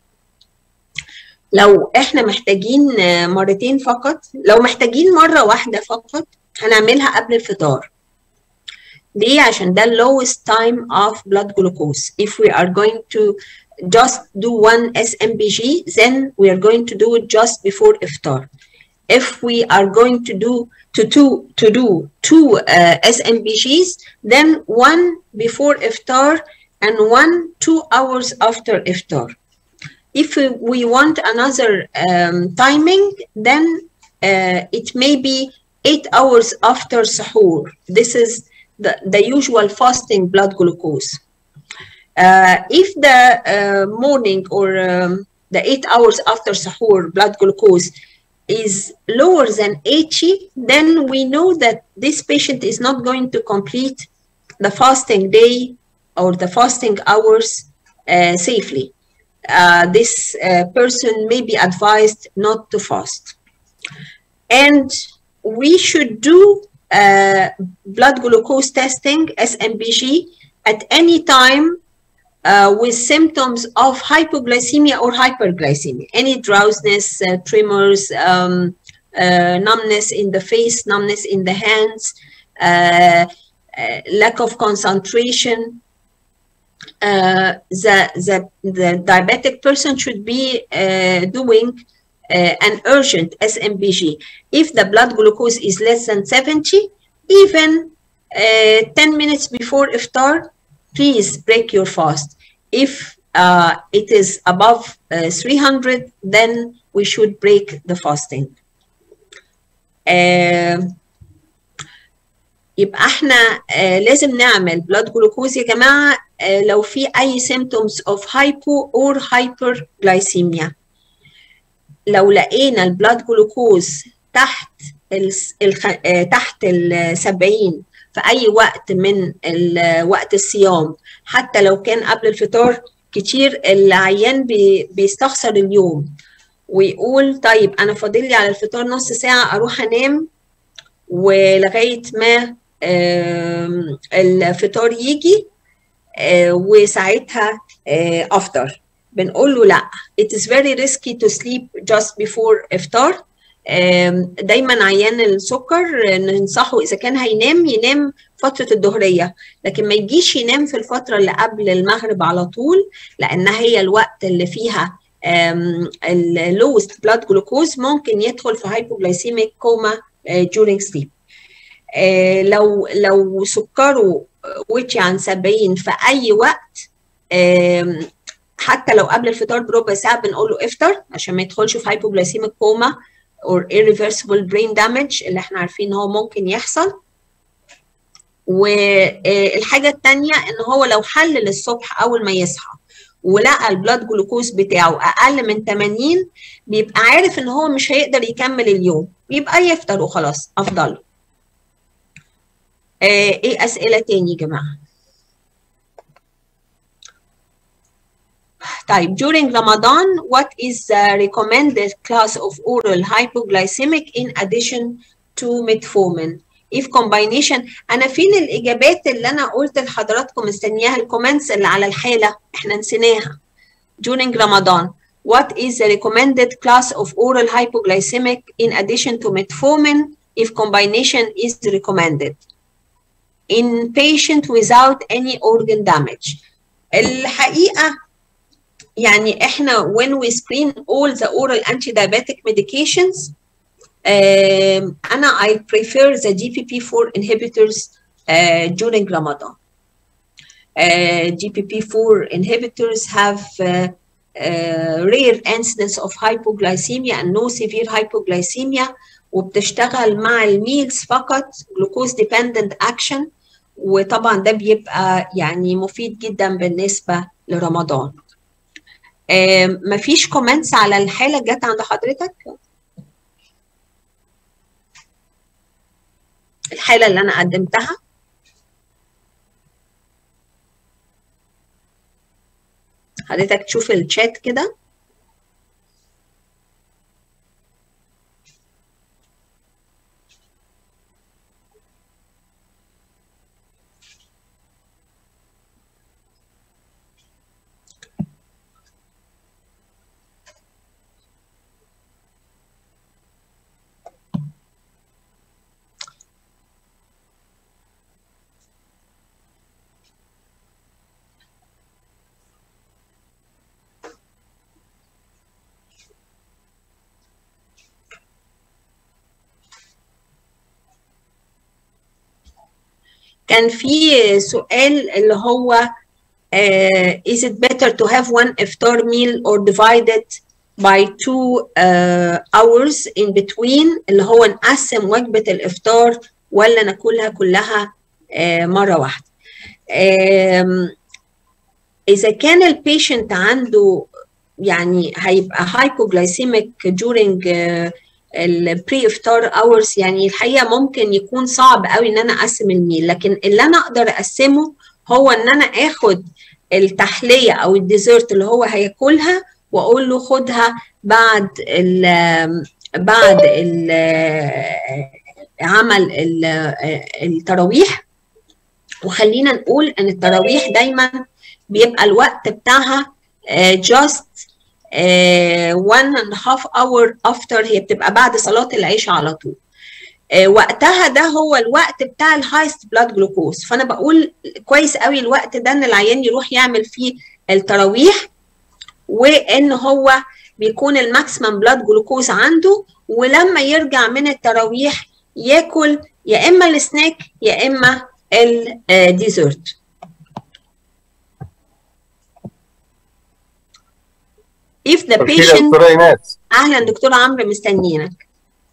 لو احنا محتاجين مرتين فقط لو محتاجين مرة واحدة فقط هنعملها قبل الفطار ليه عشان ده lowest time of blood glucose if we are going to just do one SMBG then we are going to do it just before iftar if we are going to do to two to do two uh, SMBGs, then one before iftar and one two hours after iftar. If we want another um, timing, then uh, it may be eight hours after sahur. This is the, the usual fasting blood glucose. Uh, if the morning or um, the eight hours after sahur blood glucose is lower than 80, then we know that this patient is not going to complete the fasting day or the fasting hours uh, safely. Uh, this uh, person may be advised not to fast. And we should do blood glucose testing, SMBG, at any time uh, with symptoms of hypoglycemia or hyperglycemia, any drowsiness, uh, tremors, um, uh, numbness in the face, numbness in the hands, lack of concentration. the, the, the diabetic person should be doing an urgent SMBG. If the blood glucose is less than 70, even 10 minutes before iftar, please break your fast. If uh, it is above uh, 300, then we should break the fasting. Uh, يبقى احنا لازم نعمل blood glucose يا جماعة لو في أي symptoms of hypo or hyperglycemia. لو لقينا البلاد جلوكوز تحت ال تحت ال 70 في اي وقت من وقت الصيام حتى لو كان قبل الفطار كتير العيان بي بيستخسر اليوم ويقول طيب انا فاضل لي على الفطار نص ساعه اروح انام ولغايه ما الفطار يجي وساعتها افطر بنقول له لا it is very risky to sleep just before iftar دايما عيان السكر ننصحه اذا كان هينام ينام فتره الظهريه لكن ما يجيش ينام في الفتره اللي قبل المغرب على طول لانها هي الوقت اللي فيها اللوست بلاد جلوكوز ممكن يدخل في هايبوغلايسيميك كوما during sleep لو لو سكره وطي عن 70 في اي وقت حتى لو قبل الفطار بربع ساعه بنقول له افطر عشان ما يدخلش في هايبوغلايسيميك كوما or irreversible brain damage اللي احنا عارفين هو ممكن يحصل والحاجة التانية ان هو لو حلل الصبح اول ما يصحى ولقى البلاد جلوكوز بتاعه اقل من 80 بيبقى عارف ان هو مش هيقدر يكمل اليوم يبقى يفطر وخلاص افضل ايه اسئلة تاني يا جماعة طيب during Ramadan what is the recommended class of oral hypoglycemic in addition to metformin if combination انا فين الاجابات اللي انا قلت لحضراتكم مستنياها الكومنتس اللي على الحاله احنا نسيناها during Ramadan what is the recommended class of oral hypoglycemic in addition to metformin if combination is recommended in patient without any organ damage الحقيقه يعني احنا when we screen all the oral anti-diabetic medications um, أنا I prefer the DPP-4 inhibitors uh, during Ramadan. Uh, DPP-4 inhibitors have uh, rare incidence of hypoglycemia and no severe hypoglycemia وبتشتغل مع الميلز فقط glucose dependent action وطبعا ده بيبقى يعني مفيد جدا بالنسبة لرمضان. مفيش كومنتس على الحالة جت عند حضرتك؟ الحاله اللي انا قدمتها حضرتك تشوف الشات كده كان في سؤال اللي هو uh, is it better to have one iftar meal or divided by two uh, hours in between اللي هو نقسم وجبة الإفطار ولا ناكلها كلها uh, مرة واحدة um, إذا كان البيشنت عنده يعني هيبقى hypoglycemic during uh, البري افطار اورز يعني الحقيقه ممكن يكون صعب قوي ان انا اقسم الميل لكن اللي انا اقدر اقسمه هو ان انا اخد التحليه او الديزرت اللي هو هياكلها واقول له خدها بعد ال بعد ال عمل التراويح وخلينا نقول ان التراويح دايما بيبقى الوقت بتاعها just Uh, one and a half hour after هي بتبقى بعد صلاة العشاء على طول uh, وقتها ده هو الوقت بتاع الهايست بلاد جلوكوز فانا بقول كويس قوي الوقت ده ان العيان يروح يعمل فيه التراويح وان هو بيكون الماكسيمم بلاد جلوكوز عنده ولما يرجع من التراويح ياكل يا اما السناك يا اما الديزرت if the patient اهلا دكتور عمرو مستنيينك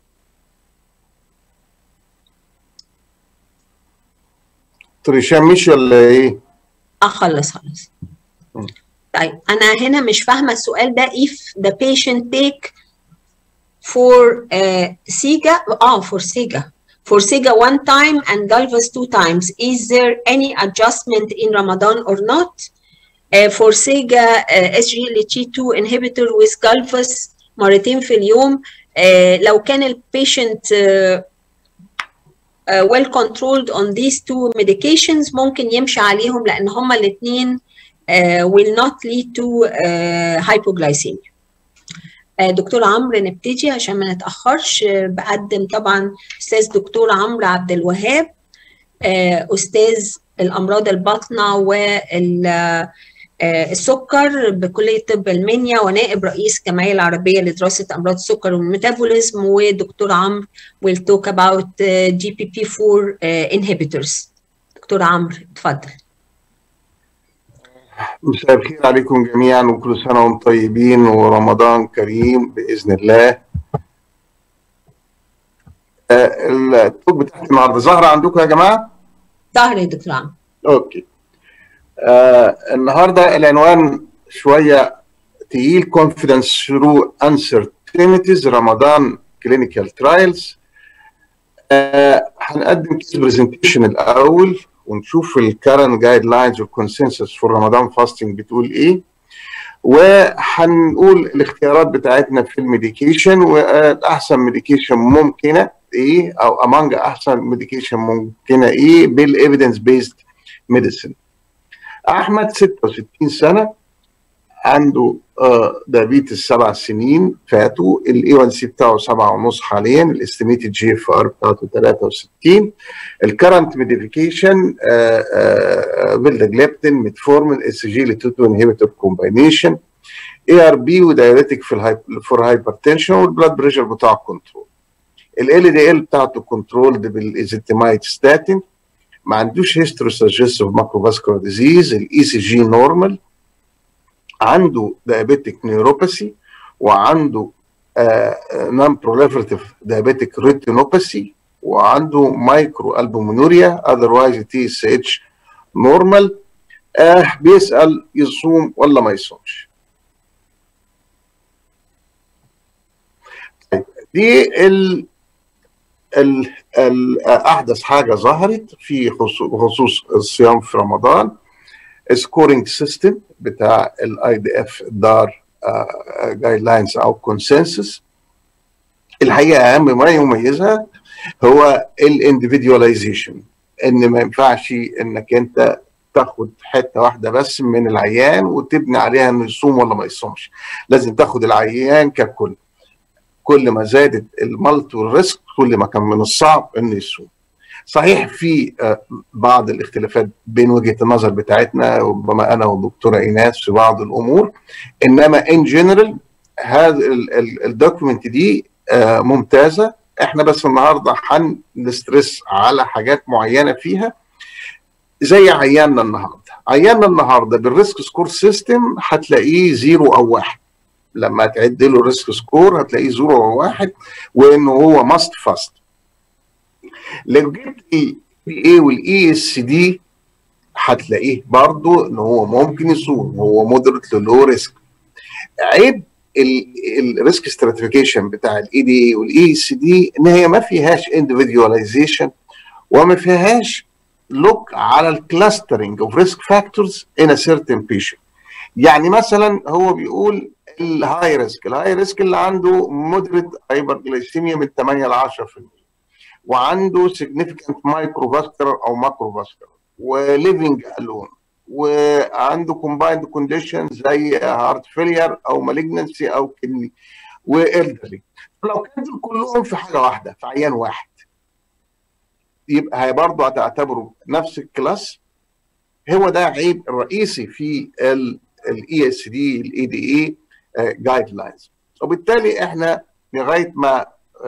دكتور هشام مشي ولا ايه؟ اه خلص خلص طيب انا هنا مش فاهمه السؤال ده if the patient take for uh, Sega اه for Sega for Sega one time and Galvas two times is there any adjustment in Ramadan or not? Uh, for Sega uh, SGLT2 inhibitor with Galvas مرتين في اليوم uh, لو كان البيشنت uh, uh, well controlled on these two medications ممكن يمشي عليهم لان هما الاثنين uh, will not lead to uh, hypoglycemia. Uh, دكتور عمرو نبتدي عشان ما نتاخرش uh, بقدم طبعا استاذ دكتور عمرو عبد الوهاب uh, استاذ الامراض الباطنه وال السكر بكلية طب المنيا ونائب رئيس الجمعية العربية لدراسة أمراض السكر والميتابوليزم ودكتور عمرو will talk about GPP4 inhibitors دكتور عمرو اتفضل مساء الخير عليكم جميعا وكل سنة وانتم طيبين ورمضان كريم بإذن الله الطب بتاعتي النهارده ظاهرة عندكم يا جماعة؟ ظاهرة يا دكتور عمرو اوكي آه النهارده العنوان شويه تقيل confidence through uncertainties رمضان clinical trials آه هنقدم كيس برزنتيشن الاول ونشوف الكرنت جايد لاينز والكونسنسس في رمضان فاستنج بتقول ايه وهنقول الاختيارات بتاعتنا في الميديكيشن واحسن ميديكيشن ممكنه ايه او امانج احسن ميديكيشن ممكنه ايه بالايفيدنس بيزد ميديسن احمد 66 سنه عنده دايابيتس سبع سنين فاتوا الاي 1 سي بتاعه سبعة ونص حاليا الاستيميتد جي اف ار بتاعته 63 الكرنت ميديفيكيشن فيلداجليبتين ميتفورمين اس جي لتوتو انهبيتور كومباينيشن اي ار بي ودايوريتك في الهاي فور هايبرتنشن والبلاد بريشر بتاعه كنترول ال دي ال بتاعته كنترول بالازيتيمايد ستاتين ما عندوش هيستوري سجستيف ماكروفاسكولار ديزيز الاي سي جي نورمال عنده دايابيتيك نيوروباثي وعنده نون بروليفرتيف دايابيتيك ريتينوباثي وعنده مايكرو البومينوريا اذروايز تي اس اتش نورمال بيسال يصوم ولا ما يصومش دي ال احدث حاجه ظهرت في خصوص الصيام في رمضان سكورينج سيستم بتاع الاي دي اف دار جايد لاينز او كونسنسس الحقيقه اهم ما يميزها هو الانديفيدواليزيشن ان ما ينفعش انك انت تاخد حته واحده بس من العيان وتبني عليها انه يصوم ولا ما يصومش لازم تاخد العيان ككل كل ما زادت المالت والريسك كل ما كان من الصعب انه يصوم صحيح في بعض الاختلافات بين وجهه النظر بتاعتنا ربما انا والدكتوره ايناس في بعض الامور انما ان جنرال هذا الدوكيومنت دي ممتازه احنا بس النهارده هنسترس على حاجات معينه فيها زي عياننا النهارده عياننا النهارده بالريسك سكور سيستم هتلاقيه زيرو او واحد لما تعد له الريسك سكور هتلاقيه زيرو او واحد وانه هو ماست فاست لو جبت الاي والاي اس دي هتلاقيه برضه ان هو ممكن يصوم هو مودريت للو ريسك عيب الريسك ستراتيفيكيشن بتاع الاي دي والاي اس دي ان هي ما فيهاش اندفيدواليزيشن وما فيهاش لوك على الكلاسترنج اوف ريسك فاكتورز ان سيرتن بيشنت يعني مثلا هو بيقول الهاي ريسك الهاي ريسك اللي عنده مودريت هايبرجلايسيميا من 8 ل 10% وعنده significant مايكروفاسكولار او ماكروفاسكولار وليفنج الون وعنده كومبايند كونديشن زي هارت فيلير او مالجنسي او كدني والدرلي لو كان دول كلهم في حاجه واحده في عيان واحد يبقى هي برضه هتعتبره نفس الكلاس هو ده عيب الرئيسي في الاي اس دي الاي دي اي جايد لاينز وبالتالي احنا لغايه ما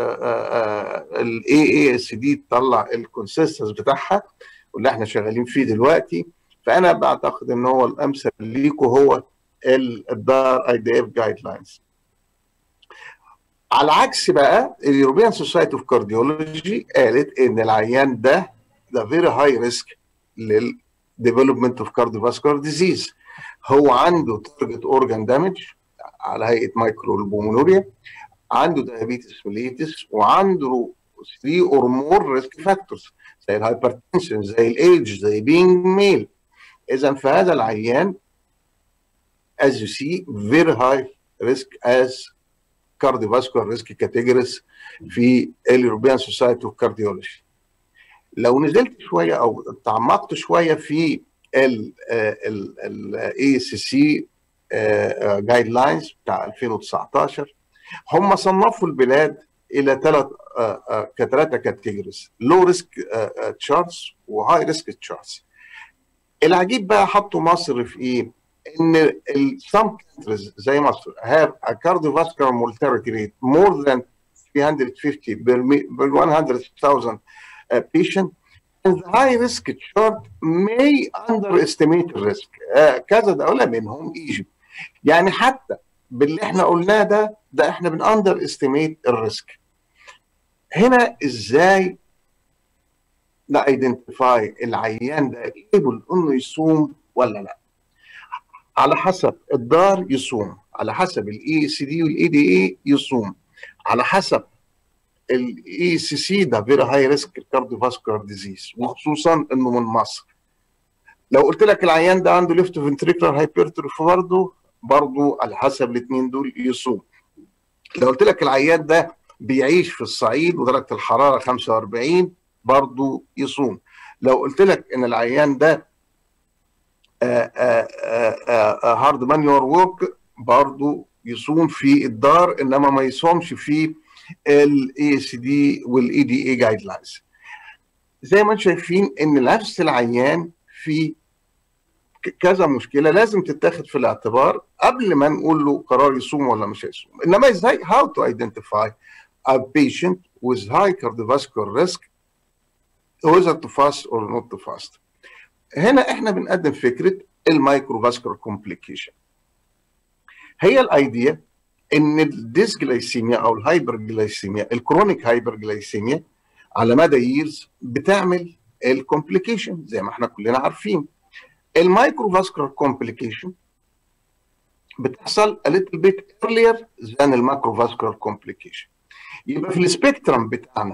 الاي اي اس دي تطلع الكونسيستنس بتاعها واللي احنا شغالين فيه دلوقتي فانا بعتقد ان هو الامثل ليكم هو الدار اي دي اف جايد لاينز على العكس بقى اليوروبيان سوسايتي اوف كارديولوجي قالت ان العيان ده ده فيري هاي ريسك للديفلوبمنت اوف كارديوفاسكولار ديزيز هو عنده تارجت اورجان دامج على هيئه مايكرو البومونوريا عنده دايابيتس ميليتس وعنده 3 اور مور ريسك فاكتورز زي الهايبرتنشن زي الايدج زي بينج ميل اذا فهذا العيان as you see very high risk as cardiovascular risk categories في اليوروبيان سوسايتي اوف كارديولوجي لو نزلت شويه او تعمقت شويه في ال اي سي سي جايد لاينز بتاع 2019 هم صنفوا البلاد الى ثلاث كثلاثه كاتيجوريز لو ريسك تشارتس وهاي ريسك تشارتس العجيب بقى حطوا مصر في ايه؟ ان some countries زي مصر have a cardiovascular mortality rate more than 350 per 100,000 uh, patient and the high risk chart may underestimate the risk uh, كذا دولة منهم ايجيبت يعني حتى باللي احنا قلناه ده ده احنا بن اندر استيميت الريسك هنا ازاي نايدنتيفاي العيان ده ايبل انه يصوم ولا لا على حسب الدار يصوم على حسب الاي سي دي والاي دي اي يصوم على حسب الاي سي سي ده فيري هاي ريسك كارديوفاسكولار ديزيز وخصوصا انه من مصر لو قلت لك العيان ده عنده ليفت فنتريكولار هايبرتروفي برضه برضه على حسب الاثنين دول يصوم لو قلت لك العيان ده بيعيش في الصعيد ودرجه الحراره 45 برضه يصوم لو قلت لك ان العيان ده هارد مانيور ورك برضه يصوم في الدار انما ما يصومش في الاي اس دي والاي دي اي جايد لاينز زي ما انتم شايفين ان نفس العيان في كذا مشكله لازم تتاخد في الاعتبار قبل ما نقول له قرار يصوم ولا مش هيصوم انما ازاي how to identify a patient with high cardiovascular risk whether to fast or not to fast هنا احنا بنقدم فكره المايكروفاسكولار كومبليكيشن هي الايديا ان الديسجلايسيميا او الهايبرجلايسيميا الكرونيك هايبرجلايسيميا على مدى ييرز بتعمل الكومبليكيشن زي ما احنا كلنا عارفين المايكروفاسكولار كومبليكيشن بتحصل a little bit earlier than الماكروفاسكولار كومبليكيشن يبقى في السبيكترم بتاعنا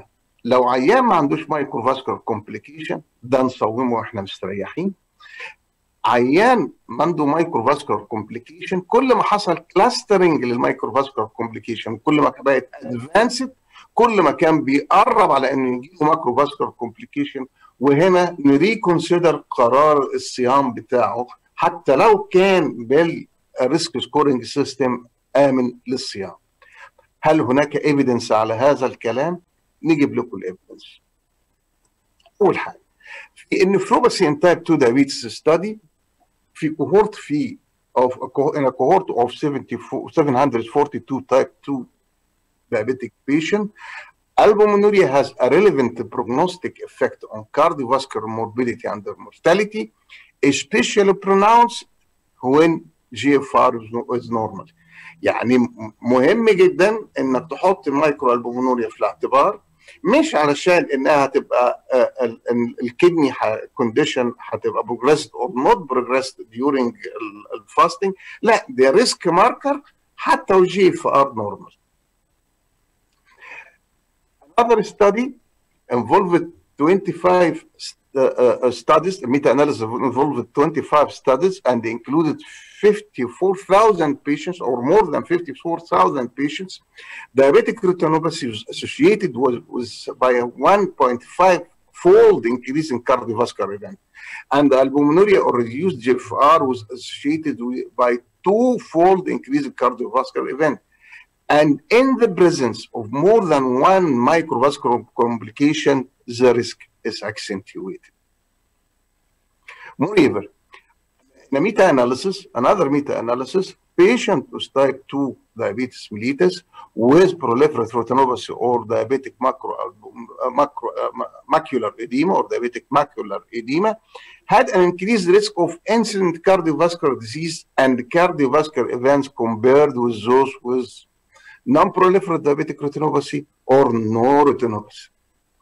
لو عيان ما عندوش مايكرو فاسكولار كومبليكيشن ده نصومه واحنا مستريحين عيان عنده مايكرو فاسكولار كومبليكيشن كل ما حصل كلاسترنج للمايكرو فاسكولار كومبليكيشن كل ما بقت ادفانسد كل ما كان بيقرب على انه يجيله مايكرو فاسكولار كومبليكيشن وهنا نريكونسيدر قرار الصيام بتاعه حتى لو كان بالريسك سكورنج سيستم امن للصيام هل هناك ايفيدنس على هذا الكلام نجيب لكم الايفيدنس اول حاجه في النفروباسي ان تايب 2 diabetes ستادي في كوهورت في of in a cohort of 74 742 type 2 diabetic patient albuminuria has a relevant prognostic effect on cardiovascular morbidity and mortality especially pronounced when GFR is normal يعني مهم جدا انك تحط المايكرو البومينوريا في الاعتبار مش علشان انها تبقى الكدني كونديشن هتبقى بروجريسد اور نوت بروجريسد during الفاستنج لا ده ريسك ماركر حتى وجي اف ار نورمال Another study involved 25 uh, uh, studies, meta-analysis involved 25 studies and included 54,000 patients or more than 54,000 patients. Diabetic retinopathy was associated with, with by a 1.5 fold increase in cardiovascular event. And albuminuria or reduced GFR was associated with, by two-fold increase in cardiovascular event. And in the presence of more than one microvascular complication, the risk is accentuated. Moreover, in a meta-analysis, another meta-analysis, patient with type 2 diabetes mellitus with proliferative retinopathy or diabetic macro, uh, macro, uh, macular edema or diabetic macular edema had an increased risk of incident cardiovascular disease and cardiovascular events compared with those with non-proliferative diabetic retinopathy or no retinopathy.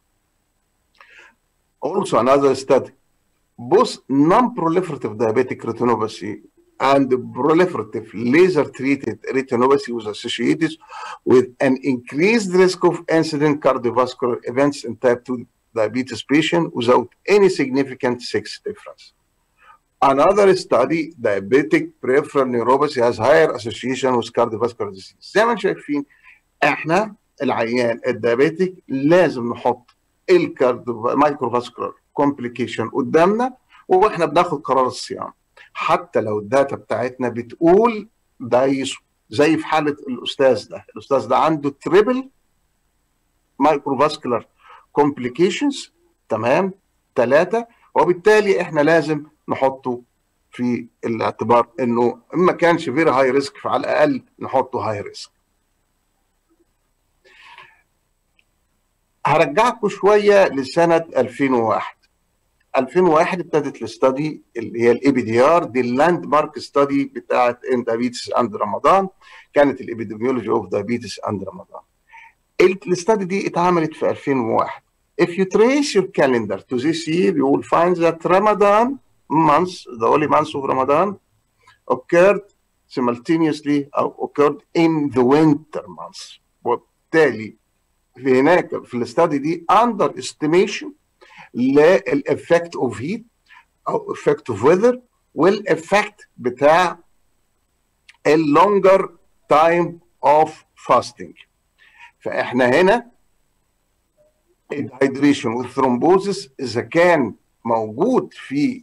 Also, another study, both non-proliferative diabetic retinopathy and proliferative laser-treated retinopathy was associated with an increased risk of incident cardiovascular events in type 2 diabetes patient without any significant sex difference. Another study, diabetic peripheral neuropathy has higher association with cardiovascular disease. زي ما انتم شايفين احنا العيان الديابيتك لازم نحط المايكروفاسكولار كومبليكيشن قدامنا واحنا بناخد قرار الصيام حتى لو الداتا بتاعتنا بتقول ده يسو زي في حاله الاستاذ ده الاستاذ ده عنده تريبل مايكروفاسكولار كومبليكيشنز تمام ثلاثه وبالتالي احنا لازم نحطه في الاعتبار انه ما كانش فيري هاي ريسك فعلى الاقل نحطه هاي ريسك هرجعكم شويه لسنه 2001 2001 ابتدت الاستادي اللي هي الاي بي دي ار دي اللاند مارك ستادي بتاعت ان دايابيتس اند رمضان كانت الابيديميولوجي اوف دايابيتس اند رمضان الاستادي دي اتعملت في 2001 if you trace your calendar to this year you will find that Ramadan month the holy month of Ramadan occurred simultaneously or occurred in the winter months وبالتالي في هناك في الاستادي دي under estimation للافكت اوف هيت او افكت اوف ويذر والافكت بتاع اللونجر تايم اوف فاستنج فاحنا هنا الهيدريشن والثرومبوزس اذا كان موجود في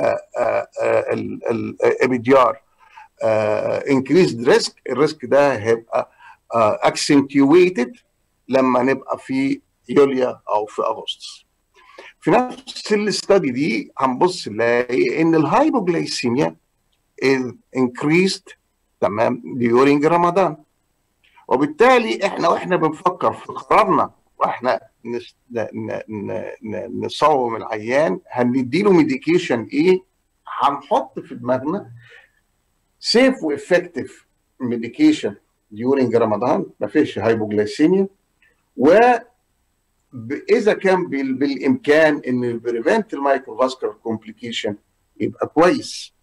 الابيديار انكريزد ريسك الريسك ده هيبقى اكسنتيويتد لما نبقى في يوليا او في اغسطس في نفس الاستادي دي هنبص نلاقي ان الهايبوجلايسيميا is increased تمام during رمضان وبالتالي احنا واحنا بنفكر في قرارنا واحنا نس... ن... ن... ن... نصوم العيان هنديله ميديكيشن ايه هنحط في دماغنا سيف وافكتيف ميديكيشن during رمضان ما فيش هايبوجلايسيميا و اذا كان بالامكان ان بريفنت المايكروفاسكولار كومبليكيشن يبقى كويس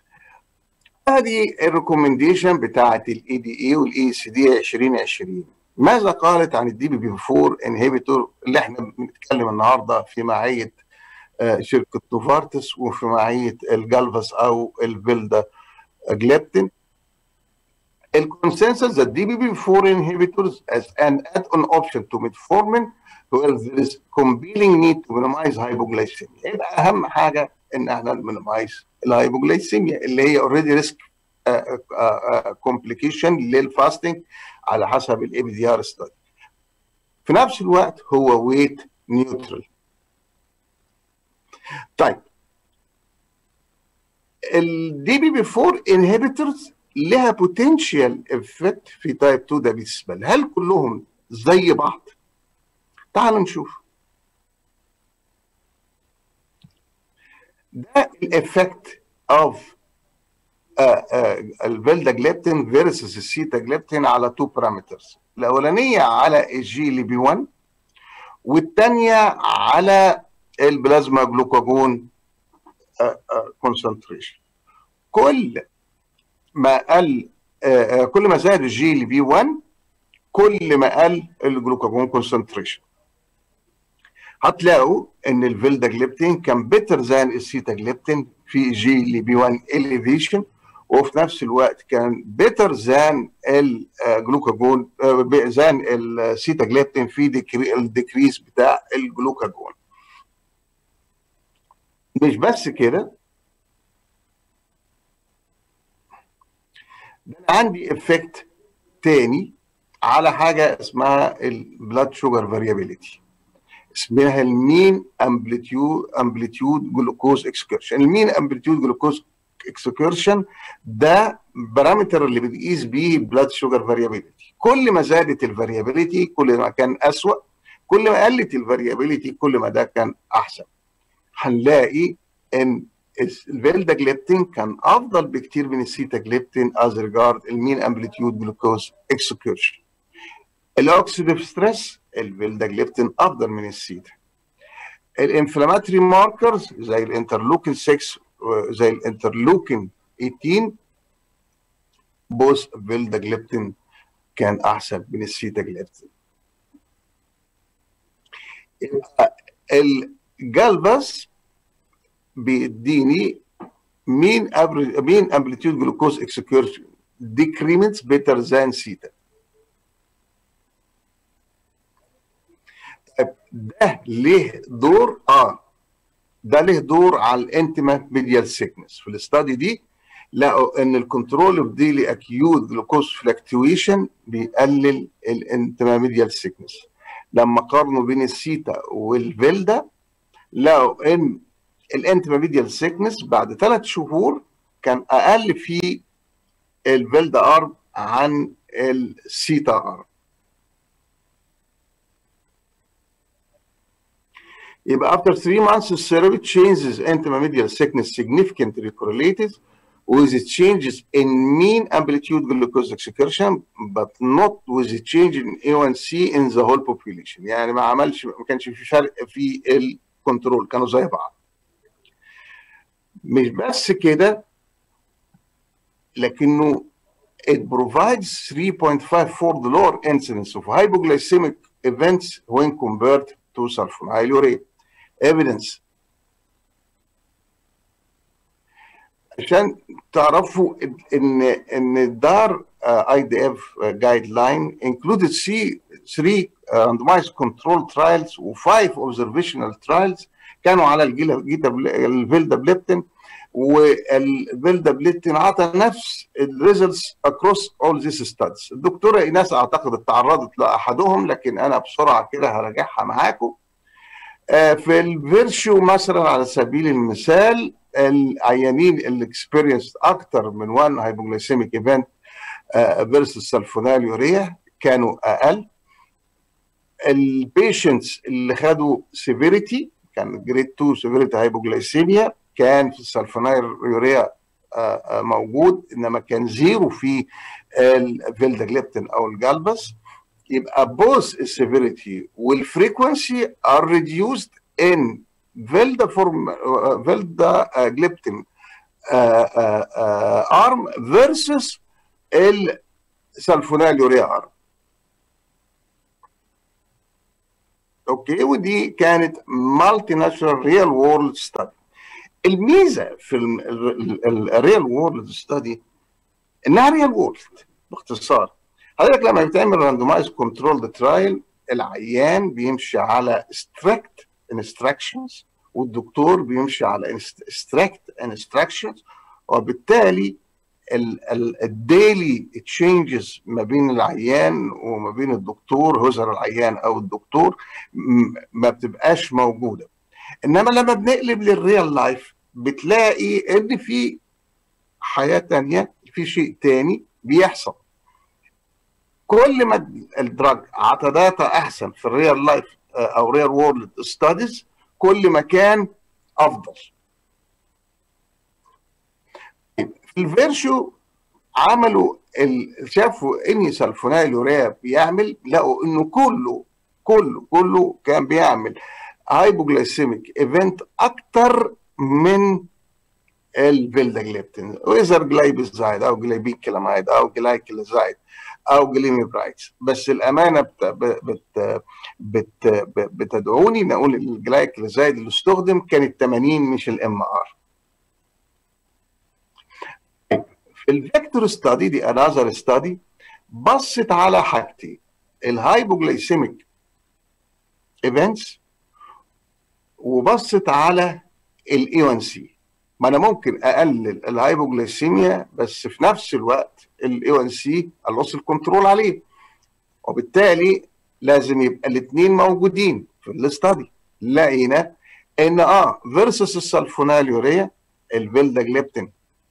هذه الريكومنديشن بتاعه الاي دي اي والاي سي دي 2020 ماذا قالت عن الدي بي بي 4 انهبيتور اللي احنا بنتكلم النهارده في معيه شركه نوفارتس وفي معيه الجالفاس او الفيلدا جليبتين الكونسنسس that DPP4 inhibitors as an add-on option to metformin where there is compelling need to minimize hypoglycemia يبقى اهم حاجه ان احنا minimize الهايبوجلايسيميا اللي هي اوريدي ريسك كومبليكيشن للفاستنج على حسب الاي بي دي ار ستادي في نفس الوقت هو ويت نيوترال طيب الدي بي بي 4 انهبيتورز لها بوتنشال افكت في تايب 2 دايبيتس بل هل كلهم زي بعض؟ تعالوا نشوف ده الافكت اوف الفيلداجليبتين فيرسس السيتاجليبتين على تو بارامترز الاولانيه على الجي اللي بي 1 والثانيه على البلازما جلوكاجون كونسنتريشن كل ما قل كل ما زاد الجي اللي بي 1 كل ما قل الجلوكاجون كونسنتريشن هتلاقوا ان الفيلداجليبتين كان بيتر ذان السيتاجليبتين في جي اللي بي 1 اليفيشن وفي نفس الوقت كان بيتر ذان الجلوكاجون ذان السيتاجليبتين في الديكريس بتاع الجلوكاجون مش بس كده ده انا عندي افكت تاني على حاجه اسمها البلاد شوجر فاريابيليتي اسمها المين امبليتيود امبليتيود جلوكوز اكسكيرشن المين امبليتيود جلوكوز اكسكيرشن ده بارامتر اللي بتقيس بيه البلاد شوجر فاريابيليتي كل ما زادت الفاريابيليتي كل ما كان اسوأ كل ما قلت الفاريابيليتي كل ما ده كان احسن هنلاقي ان الفيلداجليبتين كان افضل بكتير من السيتاجليبتين از ريجارد المين امبليتيود جلوكوز اكسكيرشن الاوكسيديف ستريس الفيلداجليبتين افضل من السيتا الانفلاماتري ماركرز زي الانترلوكين 6 زي الانترلوكين 18 بوث فيلداجليبتين كان احسن من السيتاجليبتين الجالباس بيديني مين مين امبليتيود جلوكوز اكسكيرشن decrements better than سيتا ده ليه دور اه ده ليه دور على الانتما ميديال سيكنس في الاستادي دي لقوا ان الكنترول اوف ديلي اكيوت جلوكوز فلكتويشن بيقلل الانتما ميديال سيكنس لما قارنوا بين السيتا والفيلدا لقوا ان الانتما ميديال سيكنس بعد ثلاث شهور كان اقل في الفيلدا ارم عن السيتا ارم يبقى after three months the therapy changes antimedial sickness significantly correlated with the changes in mean amplitude glucose excursion but not with the change in A1C in the whole population يعني ما عملش ما كانش في فرق في الكنترول كانوا زي بعض مش بس كده لكنه it provides 3.54 lower incidence of hypoglycemic events when compared to sulfonylurea evidence عشان تعرفوا ان ان الدار اي دي اف جايد لاين included three three randomized control trials و five observational trials كانوا على الجيتا الفيلدا بليبتين والفيلدا بليبتين عطى نفس الريزلتس اكروس اول ذيس ستادز الدكتوره ايناس اعتقد تعرضت لاحدهم لكن انا بسرعه كده هراجعها معاكم في الفيرشيو مثلا على سبيل المثال العيانين اللي اكسبيرينس اكتر من وان هايبوغليسيميك ايفنت فيرسس سلفوناليوريا كانوا اقل البيشنتس اللي خدوا سيفيريتي كان جريد 2 سيفيريتي هايبوغليسيميا كان في السلفوناليوريا موجود انما كان زيرو في الفيلداجليبتين او الجالبس يبقى both السيفيريتي والفريكونسي are reduced in فيلدا فورم فيلدا جليبتين ارم فيرسس السلفوناليوريا ارم اوكي ودي كانت مالتي ناشونال ريال وورلد ستادي الميزه في الريال وورلد ستادي انها ريال وورلد باختصار حضرتك لما بتعمل راندومايز كنترول ترايل العيان بيمشي على ستريكت انستراكشنز والدكتور بيمشي على ستريكت انستراكشنز وبالتالي الديلي تشينجز ما بين العيان وما بين الدكتور هزر العيان او الدكتور ما بتبقاش موجوده انما لما بنقلب للريال لايف بتلاقي ان في حياه تانية في شيء تاني بيحصل كل ما الدراج عطداتها احسن في الريال لايف او ريال وورلد ستاديز كل ما كان افضل في الفيرشو عملوا شافوا ان سلفونيلوريا بيعمل لقوا انه كله كله كله كان بيعمل هايبوجلايسيميك ايفنت اكتر من الفيلداجليبتين واذا جلايبيزايد او جلايبيكلامايد او جلايكلازايد او جليميبرايتس بس الامانه بت بت بت بتدعوني نقول الجلايكلازايد اللي استخدم كانت 80 مش الام ار في الفيكتور ستادي دي انذر ستادي بصت على حاجتين الهايبوجلايسيميك ايفنتس وبصت على الاي 1 سي ما انا ممكن اقلل الهايبوجلايسيميا بس في نفس الوقت الاي 1 سي اللوس الكنترول عليه وبالتالي لازم يبقى الاثنين موجودين في الاستادي لقينا ان اه فيرسس السلفوناليوريا الفيلداجليبتين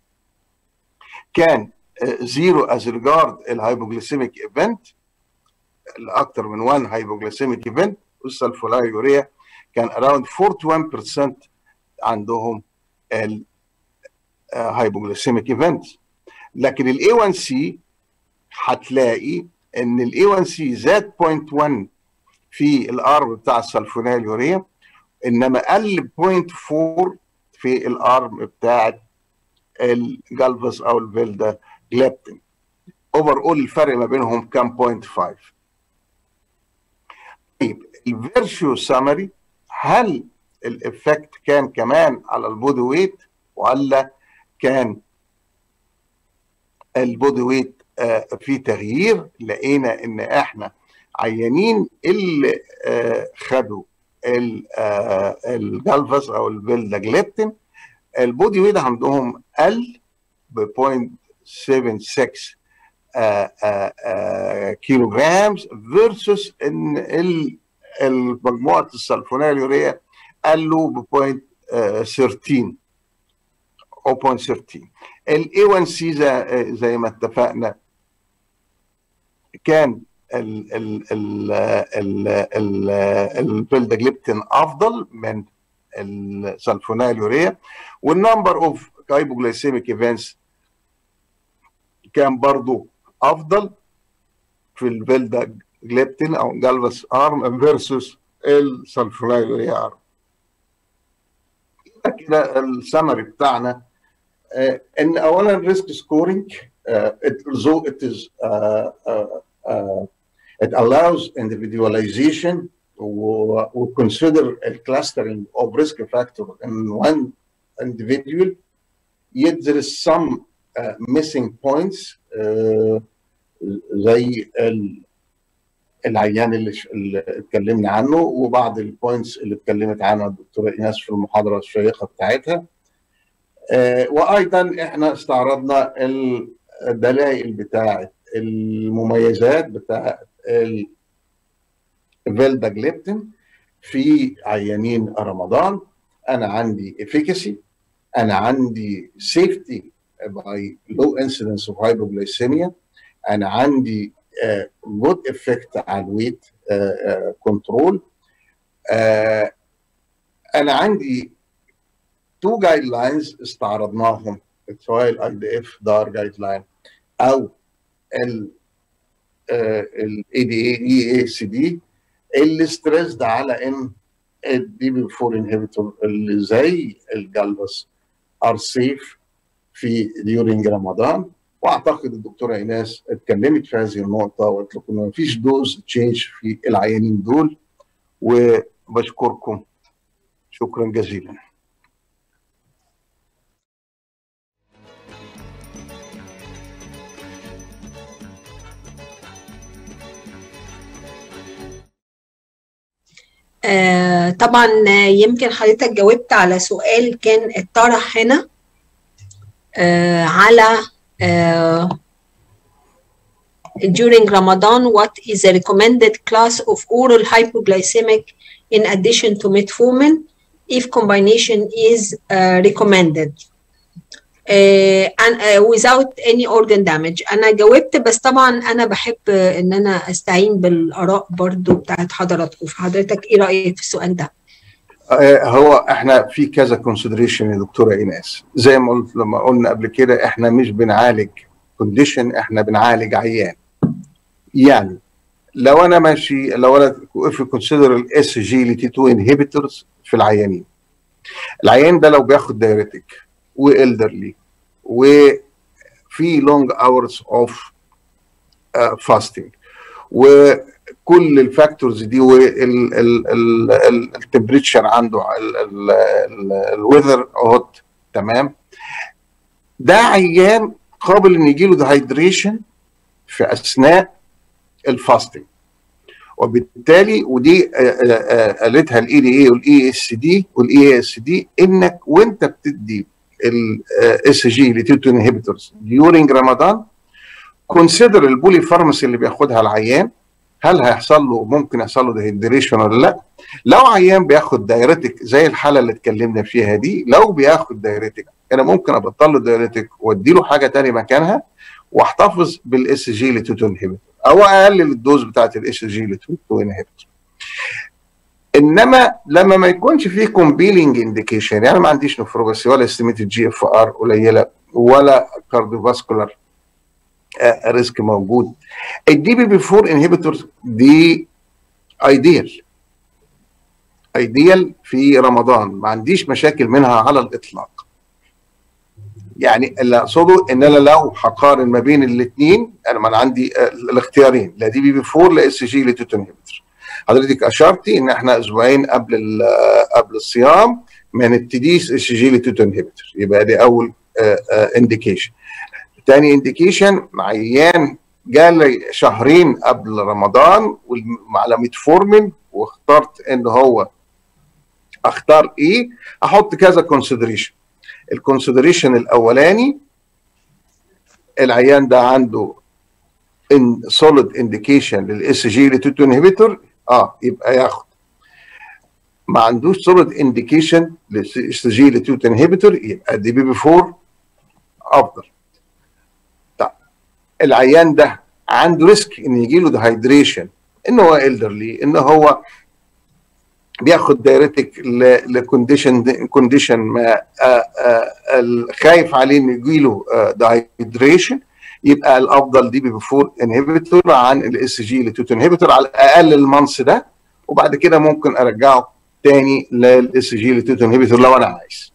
كان زيرو از ريجارد الهايبوجليسيميك ايفنت الاكثر من 1 هايبوجليسيميك ايفنت والسلفوناليوريا كان اراوند 41% عندهم الهايبوجليسيميك ايفنت لكن الاي 1 سي هتلاقي ان الاي 1 سي زاد 0.1 في الارم بتاع السلفوناليوريا انما قل 0.4 في الارم بتاعت الجالفاس او الفيلدا جلابتين اوفر اول الفرق ما بينهم كام 0.5 طيب الفيرشيو سامري هل الافكت كان كمان على البودي ويت ولا كان البودي ويت آه في تغيير لقينا ان احنا عيانين اللي آه خدوا آه الجالفاس او الفيلداجليبتين البودي ويت عندهم قل ب 0.76 كيلو جرامز فيرسس ان المجموعه السلفونيلوريا قالوا ب 0.13 او 0.13 الاي 1 سي زي ما اتفقنا كان ال ال ال ال الفيلداجليبتين افضل من السلفونيلوريا والنمبر اوف هايبوجلايسيميك ايفنتس كان برضو افضل في الفيلداجليبتين او جالفاس ارم فيرسس السلفونيلوريا ارم كده السمري بتاعنا uh, ان اولا ريسك سكورينج although it is uh, uh, it allows individualization we consider a clustering of risk factor in one individual yet there is some missing points زي العيان اللي, اللي اتكلمنا عنه وبعض البوينتس اللي اتكلمت عنها الدكتوره ايناس في المحاضره الشيقه بتاعتها آه وايضا احنا استعرضنا الدلائل بتاعه المميزات بتاعه الفيلداجليبتين في عيانين رمضان انا عندي افيكاسي انا عندي سيفتي باي لو انسيدنس اوف هايبوجلايسيميا انا عندي جود افكت على الويت كنترول انا عندي تو جايد لاينز استعرضناهم سواء الاي دي اف دار جايد لاين او ال الاي دي اي اي سي دي اللي ستريسد على ان الدي بي 4 انهبيتور اللي زي الجالفاس ار سيف في ديورنج رمضان واعتقد الدكتوره ايناس اتكلمت في هذه النقطه وقالت لكم ما فيش دوز تشينج في العيانين دول وبشكركم شكرا جزيلا آه طبعا يمكن حضرتك جاوبت على سؤال كان اتطرح هنا آه على آه during Ramadan what is the recommended class of oral hypoglycemic in addition to metformin if combination is uh, recommended uh, and uh, without any organ damage انا جاوبت بس طبعا انا بحب ان انا استعين بالاراء برضو بتاعت حضراتكم فحضرتك ايه رايك في السؤال ده هو احنا في كذا كونسيدريشن يا دكتوره ايناس زي ما قلت لما قلنا قبل كده احنا مش بنعالج كونديشن احنا بنعالج عيان يعني لو انا ماشي لو انا if you consider الاس جي ال تي 2 انهبيتورز في العيانين العيان ده لو بياخد دايريتك والدرلي وفي لونج اورز اوف فاستنج وكل الفاكتورز دي والتمبريتشر عنده الويذر هوت تمام ده عيان قابل ان يجي له دهايدريشن في اثناء الفاستنج وبالتالي ودي قالتها الاي دي اي والاي اس دي والاي اس دي انك وانت بتدي الاس جي لتيتو انهبيتورز ديورنج رمضان كونسيدر البولي فارماسي اللي بياخدها العيان هل هيحصل له ممكن يحصل له ديهيدريشن ولا لا لو عيان بياخد دايرتك زي الحاله اللي اتكلمنا فيها دي لو بياخد دايرتك انا ممكن ابطل له دايرتك وادي له حاجه ثانيه مكانها واحتفظ بالاس جي لتوتو انهبيتور او اقلل الدوز بتاعت الاس جي لتوتو انهبيتور انما لما ما يكونش فيه كومبيلينج انديكيشن يعني ما عنديش نفروباسي ولا استيميتد جي اف ار قليله ولا كارديوفاسكولار ريسك موجود الدي بي بي 4 انهبيتورز دي ايديال ايديال في رمضان ما عنديش مشاكل منها على الاطلاق يعني اللي اقصده ان انا لو هقارن ما بين الاثنين انا ما أنا عندي الاختيارين لا دي بي بي 4 لا اس جي لتوتو انهبيتور حضرتك اشرتي ان احنا اسبوعين قبل قبل الصيام ما نبتديش اس جي لتوتو انهبيتور يبقى دي اول انديكيشن تاني انديكيشن عيان جالي شهرين قبل رمضان على ميتفورمين واخترت ان هو اختار ايه احط كذا كونسيدريشن الكونسيدريشن الاولاني العيان ده عنده ان سوليد انديكيشن للاس جي لتوتو انهبيتور اه يبقى ياخد ما عندوش سوليد انديكيشن للاس جي لتوتو انهبيتور يبقى دي بي بي 4 افضل طيب العيان ده عنده ريسك ان يجي له دهايدريشن ان هو الدرلي ان هو بياخد دايرتك لكونديشن كونديشن ما خايف عليه انه يجي له دايدريشن يبقى الافضل دي بي 4 انهبيتور عن الاس جي لتوت انهبيتور على الاقل المانس ده وبعد كده ممكن ارجعه تاني للاس جي لتوت انهبيتور لو انا عايز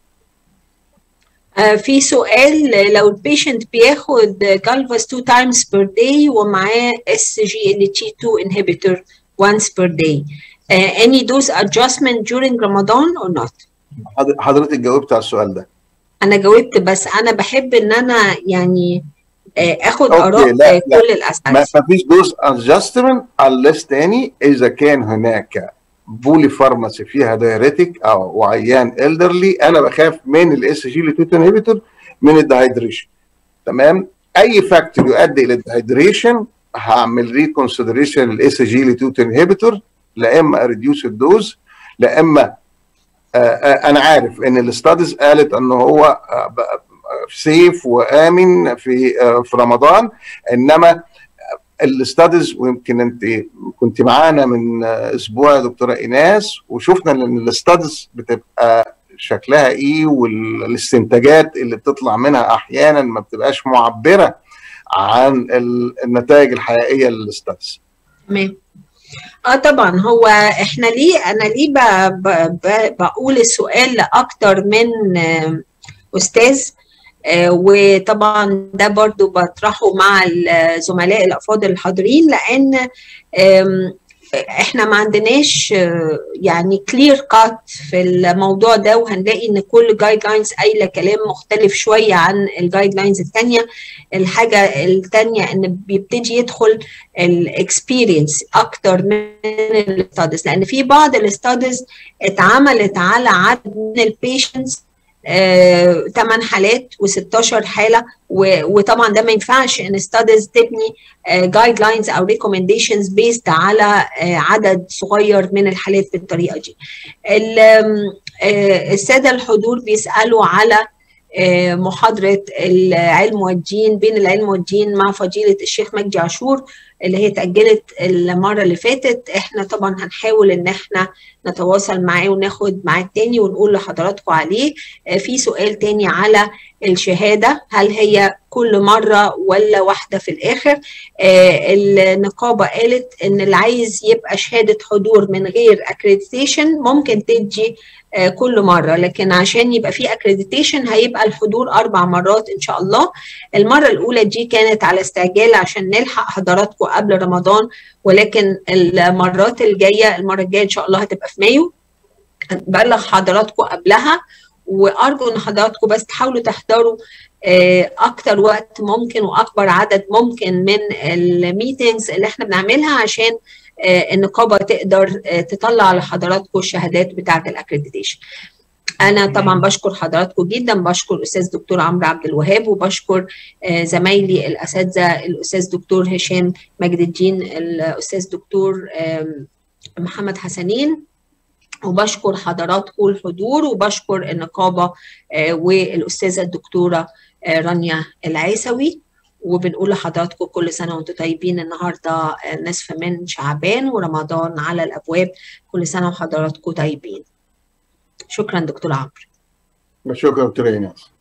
في سؤال لو البيشنت بياخد جالفاس 2 times per day ومعاه اس جي ال تي 2 inhibitor once per day uh, any dose adjustment during Ramadan or not حضرتك جاوبت على السؤال ده انا جاوبت بس انا بحب ان انا يعني اخد أوكي، اراء لا، كل لا. ما الاسئله ما فيش دوز ادجستمنت unless تاني اذا كان هناك بولي فارماسي فيها دايريتك او وعيان الدرلي انا بخاف من الاس جي لتوت انهبيتور من الدهيدريشن تمام اي فاكتور يؤدي الى الدهيدريشن هعمل ريكونسيدريشن للاس جي لتوت انهبيتور لا اما اريديوس الدوز لا اما آه، آه، انا عارف ان الاستاديز قالت ان هو سيف وامن في آه، في رمضان انما الاستاديز ويمكن انت كنت معانا من آه، اسبوع يا دكتوره ايناس وشفنا ان الاستاديز بتبقى شكلها ايه والاستنتاجات اللي بتطلع منها احيانا ما بتبقاش معبره عن ال- النتائج الحقيقيه للاستاديز تمام اه طبعا هو احنا ليه انا ليه ب... ب... ب... بقول السؤال لاكتر من آه، استاذ آه، وطبعا ده برضو بطرحه مع الزملاء الافاضل الحاضرين لان آم، احنا ما عندناش يعني كلير كات في الموضوع ده وهنلاقي ان كل جايد لاينز قايله كلام مختلف شويه عن الجايد لاينز الثانيه الحاجه الثانيه ان بيبتدي يدخل الاكسبيرينس اكتر من الاستاديز لان في بعض الاستاديز اتعملت على عدد من البيشنتس 8 حالات و16 حاله وطبعا ده ما ينفعش ان ستاديز تبني جايد لاينز او ريكومنديشنز بيست على عدد صغير من الحالات بالطريقه دي. الساده الحضور بيسالوا على محاضرة العلم والدين بين العلم والدين مع فضيلة الشيخ مجدي عاشور اللي هي اتأجلت المرة اللي فاتت احنا طبعا هنحاول ان احنا نتواصل معاه وناخد معاه تاني ونقول لحضراتكم عليه في سؤال تاني على الشهادة هل هي كل مرة ولا واحدة في الآخر النقابة قالت ان اللي عايز يبقى شهادة حضور من غير اكريديتيشن ممكن تدي كل مره لكن عشان يبقى في اكريديتيشن هيبقى الحضور اربع مرات ان شاء الله المره الاولى دي كانت على استعجال عشان نلحق حضراتكم قبل رمضان ولكن المرات الجايه المره الجايه ان شاء الله هتبقى في مايو بلغ حضراتكم قبلها وارجو ان حضراتكم بس تحاولوا تحضروا اكتر وقت ممكن واكبر عدد ممكن من الميتينجز اللي احنا بنعملها عشان النقابه تقدر تطلع لحضراتكم الشهادات بتاعه الاكريديتيشن انا طبعا بشكر حضراتكم جدا بشكر الاستاذ دكتور عمرو عبد الوهاب وبشكر زمايلي الاساتذه الاستاذ دكتور هشام مجد الدين الاستاذ دكتور محمد حسنين وبشكر حضراتكم الحضور وبشكر النقابه والاستاذه الدكتوره رانيا العيسوي وبنقول لحضراتكم كل سنه وانتم طيبين النهارده نصف من شعبان ورمضان على الابواب كل سنه وحضراتكم طيبين شكرا دكتور عمرو شكرا دكتور ايناس